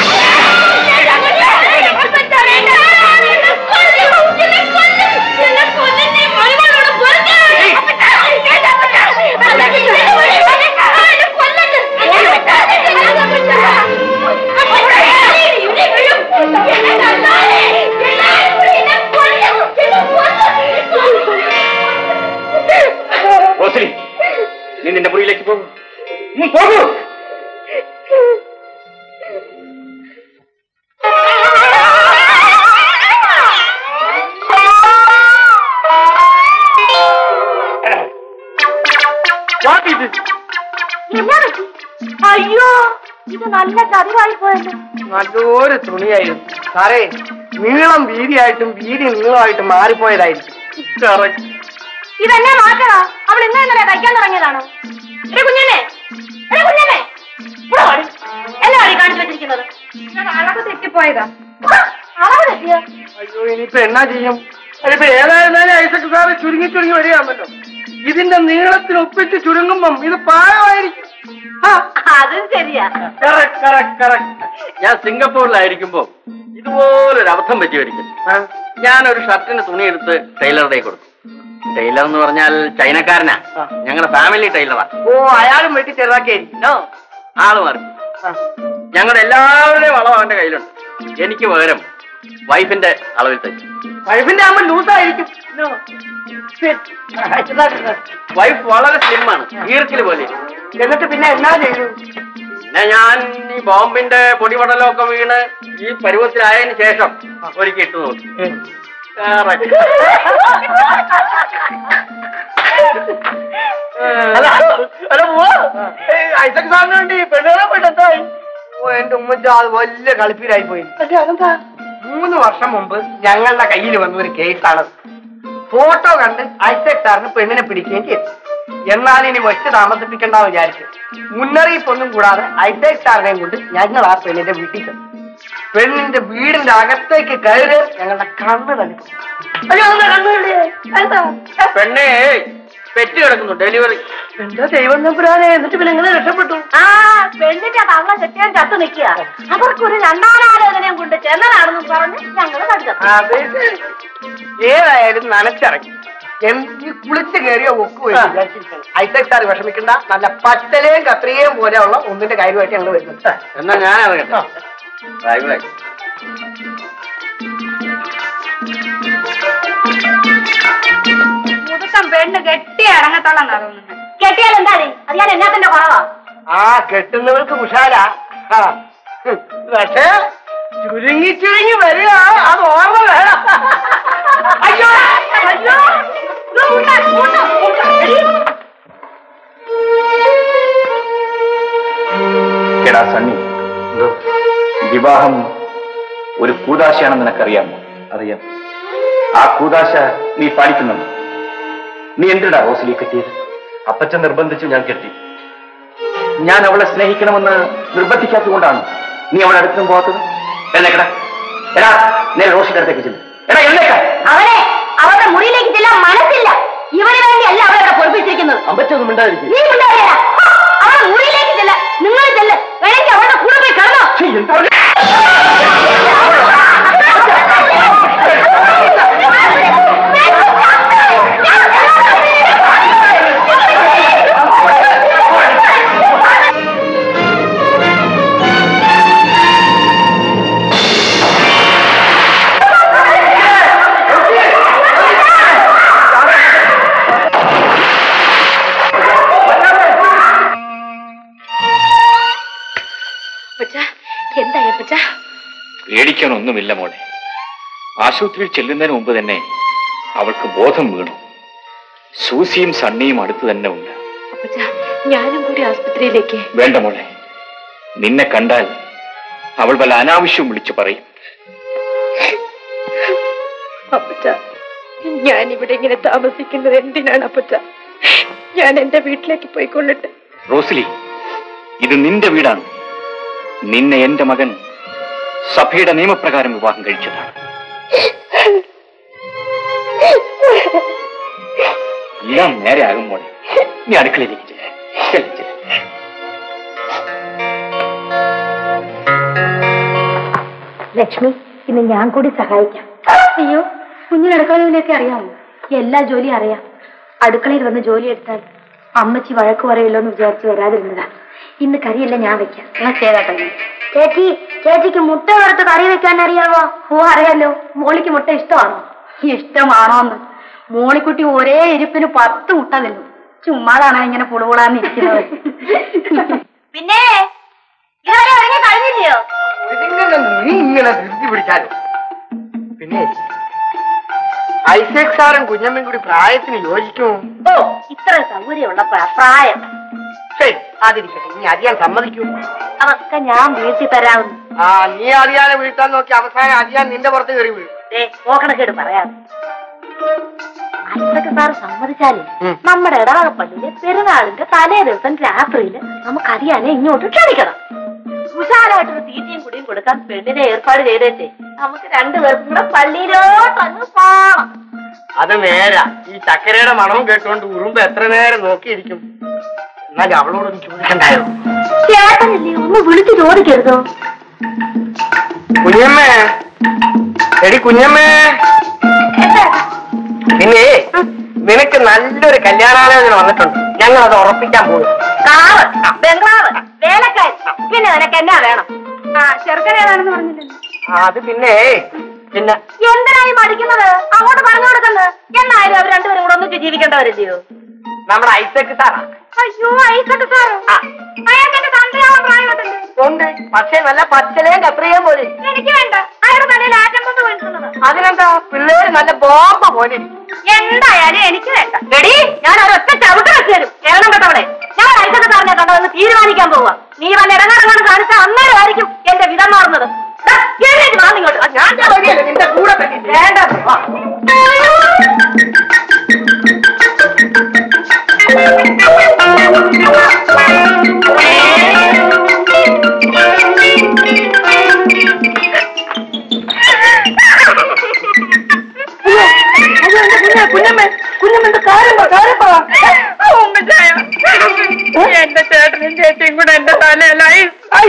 റോസലി നീ നിന്റെ മുറിയിലേക്ക് പോകും പോകൂ What is it? അയ്യോ ഇത് നല്ല ചതിവായി പോയല്ലോ നല്ലൊരു തുണിയായിരുന്നു സാറേ നീളം വീതിയായിട്ടും വീതി നീളമായിട്ടും മാറിപ്പോയതായിരിക്കും Correct. ഇതെന്നെ മാറ്റണോ അവൾ ഇന്നലെ ഇന്നലെ തയ്ക്കാൻ തുടങ്ങിയതാണോ എടേ കുഞ്ഞനെ എടേ കുഞ്ഞനെ ഇവിടെ വാടി. എന്നെ വാടി കാണിച്ചു വെച്ചിരിക്കുന്നത് അളവ് തെറ്റിപ്പോയതാ അളവ് തെറ്റിയോ അയ്യോ ഇനിയിപ്പോ എന്നാ ചെയ്യും അതിപ്പോ ഏതായിരുന്നാലും ഐസക് സാറ് ചുരുങ്ങി ചുരുങ്ങി വരികയാണല്ലോ ഇതിന്റെ നീളത്തിൽ ഒപ്പിച്ച് ചുരുങ്ങുമ്പം ഇത് പാഴമായിരിക്കും ആ, അതും ശരിയാ correct, correct, correct. ഞാൻ സിംഗപ്പൂരിലായിരിക്കുമ്പോ ഇതുപോലൊരു അബദ്ധം പറ്റി ഒരിക്കൽ ഞാനൊരു ഷർട്ടിന് തുണിയെടുത്ത് ടൈലറുടെ കൊടുത്തു ടൈലർ എന്ന് പറഞ്ഞാൽ ചൈനക്കാരനാ ഞങ്ങളുടെ ഫാമിലി ടൈലറാ ഓ അയാളും വെട്ടി ചെറുതാക്കിയായിരിക്കും നോ ആള് മാറി ഞങ്ങളുടെ എല്ലാവരുടെയും അളവ് അവന്റെ കയ്യിലുണ്ട് എനിക്ക് പകരം വൈഫിന്റെ അളവിൽ തയ്ച്ചു വൈഫിന്റെ ആകുമ്പോ ലൂസായിരിക്കും വൈഫ് വളരെ സ്ലിമാണ് ഈർക്കിൽ പോലെ എന്നിട്ട് പിന്നെ എന്നാ ചെയ്തു പിന്നെ ഞാൻ ഈ ബോംബിന്റെ പൊടിപടലമൊക്കെ വീണ് ഈ പരുവത്തിലായതിനു ശേഷം ഒരിക്കൽ ഇട്ടു നോക്കി Correct. അല്ല അല്ല പോ ഐസക് സാറിന് വേണ്ടി പെണ്ണുകളെ പെട്ടെത്തായി ഓ എന്റെ ഉമ്മച്ച അത് വലിയ കളിപ്പീരായി പോയി അതെന്താ മൂന്ന് വർഷം മുമ്പ് ഞങ്ങളുടെ കയ്യിൽ വന്ന ഒരു കേസാണ് ഫോട്ടോ കണ്ട് ഐസക് സാറിന് പെണ്ണിനെ പിടിക്കുകയും ചെയ്തു എന്നാൽ ഇനി വെച്ച് താമസിപ്പിക്കണ്ടെന്ന് വിചാരിച്ചു മുന്നറിയിപ്പൊന്നും കൂടാതെ ഐസക് സാറിനെയും കൊണ്ട് ഞങ്ങൾ ആ പെണ്ണിന്റെ വീട്ടിൽ ചെന്നു പെണ്ണിന്റെ വീടിന്റെ അകത്തേക്ക് കയറി ഞങ്ങളുടെ കണ്ണ് തള്ളി അയ്യോ എന്താ കണ്ണു തള്ളിയേ? എന്താ പെണ്ണേ പെറ്റ് കിടക്കുന്നു ഡെലിവറി എന്താ ദൈവം നമ്പുരാനെ എന്നിട്ട് പിന്നെ എങ്ങനെ രക്ഷപ്പെട്ടു ആ പെണ്ണിന്റെ തള്ള കെട്ടിയാൻ ചത്തു നിൽക്കുക അവർക്കൊരു രണ്ടാനാലോചനയും കൊണ്ട് ചെന്നതാണെന്ന് പറഞ്ഞ് ഞങ്ങള് കണ്ടത് അത് ശരി. ഏതായാലും നനച്ചിറങ്ങി എനിക്ക് കുളിച്ച് കയറിയ ഒക്കു ഐസക് സാർ വിഷമിക്കണ്ട നല്ല പച്ചലയും കത്രികയും പോലെയുള്ള ഒന്നിന്റെ കാര്യമായിട്ട് ഞങ്ങൾ വരുന്നത് എന്നാ ഞാൻ ഇറങ്ങട്ടെ ഡ്രൈവറെ മുതുക്കം പെണ്ണ് കെട്ടി അടങ്ങത്തോളം തോന്നുന്നു കെട്ടിയാൽ എന്താ അത് ഞാൻ എന്നാത്തിന്റെ കുറവാ ആ കെട്ടുന്നവർക്ക് കുശാല ആ. ഹും. പക്ഷേ ചുരുങ്ങി ചുരുങ്ങി വരിക അത് ഓർമ്മ വേണം അയ്യോ അയ്യോ ഇത് ഉണ്ട്, ഉണ്ട്, ഉണ്ട്. എടീ, എടാ സണ്ണി വിവാഹം ഒരു കൂതാശയാണെന്ന് നിനക്കറിയാമോ അറിയാം ആ കൂതാശ നീ പാലിക്കുന്നുണ്ട് നീ എന്തിനാ റോസിലി കെട്ടിയത് അപ്പച്ചൻ നിർബന്ധിച്ചു ഞാൻ കെട്ടി ഞാൻ അവളെ സ്നേഹിക്കണമെന്ന് നിർബന്ധിക്കാത്തതുകൊണ്ടാണ് നീ അവളെ അടുത്തും പോകാത്തത് എന്നേക്കടാ എടാ നേരെ റോസിന്റെ അടുത്തേക്ക് ചെല്ലും എടാ എന്നേക്കാ അവനെ അവരുടെ മുറിയിലേക്ക് ചെല്ലാൻ മനസ്സില്ല ഇവന് വേണ്ടിയല്ല അവരവിടെ പൊറപ്പിച്ചിരിക്കുന്നത് അമ്പറ്റൊന്നും മിണ്ടാതിരിക്കും നീ ഉണ്ടാവില്ല അവരുടെ മുറിയിലേക്ക് ചെല്ല നിങ്ങൾ ചെല്ല് വേണമെങ്കിൽ അവരുടെ കൂടെ പോയി കിടന്നോ എന്തായി അപ്പച്ച പേടിക്കാനൊന്നുമില്ല മോളെ ആശുപത്രിയിൽ ചെല്ലുന്നതിന് മുമ്പ് തന്നെ അവൾക്ക് ബോധം വീണു സൂസിയും സണ്ണിയും അടുത്ത് തന്നെ ഉണ്ട് അപ്പച്ച ഞാനും കൂടി ആസ്പത്രിയിലേക്ക് വേണ്ട മോളെ നിന്നെ കണ്ടാൽ അവൾ വല്ല അനാവശ്യവും വിളിച്ചു പറയും അപ്പച്ച ഞാൻ ഇവിടെ ഇങ്ങനെ താമസിക്കുന്നത് എന്തിനാണ് അപ്പച്ച ഞാൻ എന്റെ വീട്ടിലേക്ക് പോയിക്കൊള്ളട്ടെ റോസ്ലി ഇത് നിന്റെ വീടാണ് നിന്നെ എന്റെ മകൻ സഭയുടെ നിയമപ്രകാരം വിവാഹം കഴിച്ചതാണ് എല്ലാം നേരെ ആകും മോളെ നീ അടുക്കളയിലേക്ക് ചെല്ല്. ചെല്ല്, ചെല്ല്. ലക്ഷ്മി ഇന്ന് ഞാൻ കൂടി സഹായിക്കാം അയ്യോ കുഞ്ഞിന് അടുക്കളയിലേക്ക് അറിയാമോ എല്ലാ ജോലിയും അറിയാം അടുക്കളയിൽ വന്ന് ജോലി എടുത്താൽ അമ്മച്ചി വഴക്ക് പറയല്ലോ എന്ന് വിചാരിച്ച് വരാതിരുന്നതാ ഇന്ന് കറിയല്ല ഞാൻ വെക്കാം ഞാൻ ചെയ്താട്ടോ ചേച്ചി ചേച്ചിക്ക് മുട്ട വറുത്ത് കറി വെക്കാൻ അറിയാവോ ഓ അറിയാലോ മോളിക്ക് മുട്ട ഇഷ്ടമാണോ ഇഷ്ടമാണോന്ന് മോളിക്കുട്ടി ഒരേ ഇരിപ്പിന് പത്ത് മുട്ട തിന്നു ചുമ്മാതാണ് ഇങ്ങനെ പുളുപുളാന്നിരിക്കുന്നത് പിന്നെ ഇതുവരെ ഇറങ്ങി കഴിഞ്ഞില്ലയോ ഇതിങ്ങനെ നീ ഇങ്ങനെ ധൃതി പിടിച്ചാലോ പിന്നെ ഐസക് സാറും കുഞ്ഞമ്മയും കൂടി പ്രായത്തിന് യോജിക്കും ഓ ഇത്ര സൗകര്യമുള്ളപ്പോഴാ പ്രായം ശരി അതിരിക്കട്ടെ നീ അറിയാൻ സമ്മതിക്കൂ അതൊക്കെ ഞാൻ വീട്ടിൽ തരാവുന്നു ആ നീ അറിയാതെ വീഴ്ത്താൻ നോക്കി അവസാനം അറിയാൻ നിന്റെ പുറത്ത് കയറി വീഴും ദേ, നോക്കണക്കേട് പറയാം അതൊക്കെ സാറ് സമ്മതിച്ചാലും ഉം. നമ്മുടെ ഇടവകപ്പള്ളിയിലെ പെരുന്നാളിന്റെ തലേ ദിവസം രാത്രിയില് നമുക്ക് അറിയാനെ ഇങ്ങോട്ട് ക്ഷണിക്കണം വിശാലമായിട്ടൊരു തീറ്റയും കുടിയും കൊടുക്കാൻ പെണ്ണിനെ ഏർപ്പാട് ചെയ്തേച്ചേ നമുക്ക് രണ്ടുപേർക്കും കൂടെ പള്ളിയിലോട്ടങ്ങ് പോണം അത് നേരാ ഈ ചക്കരയുടെ മണവും കേട്ടുകൊണ്ട് ഉറുമ്പ് എത്ര നേരം നോക്കിയിരിക്കും എന്നാൽ അവളോടൊന്ന് ചോദിക്കണ്ടായോ ചേട്ടനില്ലേ ഒന്ന് വിളിച്ചു ചോദിക്കരുതോ കുഞ്ഞമ്മേ എടി കുഞ്ഞമ്മേ പിന്നെ നിനക്ക് നല്ലൊരു കല്യാണാലോചന വന്നിട്ടുണ്ട് ഞങ്ങൾ അത് ഉറപ്പിക്കാൻ പോകും കാറ് ബംഗ്ലാവ് വേലക്കാരി പിന്നെ നിനക്ക് എന്നാ വേണം ആ ചെറുക്കനേതാണെന്ന് പറഞ്ഞില്ലല്ലോ അത് പിന്നെ പിന്നെ എന്തിനായി മടിക്കുന്നത് അങ്ങോട്ട് പറഞ്ഞു കൊടുക്കുന്നത് എന്നായാലും അവർ രണ്ടുപേരും കൂടെ ഒന്നിച്ച് ജീവിക്കേണ്ടവരല്ലയോ നമ്മുടെ ഐസക്ക് സാറാ അയ്യോ ഐസക്ക് സാറ് അയാൾക്കെന്റെ തന്തയാവാൻ പ്രായമുണ്ടല്ലോ ഉണ്ട് പക്ഷേ നല്ല പച്ചലയും കത്രികയും പോലെ എനിക്ക് വേണ്ട അയാളുടെ തലയിൽ ആറ്റം കൊണ്ട് വീണിട്ടുള്ളത് അതിനെന്താ പിള്ളേര് നല്ല ബോംബ പോലെ ഇരിക്കും. എന്തായാലും എനിക്ക് വേണ്ട എടി ഞാൻ ഒരൊറ്റ ചവിട്ട് വെച്ച് തരും കേരളം കേട്ടവളെ ഞാൻ ഐസക്ക് സാറിനെ കണ്ടതെന്ന് തീരുമാനിക്കാൻ പോവാ നീ വല്ല ഇടങ്ങാറങ്ങാണ് കാണിച്ച അന്നേരമായിരിക്കും എന്റെ വിധം മാറുന്നത് ദാ, എഴുന്നേറ്റ് വാ ഇങ്ങോട്ട്. ഞാൻ മതിയല്ലോ, നിന്റെ കൂടെ തന്നെ വേണ്ട വാ. കുഞ്ഞമ്മ കുഞ്ഞമ്മ കാര്യം പറ കാര്യം പറ എന്റെ തലയിലായി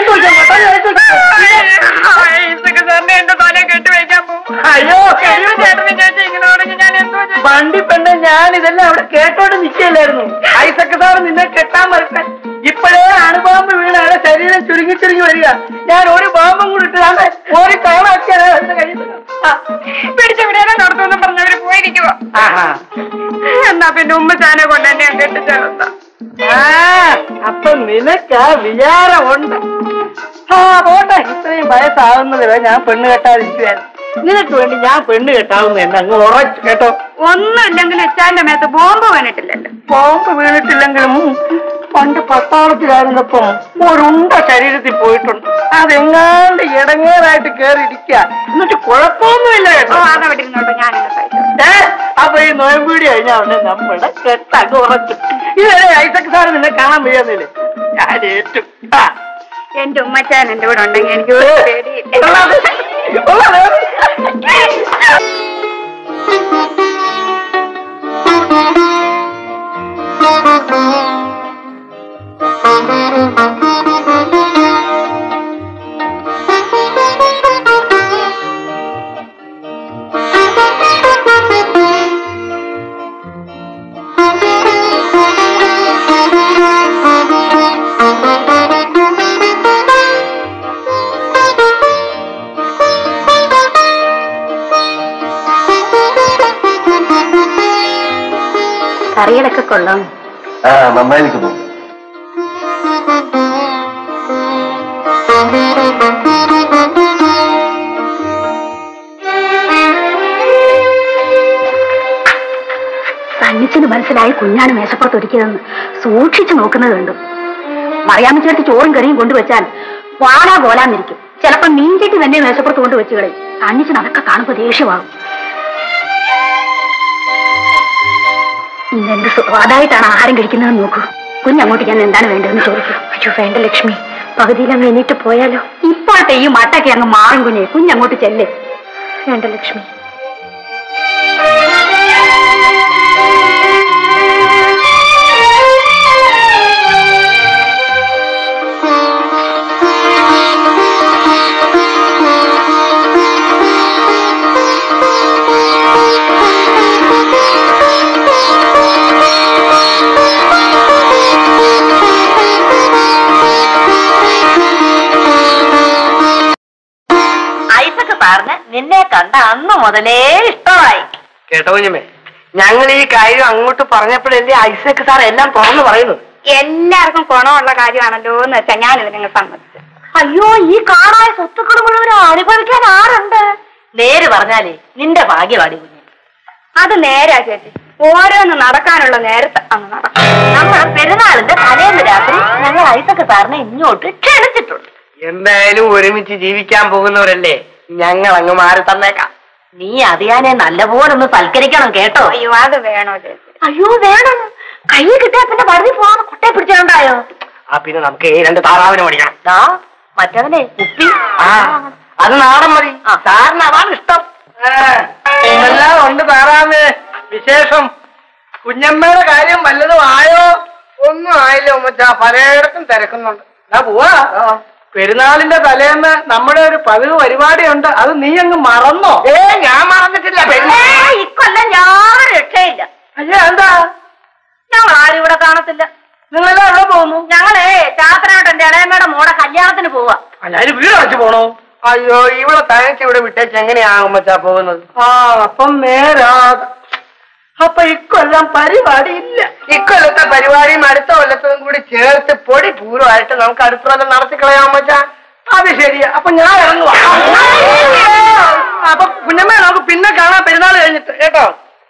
സാറിനെ എന്റെ തല കെട്ടിവെക്കാൻ പോകും അയ്യോ ചേട്ടന് ചേച്ചി ഇങ്ങനെ തുടങ്ങി ഞാൻ എന്തോ ചെയ്യും? വണ്ടി പെണ്ണ് ഞാൻ ഇതെല്ലാം അവിടെ കേട്ടോണ്ട് നിൽക്കല്ലായിരുന്നു ഐസക്ക് സാർ നിന്നെ കെട്ടാൻ വരട്ടെ ഇപ്പോഴേ അണുബോംബ് വീണാണ് ശരീരം ചുരുങ്ങി ചുരുങ്ങി വരിക ഞാൻ ഒരു ബോംബും കൂടി ഇട്ടാണ് ഒരു കാണാക്കിയാണ് എന്റെ കയ്യിൽ പിടിച്ചു വിടാനും നടത്തുമെന്നും പറഞ്ഞവര് പോയിരിക്കുവോ എന്നാ പിന്നെ ഉമ്മച്ചാനെ കൊണ്ട് എന്നെ കെട്ടിച്ചേർത്ത ആ അപ്പൊ നിനക്ക് വിചാരമുണ്ട് ആ പോട്ടെ ഇത്രയും വയസ്സാവുന്നത് വരെ ഞാൻ പെണ്ണ് കെട്ടാതിരിക്കുവായിരുന്നു നിനക്ക് വേണ്ടി ഞാൻ പെണ്ണ് കെട്ടാവുന്ന എന്നെ അങ്ങ് ഉറച്ചു കേട്ടോ ഒന്നുമില്ലെങ്കിൽ ഇച്ചാന്റെ മേത്ത് ബോംബ് വീണിട്ടില്ലല്ലോ ബോംബ് വീണിട്ടില്ലെങ്കിലും പണ്ട് പട്ടാളത്തിലായിരുന്നപ്പം ഒരുണ്ട ശരീരത്തിൽ പോയിട്ടുണ്ട് അതെങ്ങാണ്ട് ഇടങ്ങേറായിട്ട് കേറി ഇരിക്കുക എന്നിട്ട് കുഴപ്പമൊന്നുമില്ല ഓ കേട്ടോ അതവിടെ ഇരുന്നോട്ടെ ഞാനിന്ന് കഴിച്ചു ഏ? അപ്പൊ ഈ നോയമ്പീടി കഴിഞ്ഞാ ഉടനെ നമ്മുടെ കെട്ടങ്ങ് ഉറച്ചു ഇതുവരെ ഐസക് സാറ് നിന്നെ കാണാൻ വയ്യാന്നില്ലേ ഞാൻ ഏറ്റു ആ. എന്റെ ഉമ്മച്ചാൻ എന്റെ കൂടെ ഉണ്ടെങ്കിൽ എനിക്ക് ഒരു പേടിയില്ല കൊള്ളാതെ. കൊള്ളാതെ. കറികളൊക്കെ കൊള്ളാം ആ നന്നായിരിക്കുന്നു സന്നിച്ചിന് മനസ്സിലായി കുഞ്ഞാണ് മേശപ്പുറത്ത് ഒരുക്കിയതെന്ന് സൂക്ഷിച്ചു നോക്കുന്നത് കണ്ടു മറിയാമ്മ ചേർത്ത് ചോറും കറിയും കൊണ്ടുവച്ചാൽ വാടാ പോലാന്നിരിക്കും ചിലപ്പോ മീൻചട്ടി തന്നെ മേശപ്പുറത്ത് കൊണ്ട് വെച്ച് കളയും സന്നിച്ചിന് അതൊക്കെ കാണുമ്പോ ദേഷ്യമാകും ഇന്നെന്ത് സ്വാദായിട്ടാണ് ആഹാരം കഴിക്കുന്നതെന്ന് നോക്കൂ കുഞ്ഞങ്ങോട്ട് ഞാൻ എന്താണ് വേണ്ടതെന്ന് ചോദിക്കൂ അയ്യോ വേണ്ട ലക്ഷ്മി പകുതിയിൽ അങ്ങ് എണീറ്റ് പോയാലോ ഇപ്പോഴത്തെ ഈ മട്ടൊക്കെ അങ്ങ് മാറും കുഞ്ഞെ കുഞ്ഞങ്ങോട്ട് ചെല്ലേ വേണ്ട ലക്ഷ്മി ഐസക്ക് സാറിന് നിന്നെ കണ്ട അന്ന് മുതലേ ഇഷ്ടമായി കേട്ടോ കുഞ്ഞമ്മേ ഞങ്ങൾ ഈ കാര്യം അങ്ങോട്ട് പറഞ്ഞപ്പോഴല്ലേ ഐസക് സാർ എല്ലാം തുറന്നു പറയുന്നത് എല്ലാവർക്കും ഗുണമുള്ള കാര്യമാണല്ലോ എന്ന് വെച്ചാൽ ഞാൻ ഇതിനെ സമ്മതിച്ചു അയ്യോ ഈ കാണായ സ്വത്തുക്കൾ മുഴുവൻ അനുഭവിക്കാൻ ആരുണ്ട് നേര് പറഞ്ഞാലേ നിന്റെ ഭാഗ്യവാടി കുഞ്ഞ് അത് നേരാ ചേച്ചി ഓരോന്ന് നടക്കാനുള്ള നേരത്തെ അങ്ങ് നടക്കും നമ്മൾ പെരുന്നാളിന്റെ തലേന്ന് രാത്രി ഞങ്ങൾ ഐസക്ക് സാറിനെ ഇങ്ങോട്ട് ക്ഷണിച്ചിട്ടുണ്ട് എന്തായാലും ഒരുമിച്ച് ജീവിക്കാൻ പോകുന്നവരല്ലേ ഞങ്ങൾ അങ്ങ് മാറി തന്നേക്കാം നീ അതിയാനെ നല്ലപോലെ ഒന്ന് സൽക്കരിക്കണം കേട്ടോ അയ്യോ അത് വേണോ ചേച്ചി അയ്യോ വേണം കയ്യിൽ കിട്ടിയാ പിന്നെ വഴുതി പോവാൻ കുട്ടയെ പിടിച്ചിട്ടുണ്ടായോ ആ പിന്നെ നമുക്ക് ഈ രണ്ട് താറാവിനെ മേടിക്കണം ദാ മറ്റവനെ കുപ്പി ആ അത് നാടൻ മതി സാറിന് അതാണ് ഇഷ്ടം എല്ലാം ഉണ്ട് താറാമേ വിശേഷം കുഞ്ഞമ്മയുടെ കാര്യം വല്ലതും ആയോ ഒന്നും ആയില്ല ഉമ്മച്ച പലയിടത്തും തിരക്കുന്നുണ്ട് ഞാൻ പോവാ പെരുന്നാളിന്റെ തലേന്ന് നമ്മുടെ ഒരു പതിവ് പരിപാടിയുണ്ട് അത് നീ അങ്ങ് മറന്നോ ഏ ഞാൻ മറന്നിട്ടില്ല പെണ്ണേ ഇക്കൊല്ലം ഞാൻ രക്ഷയില്ല അയ്യോ എന്താ ഞങ്ങൾ ആരും ഇവിടെ കാണത്തില്ല നിങ്ങളെല്ലാം എവിടെ പോകുന്നു ഞങ്ങളേ ചാത്തനാട്ടന്റെ ഇളയമ്മയുടെ മോടെ കല്യാണത്തിന് പോവാ അല്ലാതെ വീട് വെച്ച് പോണോ അയ്യോ ഇവിടെ തനിച്ച് ഇവിടെ വിട്ടേച്ച് എങ്ങനെയാകും മച്ചാ പോകുന്നത് ആ അപ്പം നേരാ അപ്പൊ ഇക്കൊല്ലം പരിപാടി ഇല്ല ഇക്കൊല്ലത്തെ പരിപാടിയും അടുത്ത കൊല്ലത്തും കൂടി ചേർത്ത് പൊടി പൂരമായിട്ട് നമുക്ക് അടുത്ത കൊല്ലം നടത്തി കളയാൻ മച്ചാ അത് ശരിയാ അപ്പൊ ഞാൻ ഇറങ്ങുവാ അപ്പൊ കുഞ്ഞമ്മ നമുക്ക് പിന്നെ കാണാം പെരുന്നാൾ കഴിഞ്ഞിട്ട് കേട്ടോ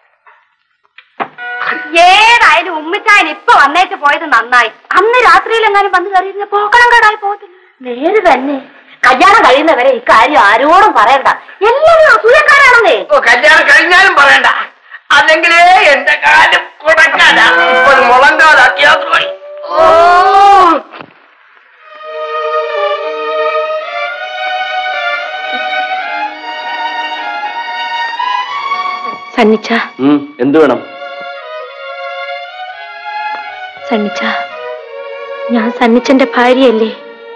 ഏതായാലും ഉമ്മിച്ചായൻ ഇപ്പൊ വന്നേച്ച് പോയത് നന്നായി അന്ന് രാത്രിയിൽ എങ്ങാനും വന്ന് കയറിയിരുന്ന പോക്കണം കേടായി പോകത്തില്ല നേര് തന്നെ കല്യാണം കഴിയുന്നവരെ ഇക്കാര്യം ആരോടും പറയണ്ട എല്ലാവരും അസൂയക്കാരാണെന്നേ ഓ കല്യാണം കഴിഞ്ഞാലും പറയണ്ട അല്ലെങ്കിലേ എന്റെ കാലം കുടക്കാനാ ഇപ്പൊ മുളം കാലാക്കിയാ പോയി ഓ സണ്ണിച്ച എന്തു വേണം സണ്ണിച്ച ഞാൻ സന്നിച്ചന്റെ ഭാര്യയല്ലേ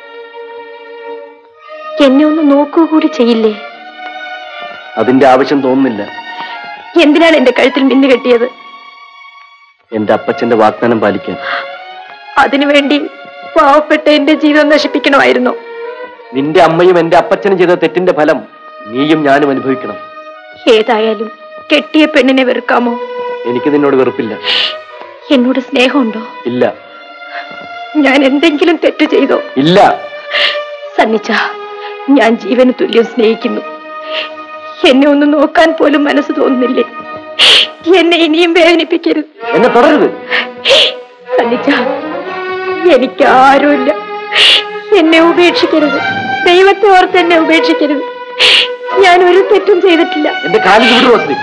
എന്നെ ഒന്ന് നോക്കുക കൂടി ചെയ്യില്ലേ അതിന്റെ ആവശ്യം തോന്നുന്നില്ല എന്തിനാണ് എന്റെ കഴുത്തിൽ മിന്നു കെട്ടിയത് എന്റെ അപ്പച്ചന്റെ വാഗ്ദാനം പാലിക്കാൻ അതിനുവേണ്ടി പാവപ്പെട്ട എന്റെ ജീവിതം നശിപ്പിക്കണമായിരുന്നു നിന്റെ അമ്മയും എന്റെ അപ്പച്ചനും ചെയ്ത തെറ്റിന്റെ ഫലം നീയും ഞാനും അനുഭവിക്കണം ഏതായാലും കെട്ടിയ പെണ്ണിനെ വെറുക്കാമോ എനിക്ക് നിന്നോട് വെറുപ്പില്ല എന്നോട് സ്നേഹമുണ്ടോ ഇല്ല ഞാൻ എന്തെങ്കിലും തെറ്റ് ചെയ്തോ ഇല്ല സന്നിച്ച ഞാൻ ജീവന് തുല്യം സ്നേഹിക്കുന്നു എന്നെ ഒന്ന് നോക്കാൻ പോലും മനസ്സ് തോന്നുന്നില്ലേ എന്നെ ഇനിയും വേദനിപ്പിക്കരുത് എന്നെ തുടരുത് സന്നിച്ച എനിക്ക് ആരുമില്ല എന്നെ ഉപേക്ഷിക്കരുത് ദൈവത്തെ ഓർത്ത് എന്നെ ഉപേക്ഷിക്കരുത് ഞാൻ ഒരു തെറ്റും ചെയ്തിട്ടില്ല എന്റെ കാലിൽ വിടു റോസ്ലി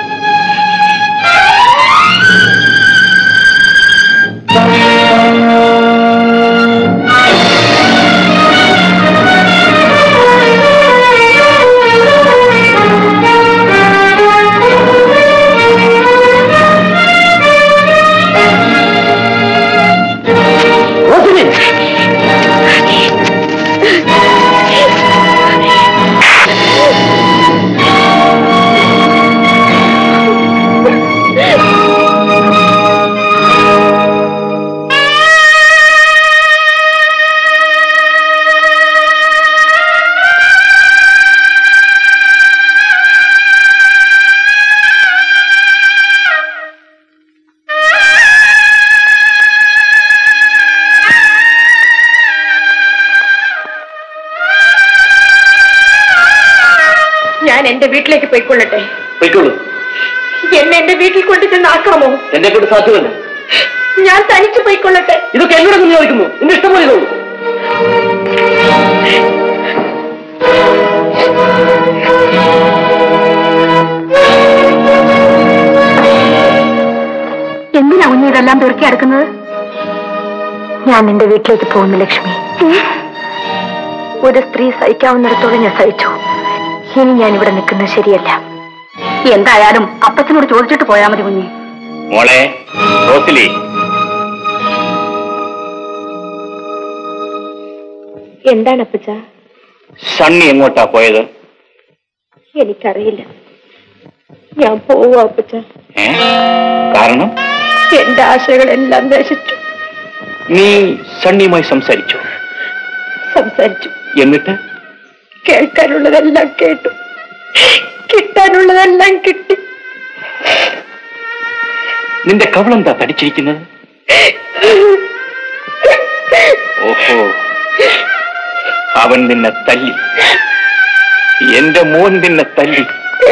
റോസ്ലി ഞാൻ എന്റെ വീട്ടിലേക്ക് പോയിക്കൊള്ളട്ടെ പൊയ്ക്കോളൂ എന്നെ എന്റെ വീട്ടിൽ കൊണ്ടു ചെന്നാക്കാമോ എന്നെ കൊണ്ട് സാധ്യമല്ല ഞാൻ തനിച്ചു പോയിക്കൊള്ളട്ടെ ഇതൊക്കെ എന്നോട് കുഞ്ഞു ചോദിക്കുന്നു നിന്റെ ഇഷ്ടം പോലെ ചെയ്തോളൂ. എന്തിനാ കുഞ്ഞ് ഇതെല്ലാം പെറുക്കി അടുക്കുന്നത് ഞാൻ നിന്റെ വീട്ടിലേക്ക് പോകുന്നു ലക്ഷ്മി ഒരു സ്ത്രീ സഹിക്കാവുന്നിടത്തോളം ഞാൻ സഹിച്ചു ഇനി ഞാൻ ഇവിടെ നിൽക്കുന്നത് ശരിയല്ല എന്തായാലും അപ്പച്ചനോട് ചോദിച്ചിട്ട് പോയാൽ മതി കുഞ്ഞെ മോളെ റോസിലി എന്താണ് അപ്പച്ച സണ്ണി എങ്ങോട്ടാ പോയത് എനിക്കറിയില്ല ഞാൻ പോവാ അപ്പച്ച ഏ കാരണം എന്റെ ആശകളെല്ലാം നശിച്ചു നീ സണ്ണിയുമായി സംസാരിച്ചു സംസാരിച്ചു എന്നിട്ട് കേൾക്കാനുള്ളതെല്ലാം കേട്ടു കിട്ടാനുള്ളതെല്ലാം കിട്ടി നിന്റെ കവളെന്താ തടിച്ചിരിക്കുന്നത് ഓഹോ അവൻ നിന്നെ തല്ലി എന്റെ മോൻ നിന്നെ തല്ലി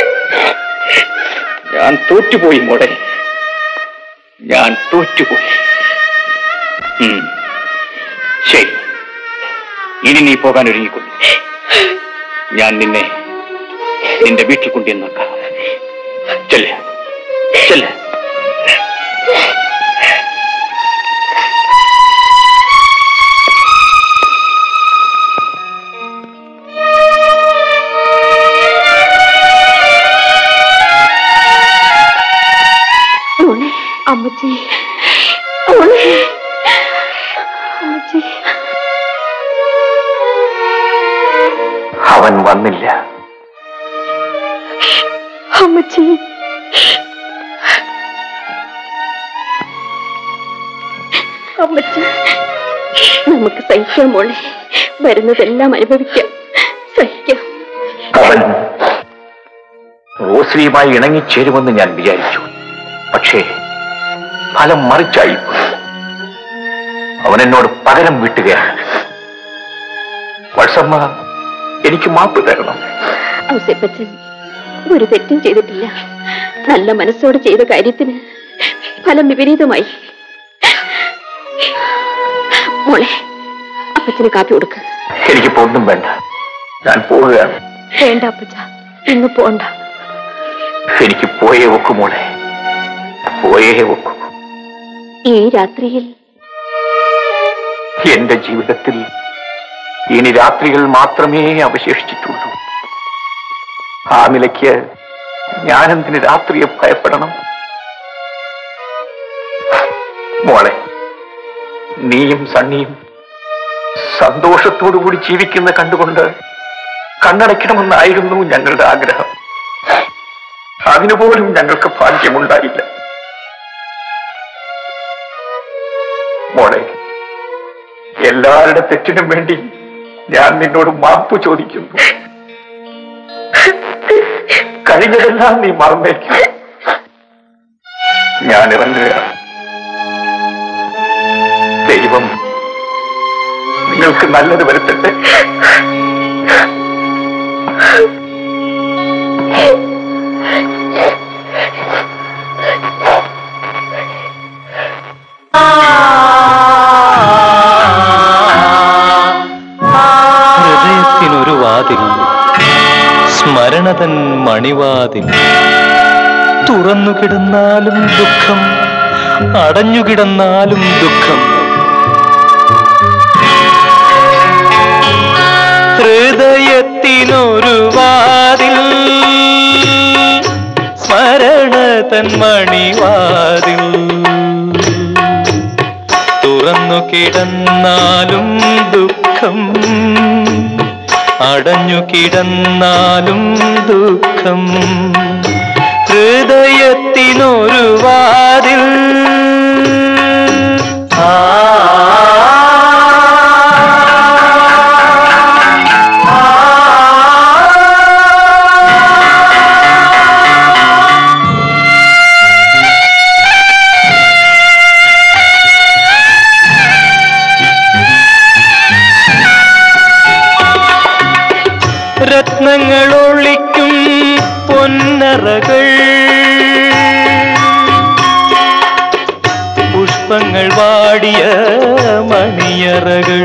ഞാൻ തോറ്റുപോയി മോടെ ഞാൻ തോറ്റുപോയി ഉം. ശരി ഇനി നീ പോകാൻ ഒരുങ്ങിക്കൊള്ളു ഞാൻ നിന്നെ നിന്റെ വീട്ടിൽ കൊണ്ടുവന്നേക്കാം ചെല്ലേ ചെല്ലേ മോളെ അമ്മച്ചി മോളെ അമ്മച്ചി അവൻ വന്നില്ല അമ്മച്ചി അമ്മച്ചി നമുക്ക് സഹിക്കാം മോളെ വരുന്നതെല്ലാം അനുഭവിക്കാം സഹിക്കാം അവൻ റോസ്ലിയുമായി ഇണങ്ങിച്ചേരുമെന്ന് ഞാൻ വിചാരിച്ചു പക്ഷേ ഫലം മറിച്ചായിപ്പോയി അവൻ എന്നോട് പകരം വീട്ടുകയാണ് വത്സമ്മ എനിക്ക് മാപ്പ് തരണം ഔസേപ്പച്ചൻ ഒരു തെറ്റും ചെയ്തിട്ടില്ല നല്ല മനസ്സോടെ ചെയ്ത കാര്യത്തിന് ഫലം വിപരീതമായി മോളെ അപ്പച്ചന് കാപ്പി കൊടുക്ക് എനിക്കിപ്പോ ഒന്നും വേണ്ട ഞാൻ പോവുകയാണ് വേണ്ട അപ്പച്ച ഇന്ന് പോണ്ട എനിക്ക് പോയേ വെക്കു മോളെ പോയേ വെക്കൂ ഈ രാത്രിയിൽ എന്റെ ജീവിതത്തിൽ ഇനി രാത്രികൾ മാത്രമേ അവശേഷിച്ചിട്ടുള്ളൂ ആ നിലയ്ക്ക് ഞാനെന്തിന് രാത്രിയെ ഭയപ്പെടണം മോളെ നീയും സണ്ണിയും സന്തോഷത്തോടുകൂടി ജീവിക്കുന്ന കണ്ടുകൊണ്ട് കണ്ണടയ്ക്കണമെന്നായിരുന്നു ഞങ്ങളുടെ ആഗ്രഹം അതിനുപോലും ഞങ്ങൾക്ക് ഭാഗ്യമുണ്ടായില്ല മോളെ എല്ലാവരുടെ തെറ്റിനും വേണ്ടി ഞാൻ നിന്നോട് മാപ്പ് ചോദിക്കുന്നു കഴിഞ്ഞതെല്ലാം നീ മറന്നേക്കും ഞാൻ ഇറങ്ങുകയാണ് ദൈവം നിങ്ങൾക്ക് നല്ലത് വരുത്തട്ടെ ഹൃദയത്തിനൊരു വാതിൽ സ്മരണതൻ മണിവാതിൽ തുറന്നു കിടന്നാലും ദുഃഖം അടഞ്ഞു കിടന്നാലും ദുഃഖം ഹൃദയത്തിനൊരു വാതിൽ സ്മരണതൻ മണിവാതിൽ തുറന്നു കിടന്നാലും ദുഃഖം അടഞ്ഞു കിടന്നാലും ദുഃഖം ഹൃദയത്തിനൊരു വാതിൽ ആ രത്നങ്ങൾ ഒളിക്കും പൊന്നറകൾ പുഷ്പങ്ങൾ വാടിയ മണിയറകൾ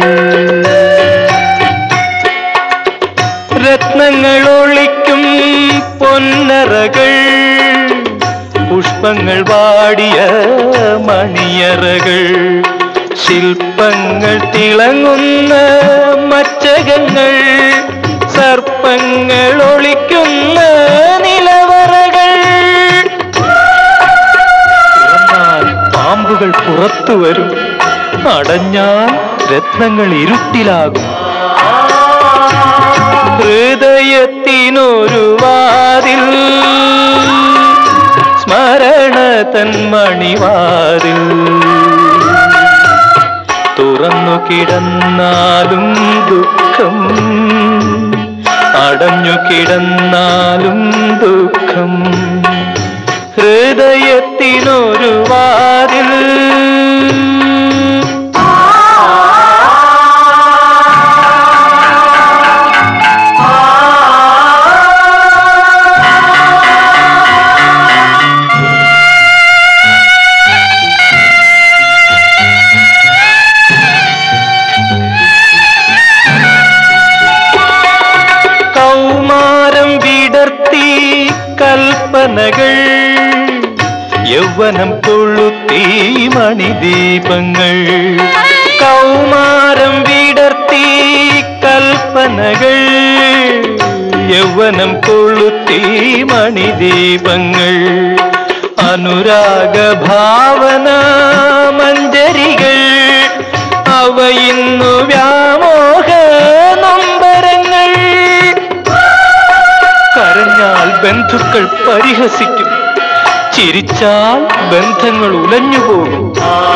രത്നങ്ങൾ ഒളിക്കും പൊന്നറകൾ പുഷ്പങ്ങൾ വാടിയ മണിയറകൾ ശില്പങ്ങൾ തിളങ്ങുന്ന മച്ചകങ്ങൾ സർപ്പങ്ങൾ ഒളിക്കുന്ന നിലവറകൾ തുറന്നാൽ പാമ്പുകൾ പുറത്തു വരും അടഞ്ഞാൽ രത്നങ്ങൾ ഇരുട്ടിലാകും ഹൃദയത്തിനൊരു വാതിൽ സ്മരണ തൻ മണിവാതിൽ തുറന്നു കിടന്നാലും ദുഃഖം അടഞ്ഞു കിടന്നാലും ദുഃഖം ഹൃദയത്തിനൊരു വാതിൽ കൗമാരം വിടർത്തി കൽപ്പനകൾ യൗവനം കൊളുത്തി മണിദീപങ്ങൾ കൗമാരം വിടർത്തി കൽപ്പനകൾ യൗവനം കൊളുത്തി മണിദീപങ്ങൾ അനുരാഗ ഭാവന മഞ്ജരികൾ അവ ഇന്നു വ്യാമോഹ നൊമ്പരങ്ങൾ കരഞ്ഞാൽ ബന്ധുക്കൾ പരിഹസിക്കും ചിരിച്ചാൽ ബന്ധങ്ങൾ ഉലഞ്ഞു പോകും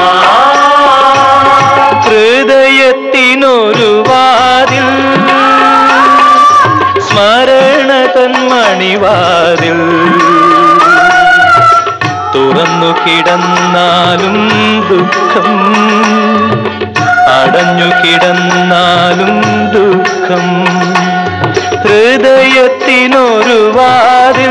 ഹൃദയത്തിനൊരു വാതിൽ സ്മരണ തൻ മണിവാതിൽ തുറന്നു കിടന്നാലും ദുഃഖം അടഞ്ഞു കിടന്നാലും ദുഃഖം ഹൃദയത്തിനൊരു വാതിൽ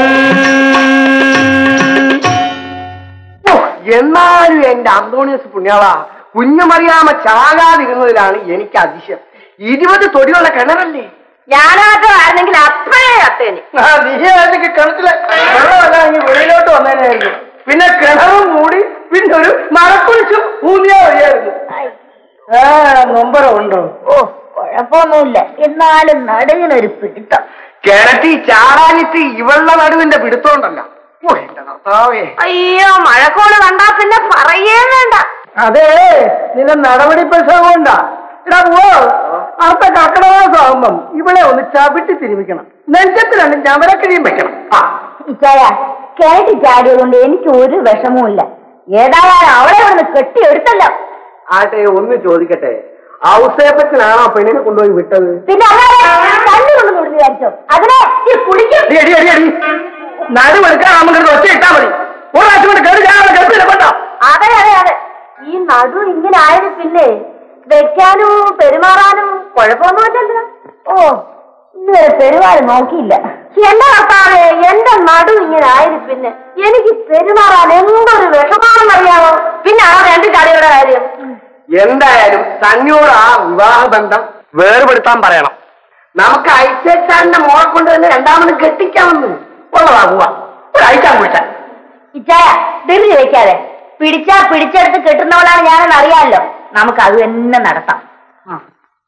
എന്നാലും എന്റെ അന്തോണിയസ് പുണ്യാള കുഞ്ഞുമറിയാമ ചാകാതിരുന്നതിലാണ് എനിക്ക് അതിശയം ഇരുപത് തൊടിയുള്ള കിണറല്ലേ ഞാനാകമായിരുന്നെങ്കിൽ അത്രേ അത്തേന് ആ നീയായിരുന്നെങ്കിൽ കിണറ്റിലെ വെള്ളമല്ല ഇനി വെളിയിലോട്ട് വന്നേനായിരുന്നു പിന്നെ കിണറും മൂടി പിന്നെ ഒരു മറക്കുളിച്ചും ഊന്നിയാ വഴിയായിരുന്നു ആ നൊമ്പരം ഉണ്ടോ ഓ കുഴപ്പമൊന്നുമില്ല എന്നാലും നടുവിനൊരു പിടുത്തം കിണറ്റി ചാടാനിട്ട് ഇവളുടെ നടുവിന്റെ പിടുത്തോണ്ടല്ല ഓ എന്റെ കർത്താവേ അയ്യോ മഴക്കോള് കണ്ടാ പിന്നെ പറയേ വേണ്ട അതെ നിന്റെ നടപടി പ്രശ്നം കൊണ്ടാ എടാ പോ അടുത്ത കർക്കിടമാസമാകുമ്പം ഇവിടെ ഒന്ന് ചവിട്ടി തിരുമിക്കണം നെഞ്ചത്ത് രണ്ട് ഞവരക്കിഴിയും വെക്കണം ആ ഇച്ചായ കേട്ടി ചാടിയതുകൊണ്ട് എനിക്ക് ഒരു വിഷമവുമില്ല ഏതായാലും അവളെ ഇവിടുന്ന് കെട്ടിയെടുത്തല്ലോ ആട്ടെ ഒന്ന് ചോദിക്കട്ടെ ഔസേപ്പത്തിനാണോ പെണ്ണിനെ കൊണ്ടുപോയി വിട്ടത് പിന്നെ അങ്ങനെ തല്ലി കൊണ്ടു വിചാരിച്ചോ അതിനെ ഈ കുളിക്കും അടി അടി അടി അടി നടുവെടുക്കാൻ നമുക്ക് ഒറ്റ ഇട്ടാ മതി ഒരു പ്രാവശ്യം കൊണ്ട് കയറി ഞാൻ കെട്ടില്ല കേട്ടോ അതെ അതെ അതെ ഈ നടു ഇങ്ങനെ ആയത് പിന്നെ വെക്കാനും പെരുമാറാനും കുഴപ്പമൊന്നുമില്ലല്ലോ ഓ ഇതുവരെ പെരുമാറി നോക്കിയില്ല എന്റെ കർത്താവേ എന്റെ നടു ഇങ്ങനെ ആയത് പിന്നെ എനിക്ക് പെരുമാറാൻ എന്തൊരു വിഷമാണെന്നറിയാമോ പിന്നെ ആ രണ്ട് കളിയുടെ കാര്യം എന്തായാലും തന്നോട് ആ വിവാഹ ബന്ധം വേർപെടുത്താൻ പറയണം നമുക്ക് ഐസേച്ചാന്റെ മോളെ കൊണ്ട് തന്നെ രണ്ടാമത് കെട്ടിക്കാമെന്ന് ഉള്ളതാ പോവാ ഒരു അയച്ചാൻ വിളിച്ചാൽ ഇച്ചായ ധൃതി വെക്കാതെ പിടിച്ചാ പിടിച്ചെടുത്ത് കെട്ടുന്നവളാണ് ഞാനെന്ന് അറിയാമല്ലോ നമുക്ക് അത് തന്നെ നടത്താം ആ.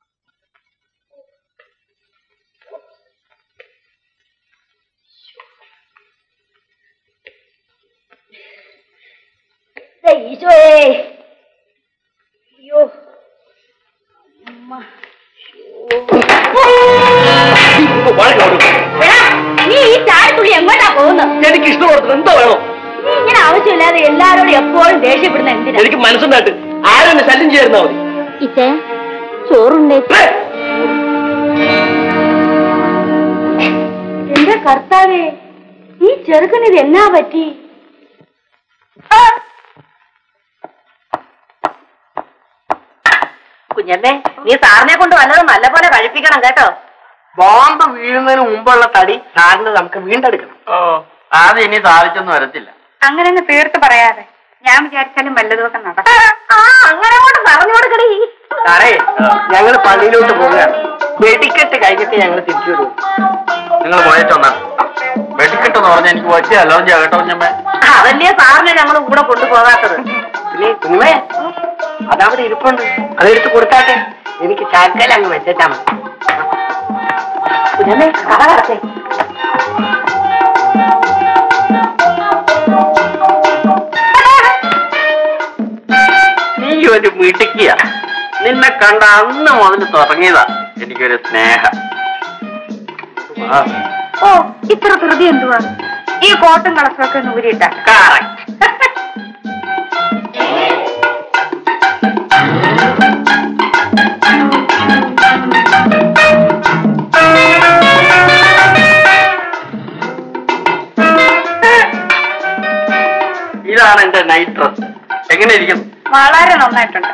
ദേ ഈശോയേ അയ്യോ അമ്മ. എടാ, നീ ഈ ചായത്തുള്ളി എങ്ങോട്ടാ പോകുന്നത് എനിക്ക് ഇഷ്ടമുള്ളത് എന്തോ വേണോ നീ ഇങ്ങനെ ആവശ്യമില്ലാതെ എല്ലാരോടും എപ്പോഴും ദേഷ്യപ്പെടുന്ന എന്തിനാ എനിക്ക് മനസ്സുണ്ടായിട്ട് ആരും എന്നെ ശല്യം ചെയ്യായിരുന്നാ മതി ഇച്ചേ ചോറുണ്ടേ എന്റെ കർത്താവേ ഈ ചെറുക്കനിത് എന്നാ പറ്റി കുഞ്ഞമ്മേ നീ സാറിനെ കൊണ്ട് വന്നത് നല്ലപോലെ കഴിപ്പിക്കണം കേട്ടോ ബോംബ് വീഴുന്നതിന് മുമ്പുള്ള തടി സാറിന് നമുക്ക് വീണ്ടെടുക്കണം ഓ അത് ഇനി സാധിച്ചൊന്നും വരത്തില്ല അങ്ങനെ അങ്ങ് തീർത്ത് പറയാതെ ഞാൻ വിചാരിച്ചാലും വല്ലതുമൊക്കെ നടക്കും ആ അങ്ങനെ കൊണ്ട് പറഞ്ഞു കൊടുക്കടി സാറേ ഞങ്ങൾ പള്ളിയിലോട്ട് പോവുകയാണ് വെടിക്കെട്ട് കഴിഞ്ഞിട്ട് ഞങ്ങൾ തിരിച്ചു വരും നിങ്ങൾ പോയിട്ടൊന്നാ വെടിക്കെട്ടെന്ന് പറഞ്ഞാൽ എനിക്ക് വലിയ അലോഞ്ച കേട്ടോ ഞമ്മേ അതല്ലേ സാറിനെ ഞങ്ങൾ കൂടെ കൊണ്ടുപോകാത്തത് പിന്നെ കുഞ്ഞുമേ അതവിടെ ഇരിപ്പുണ്ട് അതെടുത്ത് കൊടുത്താട്ടെ എനിക്ക് ചാക്കൽ അങ്ങ് വെച്ചാ മതി കുഞ്ഞമ്മേ കഥ കടച്ചേ നീ ഒരു മിടുക്കിയ നിന്നെ കണ്ട അന്ന് മുതൽ തുടങ്ങിയതാ എനിക്കൊരു സ്നേഹം ആ, ഓ ഇത്ര ധൃതി എന്തുവാ ഈ കോട്ടും കളസൊക്കെ ഒന്ന് ഊരിയിട്ട correct. ഇതാണ് എന്റെ നൈറ്റ് ഡ്രസ് എങ്ങനെ ഇരിക്കുന്നു വളരെ നന്നായിട്ടുണ്ട്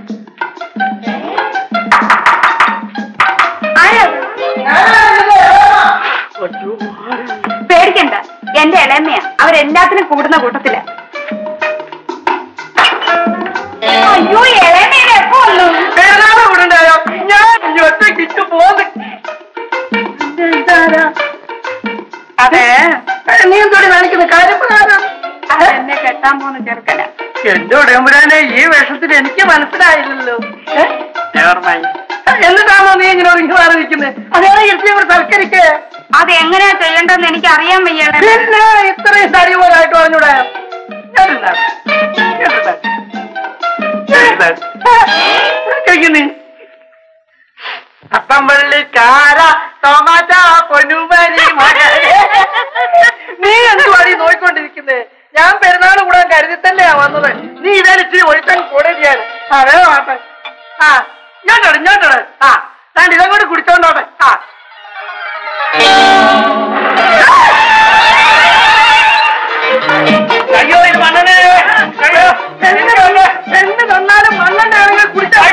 ആരാ അത്? പേടിക്കണ്ട എന്റെ ഇളയമ്മയാ അവരെല്ലാത്തിനും കൂടുന്ന കൂട്ടത്തില് അയ്യോ ഇളയമ്മയുടെ എപ്പോ വന്നു പെരുന്നാള് വിടണ്ടായോ ഞാൻ ഇനി ഒറ്റയ്ക്ക് ഇട്ട് പോന്ന് അതെ നീ എന്തോടി കാണിക്കുന്ന കാര്യം പ്രകാരം അത് എന്നെ കെട്ടാൻ പോകുന്ന ചെറുക്കന എന്റെ ഉടമ്പുരാനെ ഈ വേഷത്തിൽ എനിക്ക് മനസ്സിലായില്ലല്ലോ ഏ? എന്നിട്ടാണോ നീ ഇങ്ങനെ ഒരുങ്ങി മാറിയിരിക്കുന്നത് അതേറെ ഇരുത്തി ഇവിടെ സൽക്കരിക്കേ അത് എങ്ങനെയാ ചെയ്യേണ്ടതെന്ന് എനിക്ക് അറിയാൻ വയ്യാണ് പിന്നെ ഇത്രയും തടി പോലായിട്ട് പറഞ്ഞൂടെ ഞാനില്ല. ഞാനില്ല. ഞാനില്ല. കഴിക്കുന്നേ അത്തമ്പള്ളിക്കാര ടൊമാറ്റ പൊന്നുമരി മകനെ നീ എന്തുവാടി നോയിക്കൊണ്ടിരിക്കുന്നേ ഞാൻ പെരുന്നാൾ കൂടാൻ കരുതി തന്നെയാ വന്നത് നീ ഇതേ ഇച്ചിരി ഒഴിച്ചാൽ കൂടെ ചെയ്യാൻ അതെ വാട്ടെ ആ ഞാനോട് ഞാനോട് ആ ഞാൻ ഇതങ്ങോട്ട് കുടിച്ചോണ്ടോട്ടെ ആ അയ്യോ ഇത് മണ്ണനെ അയ്യോ എന്ത് തന്നെ എന്ത് തന്നാലും മണ്ണെണ്ണ ആണെങ്കിൽ കുടിച്ചാൽ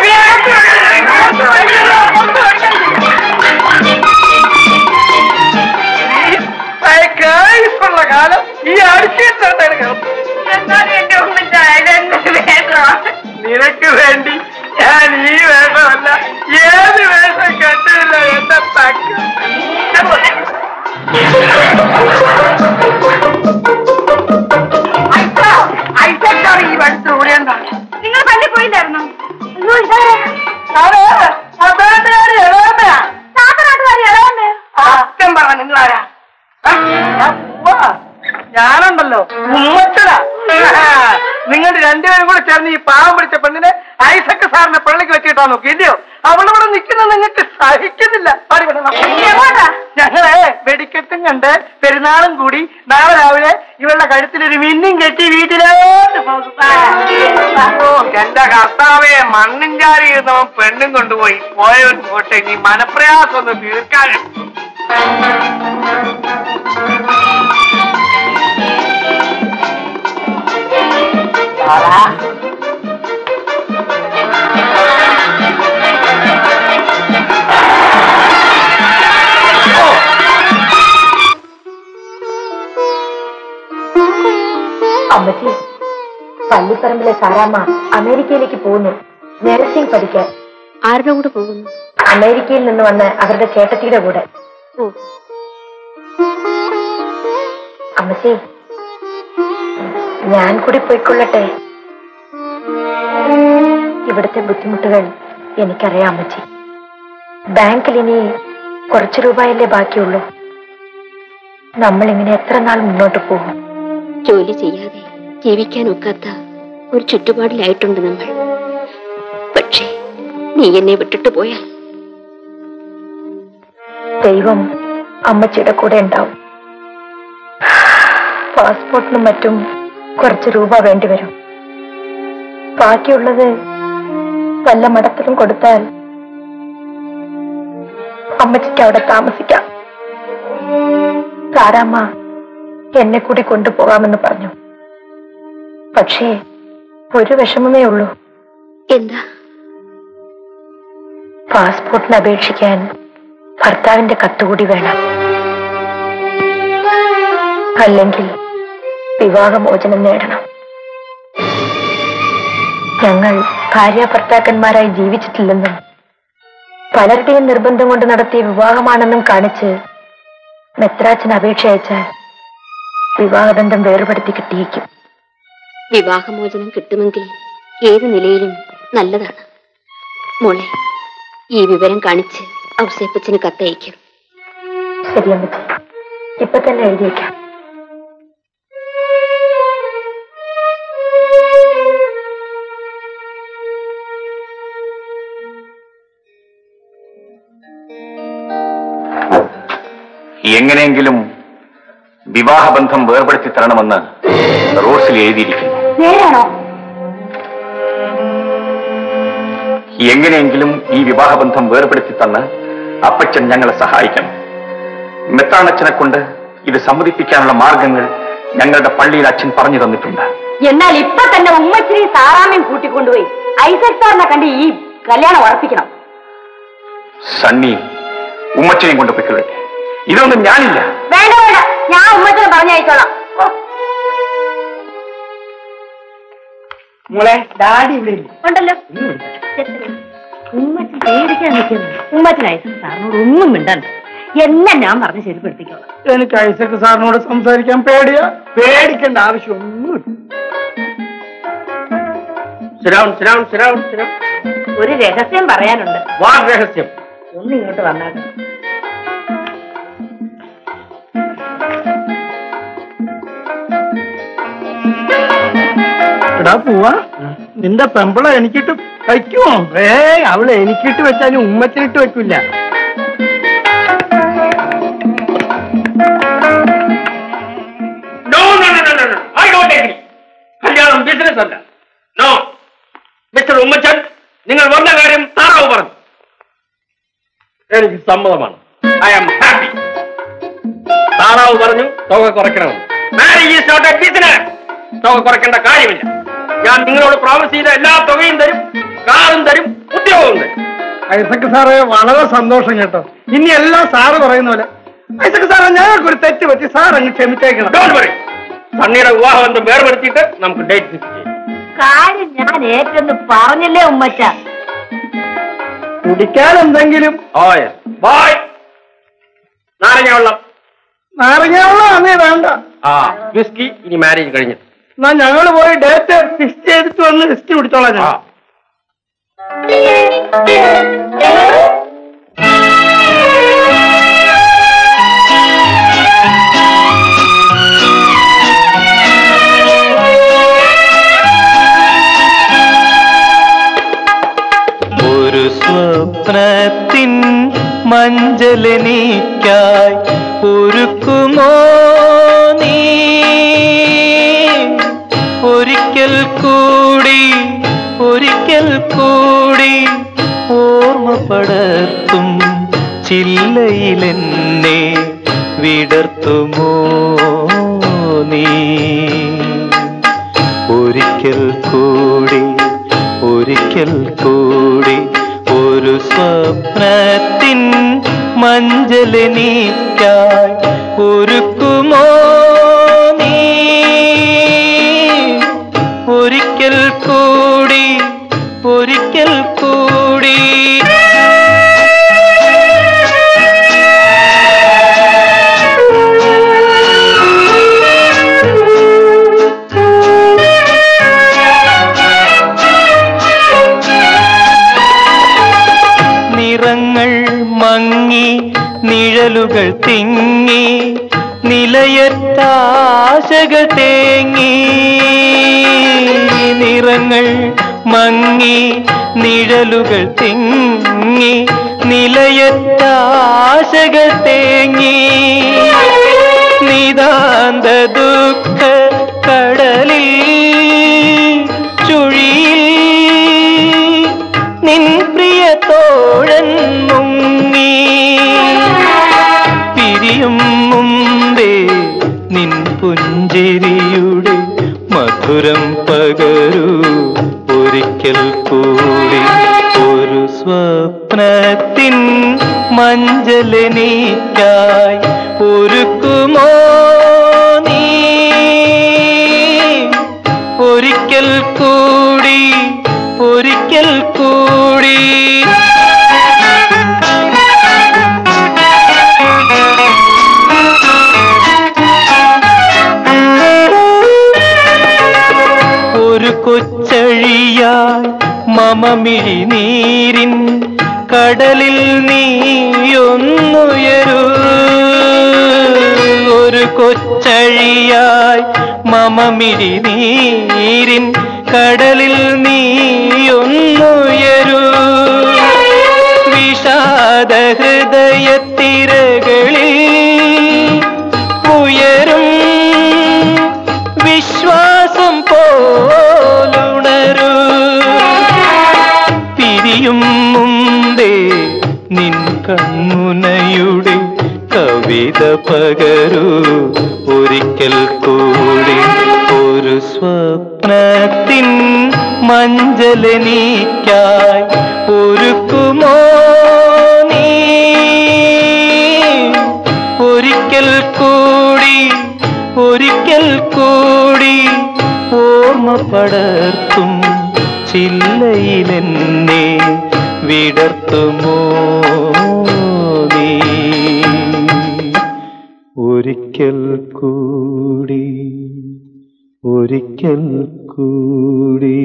ഉള്ള കാലം ഈ അടിച്ചിട്ടാണ് എന്നാലും എന്റെ ഉമ്മ നിനക്ക് വേണ്ടി ഞാൻ ഈ വേഷമല്ല ഏത് വേഷം കണ്ടില്ല എന്റെ തക്ക് ഐസക്കാണ് ഈ വഴിച്ച് ഓടിയണ്ട നിങ്ങൾ പള്ളി പോയില്ലായിരുന്നോ സത്യം പറ നിങ്ങളാരാ ആ, ഞാൻ പോവാ. ഞാനുണ്ടല്ലോ ഉമ്മച്ചടാ നിങ്ങൾ രണ്ടുപേരും കൂടെ ചേർന്ന് ഈ പാവം പിടിച്ച പെണ്ണിനെ ഐസക്ക് സാറിനെ പള്ളിക്ക് വെച്ചിട്ടാ നോക്കി ഇല്ലയോ അവളിവിടെ നിൽക്കുന്നത് നിങ്ങൾക്ക് സഹിക്കുന്നില്ല പാടി വിടണം. ഞങ്ങളെ വെടിക്കെട്ടും കണ്ട് പെരുന്നാളും കൂടി നാളെ രാവിലെ ഇവളുടെ കഴുത്തിലൊരു മിന്നും കെട്ടി വീട്ടിലോട്ട് പോകും. ഓ, എന്റെ കർത്താവെ മണ്ണും ചാരി ഇരുന്നവൻ പെണ്ണും കൊണ്ടുപോയി പോയവൻ പോട്ടെ നീ മനപ്രയാസം ഒന്ന് തീർക്കാനും അമ്മച്ചി പള്ളിപ്പറമ്പിലെ സാറാമ്മ അമേരിക്കയിലേക്ക് പോകുന്നു നഴ്സിംഗ് പഠിക്കാൻ ആരുടെ കൂടെ പോകുന്നു അമേരിക്കയിൽ നിന്ന് വന്ന് അവരുടെ ചേട്ടത്തിയുടെ കൂടെ ഓ അമ്മച്ചി ഞാൻ കൂടി പോയിക്കൊള്ളട്ടെ ഇവിടുത്തെ ബുദ്ധിമുട്ടുകൾ എനിക്കറിയാം അമ്മച്ചി ബാങ്കിൽ ഇനി കുറച്ച് രൂപയല്ലേ ബാക്കിയുള്ളൂ നമ്മൾ ഇങ്ങനെ എത്ര നാൾ മുന്നോട്ട് പോകും ജോലി ചെയ്യാതെ ജീവിക്കാൻ ഒക്കാത്ത ഒരു ചുറ്റുപാടിലായിട്ടുണ്ട് നമ്മൾ പക്ഷേ നീ എന്നെ വിട്ടിട്ട് പോയാൽ ദൈവം അമ്മച്ചിയുടെ കൂടെ ഉണ്ടാവും പാസ്പോർട്ടിനും മറ്റും കുറച്ച് രൂപ വേണ്ടിവരും ബാക്കിയുള്ളത് വല്ല മടത്തിലും കൊടുത്താൽ അമ്മച്ചിക്ക് അവിടെ താമസിക്കാം സാരാമ്മ എന്നെ കൂടി കൊണ്ടുപോകാമെന്ന് പറഞ്ഞു പക്ഷേ ഒരു വിഷമമേ ഉള്ളൂ എന്താ പാസ്പോർട്ടിന് അപേക്ഷിക്കാൻ ഭർത്താവിന്റെ കത്തുകൂടി വേണം അല്ലെങ്കിൽ വിവാഹമോചനം നേടണം ഞങ്ങൾ ഭാര്യ ഭർത്താക്കന്മാരായി ജീവിച്ചിട്ടില്ലെന്നും പലരുടെയും നിർബന്ധം കൊണ്ട് നടത്തിയ വിവാഹമാണെന്നും കാണിച്ച് മെത്രാച്ചൻ അപേക്ഷ അയച്ചാൽ വിവാഹബന്ധം വേർപെടുത്തി കിട്ടിയേക്കും വിവാഹമോചനം കിട്ടുമെങ്കിൽ ഏത് നിലയിലും നല്ലതാണ് മോളെ ഈ വിവരം കാണിച്ച് ഔസേപ്പച്ചന് കത്തയക്കും ശരി അമ്മച്ചി ഇപ്പൊ തന്നെ എഴുതിയേക്കാം എങ്ങനെയെങ്കിലും വിവാഹബന്ധം വേർപെടുത്തി തരണമെന്ന് റോഡ്സിൽ എഴുതിയിരിക്കുന്നു നേരാണോ എങ്ങനെയെങ്കിലും ഈ വിവാഹബന്ധം വേർപെടുത്തി തന്ന് അപ്പച്ചൻ ഞങ്ങളെ സഹായിക്കണം മെത്താണച്ചനെ കൊണ്ട് ഇത് സമ്മതിപ്പിക്കാനുള്ള മാർഗങ്ങൾ ഞങ്ങളുടെ പള്ളിയിൽ അച്ഛൻ പറഞ്ഞു തന്നിട്ടുണ്ട് എന്നാൽ ഇപ്പൊ തന്നെ ഉമ്മച്ചിനെയും സാറാമയും കൂട്ടിക്കൊണ്ടുപോയി ഐസക് സാറിനെ കണ്ട് ഈ കല്യാണം ഉറപ്പിക്കണം സണ്ണി ഉമ്മച്ചനെയും കൊണ്ട് പൊയ്ക്കൊള്ളട്ടെ ഇതൊന്നും ഞാനില്ല വേണ്ട വേണ്ട ഞാൻ ഉമ്മച്ചിനെ പറഞ്ഞയച്ചോളാം ഓ, മോളെ ഡാഡി ഇവിടെ ഇല്ലേ? ഉണ്ടല്ലോ ഉമ്മച്ചി പേടിക്കാൻ നിൽക്കുന്നു ഉമ്മച്ചിന് ഐസക് സാറിനോട് ഒന്നും മിണ്ടണ്ട എന്നെ ഞാൻ പറഞ്ഞ് ശരിപ്പെടുത്തിക്കോളാം എനിക്ക് ഐസക് സാറിനോട് സംസാരിക്കാൻ പേടിയാ പേടിക്കേണ്ട ആവശ്യമൊന്നും ശരാവൺ ശരാവൺ ശരാവൺ ശരാവൺ ഒരു രഹസ്യം പറയാനുണ്ട് വാ രഹസ്യം ഒന്ന് ഇങ്ങോട്ട് വന്നാട്ടെ എടാ പോവാ നിന്റെ പെമ്പള എനിക്കിട്ട് വയ്ക്കുമോ ഏ അവള് എനിക്കിട്ട് വെച്ചാലും ഉമ്മച്ചിനിട്ട് വെക്കില്ല no no no no no I don't agree കല്യാണം ബിസിനസ് അല്ല നോ മിസ്റ്റർ ഉമ്മച്ചൻ നിങ്ങൾ വന്ന കാര്യം താറാവ് പറഞ്ഞു എനിക്ക് സമ്മതമാണ് ഐ ആം ഹാപ്പി താറാവ് പറഞ്ഞു തുക കുറയ്ക്കണമെന്ന് marriage is not a business തുക കുറയ്ക്കേണ്ട കാര്യമില്ല ഞാൻ നിങ്ങളോട് പ്രോമിസ് ചെയ്ത എല്ലാ തുകയും തരും കാറും തരും ഉദ്യോഗവും തരും ഐസക് സാറേ വളരെ സന്തോഷം കേട്ടോ ഇനി എല്ലാം സാറ് പറയുന്ന പോലെ ഐസക് സാറേ ഞങ്ങൾക്കൊരു തെറ്റ് പറ്റി സാർ അങ്ങ് ക്ഷമിച്ചേക്കണം ഡോണ്ട് വറി സണ്ണിയുടെ വിവാഹബന്ധം വേർപെടുത്തിയിട്ട് നമുക്ക് ഡേറ്റ് ഫിക്സ് ചെയ്യാം കാര്യം ഞാൻ ഏറ്റെന്ന് പറഞ്ഞില്ലേ ഉമ്മച്ച കുടിക്കാൻ എന്തെങ്കിലും ഓയ ബൈ നാരങ്ങ വെള്ളം നാരങ്ങ വെള്ളം അന്നേ വേണ്ട ആ വിസ്കി ഇനി മാരേജ് കഴിഞ്ഞിട്ട് എന്നാ ഞങ്ങൾ പോയി ഡേറ്റ് ഫിക്സ് ചെയ്തിട്ട് വന്ന് ലിസ്റ്റ് പിടിച്ചോളാം ആ ഞാൻ ഒരു സ്വപ്ന മഞ്ചലെനിക്കായി ഒരുക്കുമോ നീ ഒരിക്കൽ കൂടി ഒരിക്കൽ കൂടി ഓർമ്മ പടർത്തും ചില്ലയിലെന്നെ വിടർത്തുമോ നീ ഒരിക്കൽ കൂടി ഒരിക്കൽ കൂടി ഒരു സ്വപ്നത്തിൻ മഞ്ചലെനിക്കായി ഒരുക്കുമോ നീ ഒരിക്കൽ കൂടി ഒരിക്കൽ കൂടി നിറങ്ങൾ മങ്ങി നിഴലുകൾ തിങ്ങി നിലയറ്റാശകൾ തേങ്ങി നിറങ്ങൾ മങ്ങി നിഴലുകൾ തിങ്ങി നിലയറ്റാശകൾ തേങ്ങി നിതാന്ത ദുഃഖ കടലിൽ ചുഴിയിൽ നിൻ പ്രിയ തോഴൻ മുങ്ങി പിരിയും മുമ്പേ നിൻ പുഞ്ചിരിയുടെ മധുരം പകരൂ ഒരിക്കൽ കൂടി ഒരു സ്വപ്നത്തിൻ മഞ്ചലെനിക്കായി ഒരുക്കുമോ നീ ഒരിക്കൽ കൂടി ഒരിക്കൽ കൂടി ഒരു കൊച്ചഴിയായി മമമിഴി നീരിൻ കടലിൽ നീയൊന്നുയരൂ ഒരു കൊച്ചഴിയായി മമമിഴി നീരിൻ കടലിൽ നീയൊന്നുയരൂ വിഷാദ ഹൃദയത്തിരകളിൽ ഉയരും വിശ്വാസം പോലുണരൂ പിരിയും മുമ്പേ നിൻ കൺമുനയുടെ കവിത പകരൂ ഒരിക്കൽ കൂടി ഒരു സ്വപ്നത്തിൻ മഞ്ചലെനിക്കായി ഒരുക്കുമോ നീ ഒരിക്കൽ കൂടി ഒരിക്കൽ കൂടി ഓർമ്മ പടർത്തും ചില്ലയിലെന്നെ വിടർത്തുമോ നീ ഒരിക്കൽ കൂടി ഒരിക്കൽ കൂടി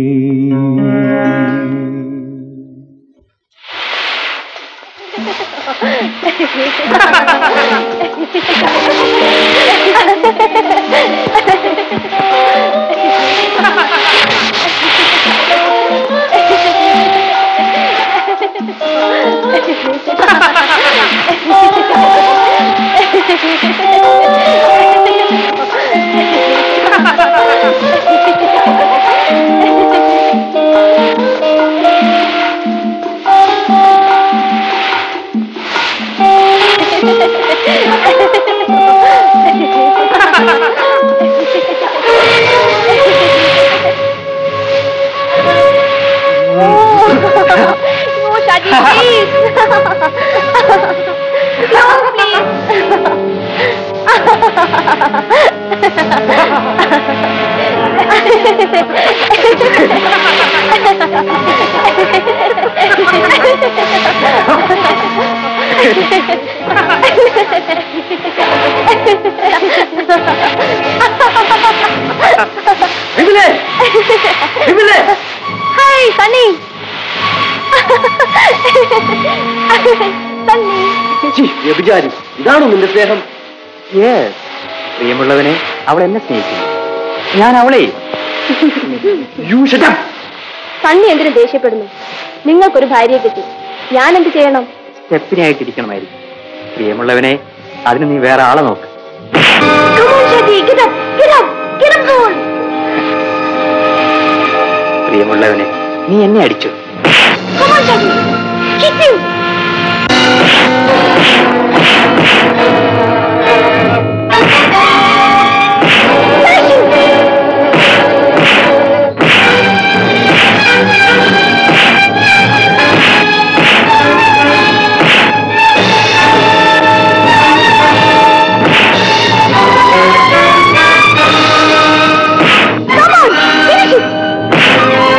No, Shadi, please. no, വിമലേ വിമലേ ഹായ് സണ്ണി സണ്ണി ഛി, വ്യഭിചാരി ഇതാണോ നിന്റെ സ്നേഹം യെസ് പ്രിയമുള്ളവനെ അവൾ എന്നെ സ്നേഹിക്കുന്നു ഞാൻ അവളെ യു സണ്ണി എന്തിനു ദേഷ്യപ്പെടുന്നു നിങ്ങൾക്കൊരു ഭാര്യയെ കിട്ടി ഞാൻ എന്ത് ചെയ്യണം സ്റ്റെപ്പിനായിട്ടിരിക്കണമായിരിക്കും പ്രിയമുള്ളവനെ അതിന് നീ വേറെ ആളെ നോക്ക് Come on, Shaggy, get up, get up, get up, Paul. പ്രിയമുള്ളവനെ നീ എന്നെ അടിച്ചു Come on, Shaggy, kick him. Smash him. Come on, finish it.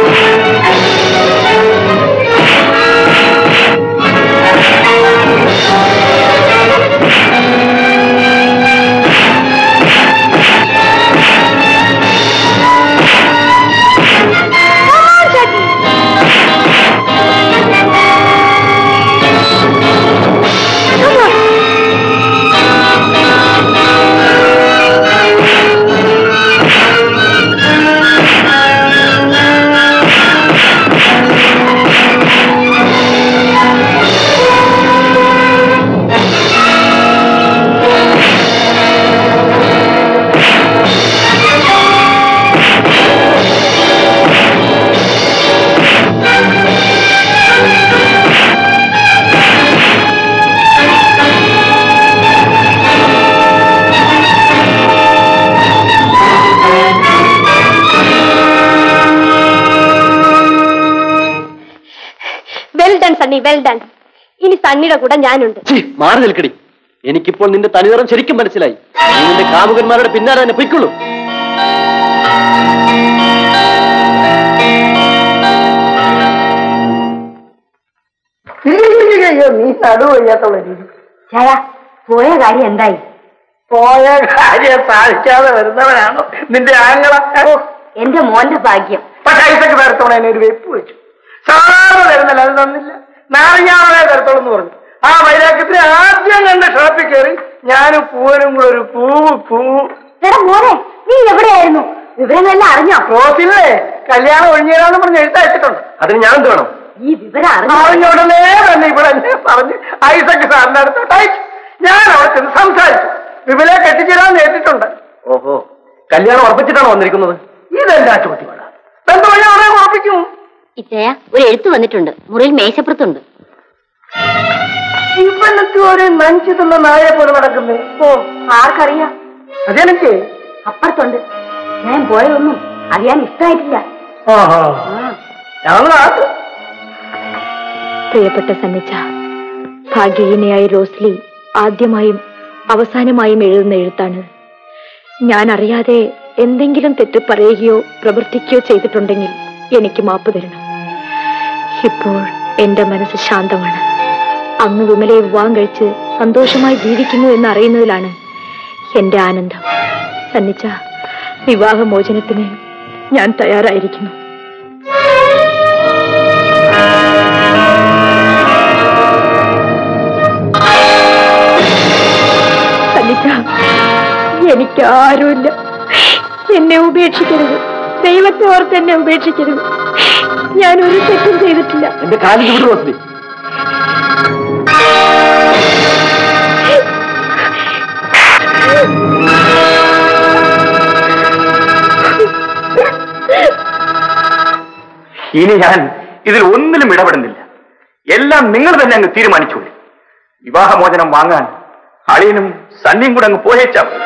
Come on, Jackie. Come on. Well done Sunny well done ഇനി സണ്ണിയുടെ കൂടെ ഞാനുണ്ട് ഛീ, മാറി നിൽക്കടി എനിക്കിപ്പോൾ നിന്റെ തനിനിറം ശരിക്കും മനസ്സിലായി നീ നിന്റെ കാമുകന്മാരുടെ പിന്നാലെ തന്നെ പൊയ്ക്കൊള്ളൂ അയ്യോ നീ നടു വയ്യാത്തുള്ള രീതി ചേട്ടാ പോയ കാര്യം എന്തായി പോയ കാര്യം സാധിക്കാതെ വരുന്നവനാണോ നിന്റെ ആങ്ങള എന്റെ മോന്റെ ഭാഗ്യം പക്ഷെ ഐസക്ക് തരത്തോടെ എന്നെ ഒരു വെപ്പ് വെച്ചു സാറ് തരുന്നില്ല അത് തന്നില്ല നാരങ്ങാവളെ തരത്തോളം എന്ന് പറഞ്ഞു ആ വൈരാഗ്യത്തിന് ആദ്യം കണ്ട ഷോപ്പിൽ കയറി ഞാനും പൂവനും കൂടെ ഒരു പൂവ് പൂവ് എടാ മോനെ നീ എവിടെയായിരുന്നു വിവരങ്ങളെല്ലാം അറിഞ്ഞോ റോസില്ലേ കല്യാണം ഒഴിഞ്ഞേരാന്ന് പറഞ്ഞ് എഴുത്തയച്ചിട്ടുണ്ട് അതിന് ഞാൻ എന്ത് വേണം ഈ വിവരം അറിഞ്ഞോ അറിഞ്ഞുടനെ തന്നെ ഇവിടെ എന്നെ പറഞ്ഞ് ഐസക്ക് സാറിന്റെ അടുത്തോട്ട് അയച്ചു ഞാൻ അവിടെ ചെന്ന് സംസാരിച്ചു വിമലെ കെട്ടിച്ചേരാന്ന് ഏറ്റിട്ടുണ്ട് ഓഹോ കല്യാണം ഉറപ്പിച്ചിട്ടാണോ വന്നിരിക്കുന്നത് ഇതെല്ലാ ചോദ്യമാണ് ബന്ധം വഴി അവിടെ ഉറപ്പിക്കും ഇച്ചയ ഒരു എഴുത്ത് വന്നിട്ടുണ്ട് മുറിയിൽ മേശപ്പുറത്തുണ്ട് ഇവനൊക്കെ ഒരു നഞ്ചു തന്ന നായെ പോലെ നടക്കുന്നേ ഓ ആർക്കറിയാം അതെനിക്ക് അപ്പുറത്തുണ്ട് ഞാൻ പോയതൊന്നും അറിയാൻ ഇഷ്ടമായിട്ടില്ല ഞങ്ങൾ ആക്ക് പ്രിയപ്പെട്ട സന്നിച്ച ഭാഗ്യഹീനയായ റോസ്ലി ആദ്യമായും അവസാനമായും എഴുതുന്ന എഴുത്താണ് ഞാൻ അറിയാതെ എന്തെങ്കിലും തെറ്റ് പറയുകയോ പ്രവർത്തിക്കുകയോ ചെയ്തിട്ടുണ്ടെങ്കിൽ എനിക്ക് മാപ്പ് തരണം ഇപ്പോൾ എന്റെ മനസ്സ് ശാന്തമാണ് അങ്ങ് വിമലയെ വിവാഹം കഴിച്ച് സന്തോഷമായി ജീവിക്കുന്നു എന്ന് അറിയുന്നതിലാണ് എന്റെ ആനന്ദം സന്നിച്ച വിവാഹമോചനത്തിന് ഞാൻ തയ്യാറായിരിക്കുന്നു സന്നിച്ച എനിക്ക് ആരുമില്ല എന്നെ ഉപേക്ഷിക്കരുത് ദൈവത്തെ ഓർത്ത് എന്നെ ഉപേക്ഷിക്കരുത് ഞാൻ ഒരു തെറ്റും ചെയ്തിട്ടില്ല എന്റെ കാലിൽ വിടു റോസ്ലി ഇനി ഞാൻ ഇതിൽ ഒന്നിലും ഇടപെടുന്നില്ല എല്ലാം നിങ്ങൾ തന്നെ അങ്ങ് തീരുമാനിച്ചോളൂ വിവാഹമോചനം വാങ്ങാൻ അളിയനും സണ്ണിയും കൂടെ അങ്ങ് പോയേച്ചാ മതി.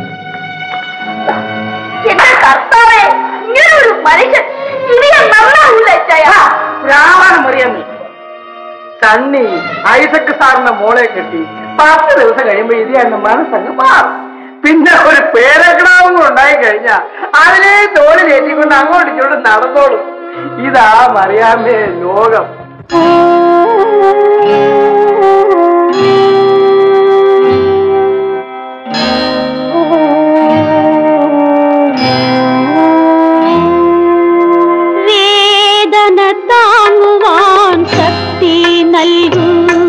എന്റെ കർത്താവേ ഇങ്ങനെ ഒരു മനുഷ്യൻ ഇനി ഞാൻ നന്നാവൂല അച്ചായ രാമാനം അറിയാൻ സണ്ണി ഐസക്ക് സാറിന്റെ മോളെ കെട്ടി പത്ത് ദിവസം കഴിയുമ്പോ ഇത് എന്റെ മനസ്സങ്ങ് മാറും പിന്നെ ഒരു പേരക്കിടാവും ഉണ്ടായി കഴിഞ്ഞാ അതിനെ തോളിലേറ്റിക്കൊണ്ട് അങ്ങോട്ട് ഇങ്ങോട്ട് നടന്നോളും ഇതാ മറിയാമേ ലോകം വേദന താങ്ങുവാൻ ശക്തി നൽകൂ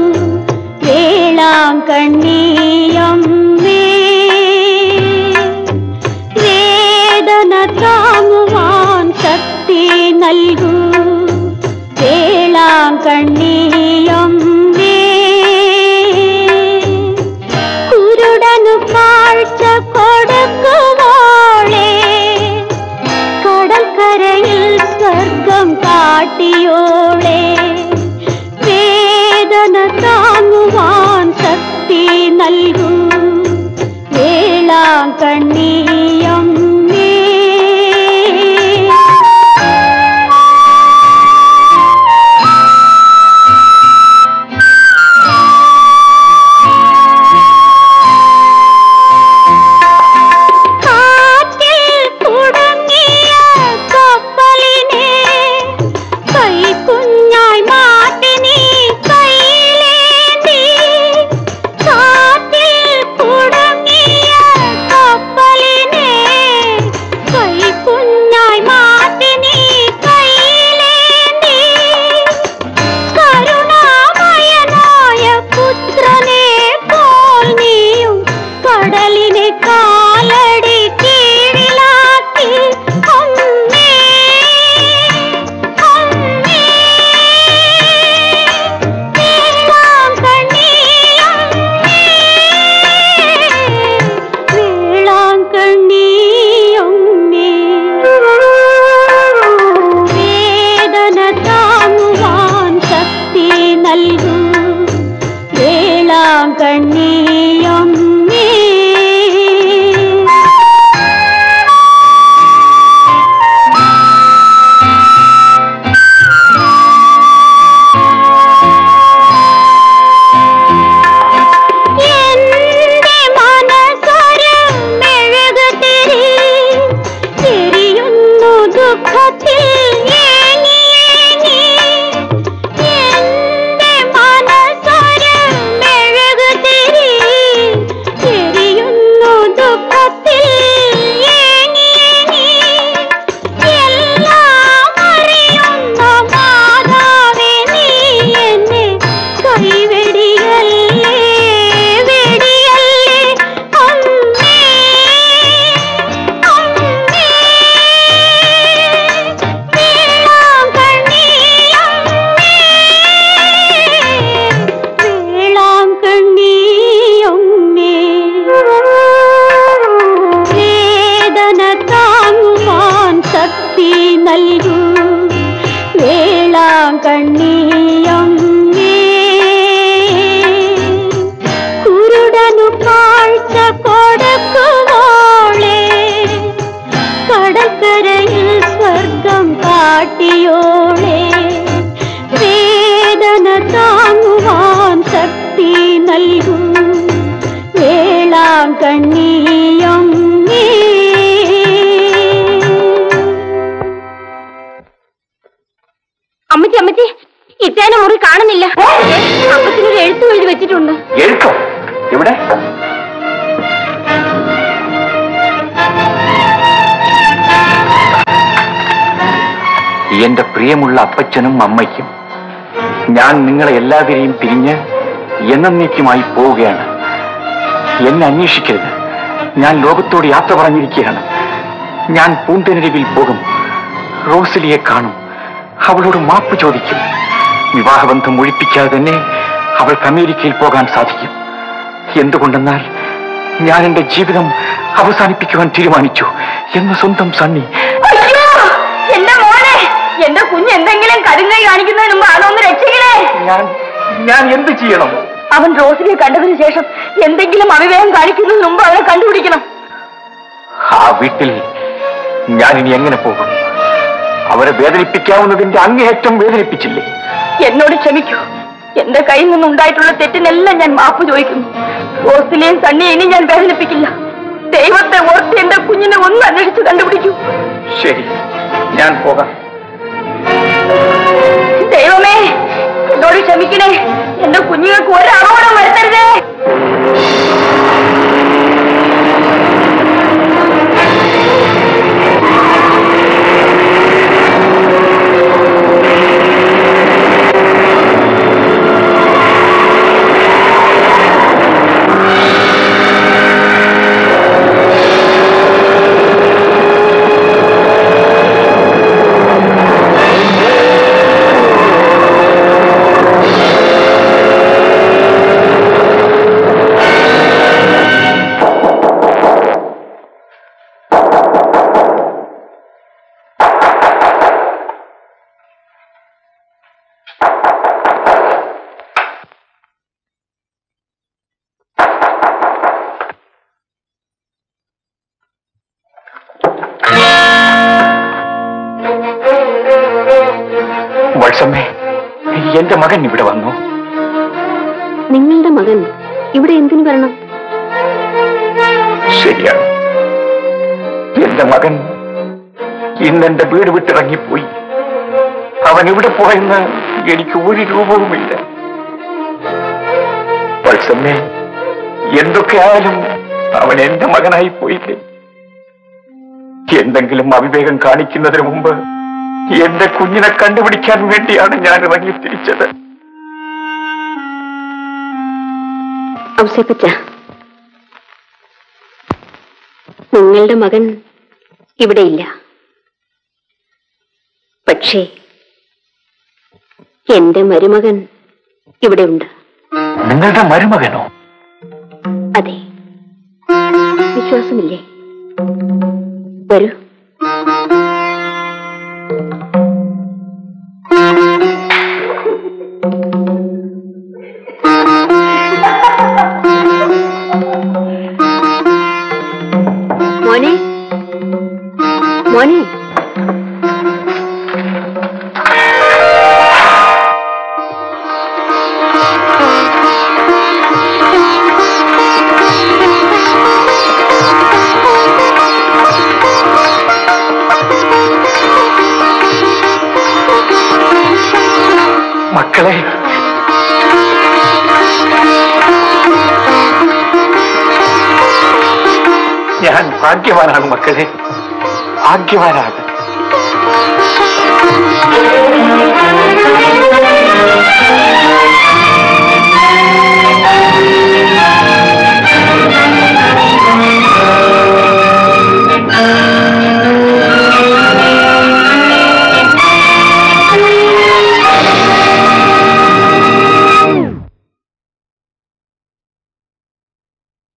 വേളാങ്കണ്ണിയമ്മേ വേദന താങ്ങുവാൻ ശക്തി നൽകൂ വേളാങ്കണ്ണിയമ്മേ വേളാങ്കണ്ണിയമ്മേ കാറ്റിൽ കുടുങ്ങിയ കപ്പലിനെ കൈക്കുഞ്ഞായി മാറ്റി നീ കയ്യിലേന്തി കാറ്റിൽ കുടുങ്ങിയ കപ്പലിനെ കൈക്കുഞ്ഞായി മാറ്റി നീ കയ്യിലേന്തി കരുണാമയനായ പുത്രനെ പോൽ നീയും കടലിനെ കാലടി കീഴിലാക്കി അമ്മേ അമ്മേ വേളാങ്കണ്ണിയമ്മേ വേദന താങ്ങുവാൻ ശക്തി നൽകൂ വേളാങ്കണ്ണിയമ്മേ എന്റെ മനസ്സൊരു മെഴുകുതിരി എരിയുന്നു ദുഃഖത്തിൽ ഏങ്ങി ഏങ്ങി എന്റെ മനസ്സൊരു മെഴുകുതിരി എരിയുന്നു ദുഃഖത്തിൽ ഏങ്ങി ഏങ്ങി എല്ലാം അറിയുന്ന മാതാവേ നീ എന്നെ കൈവെടിയല്ലേ വെടിയല്ലേ അമ്മേ അമ്മേ വേളാങ്കണ്ണിയമ്മേ വേദന താങ്ങുവാൻ ശക്തി നൽകൂ വേളാങ്കണ്ണിയമ്മേ കുരുടനു കാഴ്ച കൊടുക്കുമോളെ കടൽക്കരയിൽ സ്വർഗം കാട്ടിയോളെ വേദന താങ്ങുവാൻ ശക്തി നൽകും വേളാങ്കണ്ണിയമ്മേ അമ്മച്ചി അമ്മച്ചി ഇത്തേനെ മുറി കാണുന്നില്ല അപ്പത്തിനൊരു എഴുത്തു എഴുതി വെച്ചിട്ടുണ്ട് എഴുത്തോ എവിടെ എന്റെ പ്രിയമുള്ള അപ്പച്ചനും അമ്മയ്ക്കും ഞാൻ നിങ്ങളെ എല്ലാവരെയും പിരിഞ്ഞ് എന്നേക്കുമായി പോവുകയാണ് എന്നെ അന്വേഷിക്കരുത് ഞാൻ ലോകത്തോട് യാത്ര പറഞ്ഞിരിക്കുകയാണ് ഞാൻ പൂന്തനരുവിൽ പോകും റോസലിയെ കാണും അവളോട് മാപ്പ് ചോദിക്കും വിവാഹബന്ധം ഒഴിപ്പിക്കാതെ തന്നെ അവൾക്ക് അമേരിക്കയിൽ പോകാൻ സാധിക്കും എന്തുകൊണ്ടെന്നാൽ ഞാൻ എന്റെ ജീവിതം അവസാനിപ്പിക്കുവാൻ തീരുമാനിച്ചു എന്ന് സ്വന്തം സണ്ണി അയ്യോ എന്റെ മോനെ എന്റെ കുഞ്ഞ് എന്തെങ്കിലും കടുങ്ങൈ കാണിക്കുന്നതിന് മുമ്പ് അതൊന്ന് രക്ഷിക്കണേ ഞാൻ ഞാൻ എന്ത് ചെയ്യണം അവൻ റോസിനെ കണ്ടതിന് ശേഷം എന്തെങ്കിലും അവിവേകം കാണിക്കുന്നതിന് മുമ്പ് അവനെ കണ്ടുപിടിക്കണം ആ വീട്ടിൽ ഞാൻ ഇനി എങ്ങനെ പോകും അവരെ വേദനിപ്പിക്കാവുന്നതിന്റെ അങ്ങേയറ്റം വേദനിപ്പിച്ചില്ലേ എന്നോട് ക്ഷമിക്കൂ എന്റെ കയ്യിൽ നിന്നുണ്ടായിട്ടുള്ള തെറ്റിനെല്ലാം ഞാൻ മാപ്പ് ചോദിക്കുന്നു റോസിനെയും സണ്ണിയെയും ഞാൻ വേദനിപ്പിക്കില്ല ദൈവത്തെ ഓർത്ത് എന്റെ കുഞ്ഞിനെ ഒന്ന് അന്വേഷിച്ച് കണ്ടുപിടിക്കൂ ശരി ഞാൻ പോകാം ദൈവമേ എന്നോട് ക്ഷമിക്കണേ എന്റെ കുഞ്ഞുങ്ങൾക്ക് ഒരു അപകടം വരുത്തരുതേ ആ വത്സമ്മേ എന്റെ മകൻ ഇവിടെ വന്നു നിങ്ങളുടെ മകൻ ഇവിടെ എന്തിനു വരണം ശരിയാണ് എന്റെ മകൻ ഇന്ന് എന്റെ വീട് വിട്ടിറങ്ങിപ്പോയി അവൻ ഇവിടെ പോയെന്ന് എനിക്ക് ഒരു രൂപവുമില്ല വത്സമ്മേ എന്തൊക്കെയായാലും അവൻ എന്റെ മകനായി പോയില്ലേ എന്തെങ്കിലും അവിവേകം കാണിക്കുന്നതിന് മുമ്പ് എന്റെ കുഞ്ഞിനെ കണ്ടുപിടിക്കാൻ വേണ്ടിയാണ് ഞാൻ ഇറങ്ങി തിരിച്ചത് ഔസേപ്പച്ച നിങ്ങളുടെ മകൻ ഇവിടെയില്ല പക്ഷേ എന്റെ മരുമകൻ ഇവിടെയുണ്ട് നിങ്ങളുടെ മരുമകനോ അതെ വിശ്വാസമില്ലേ വരൂ മോനെ മോനെ മക്കളെ ഞാൻ ഭാഗ്യവാനാണ് മക്കളെ ഭാഗ്യവാനാണ്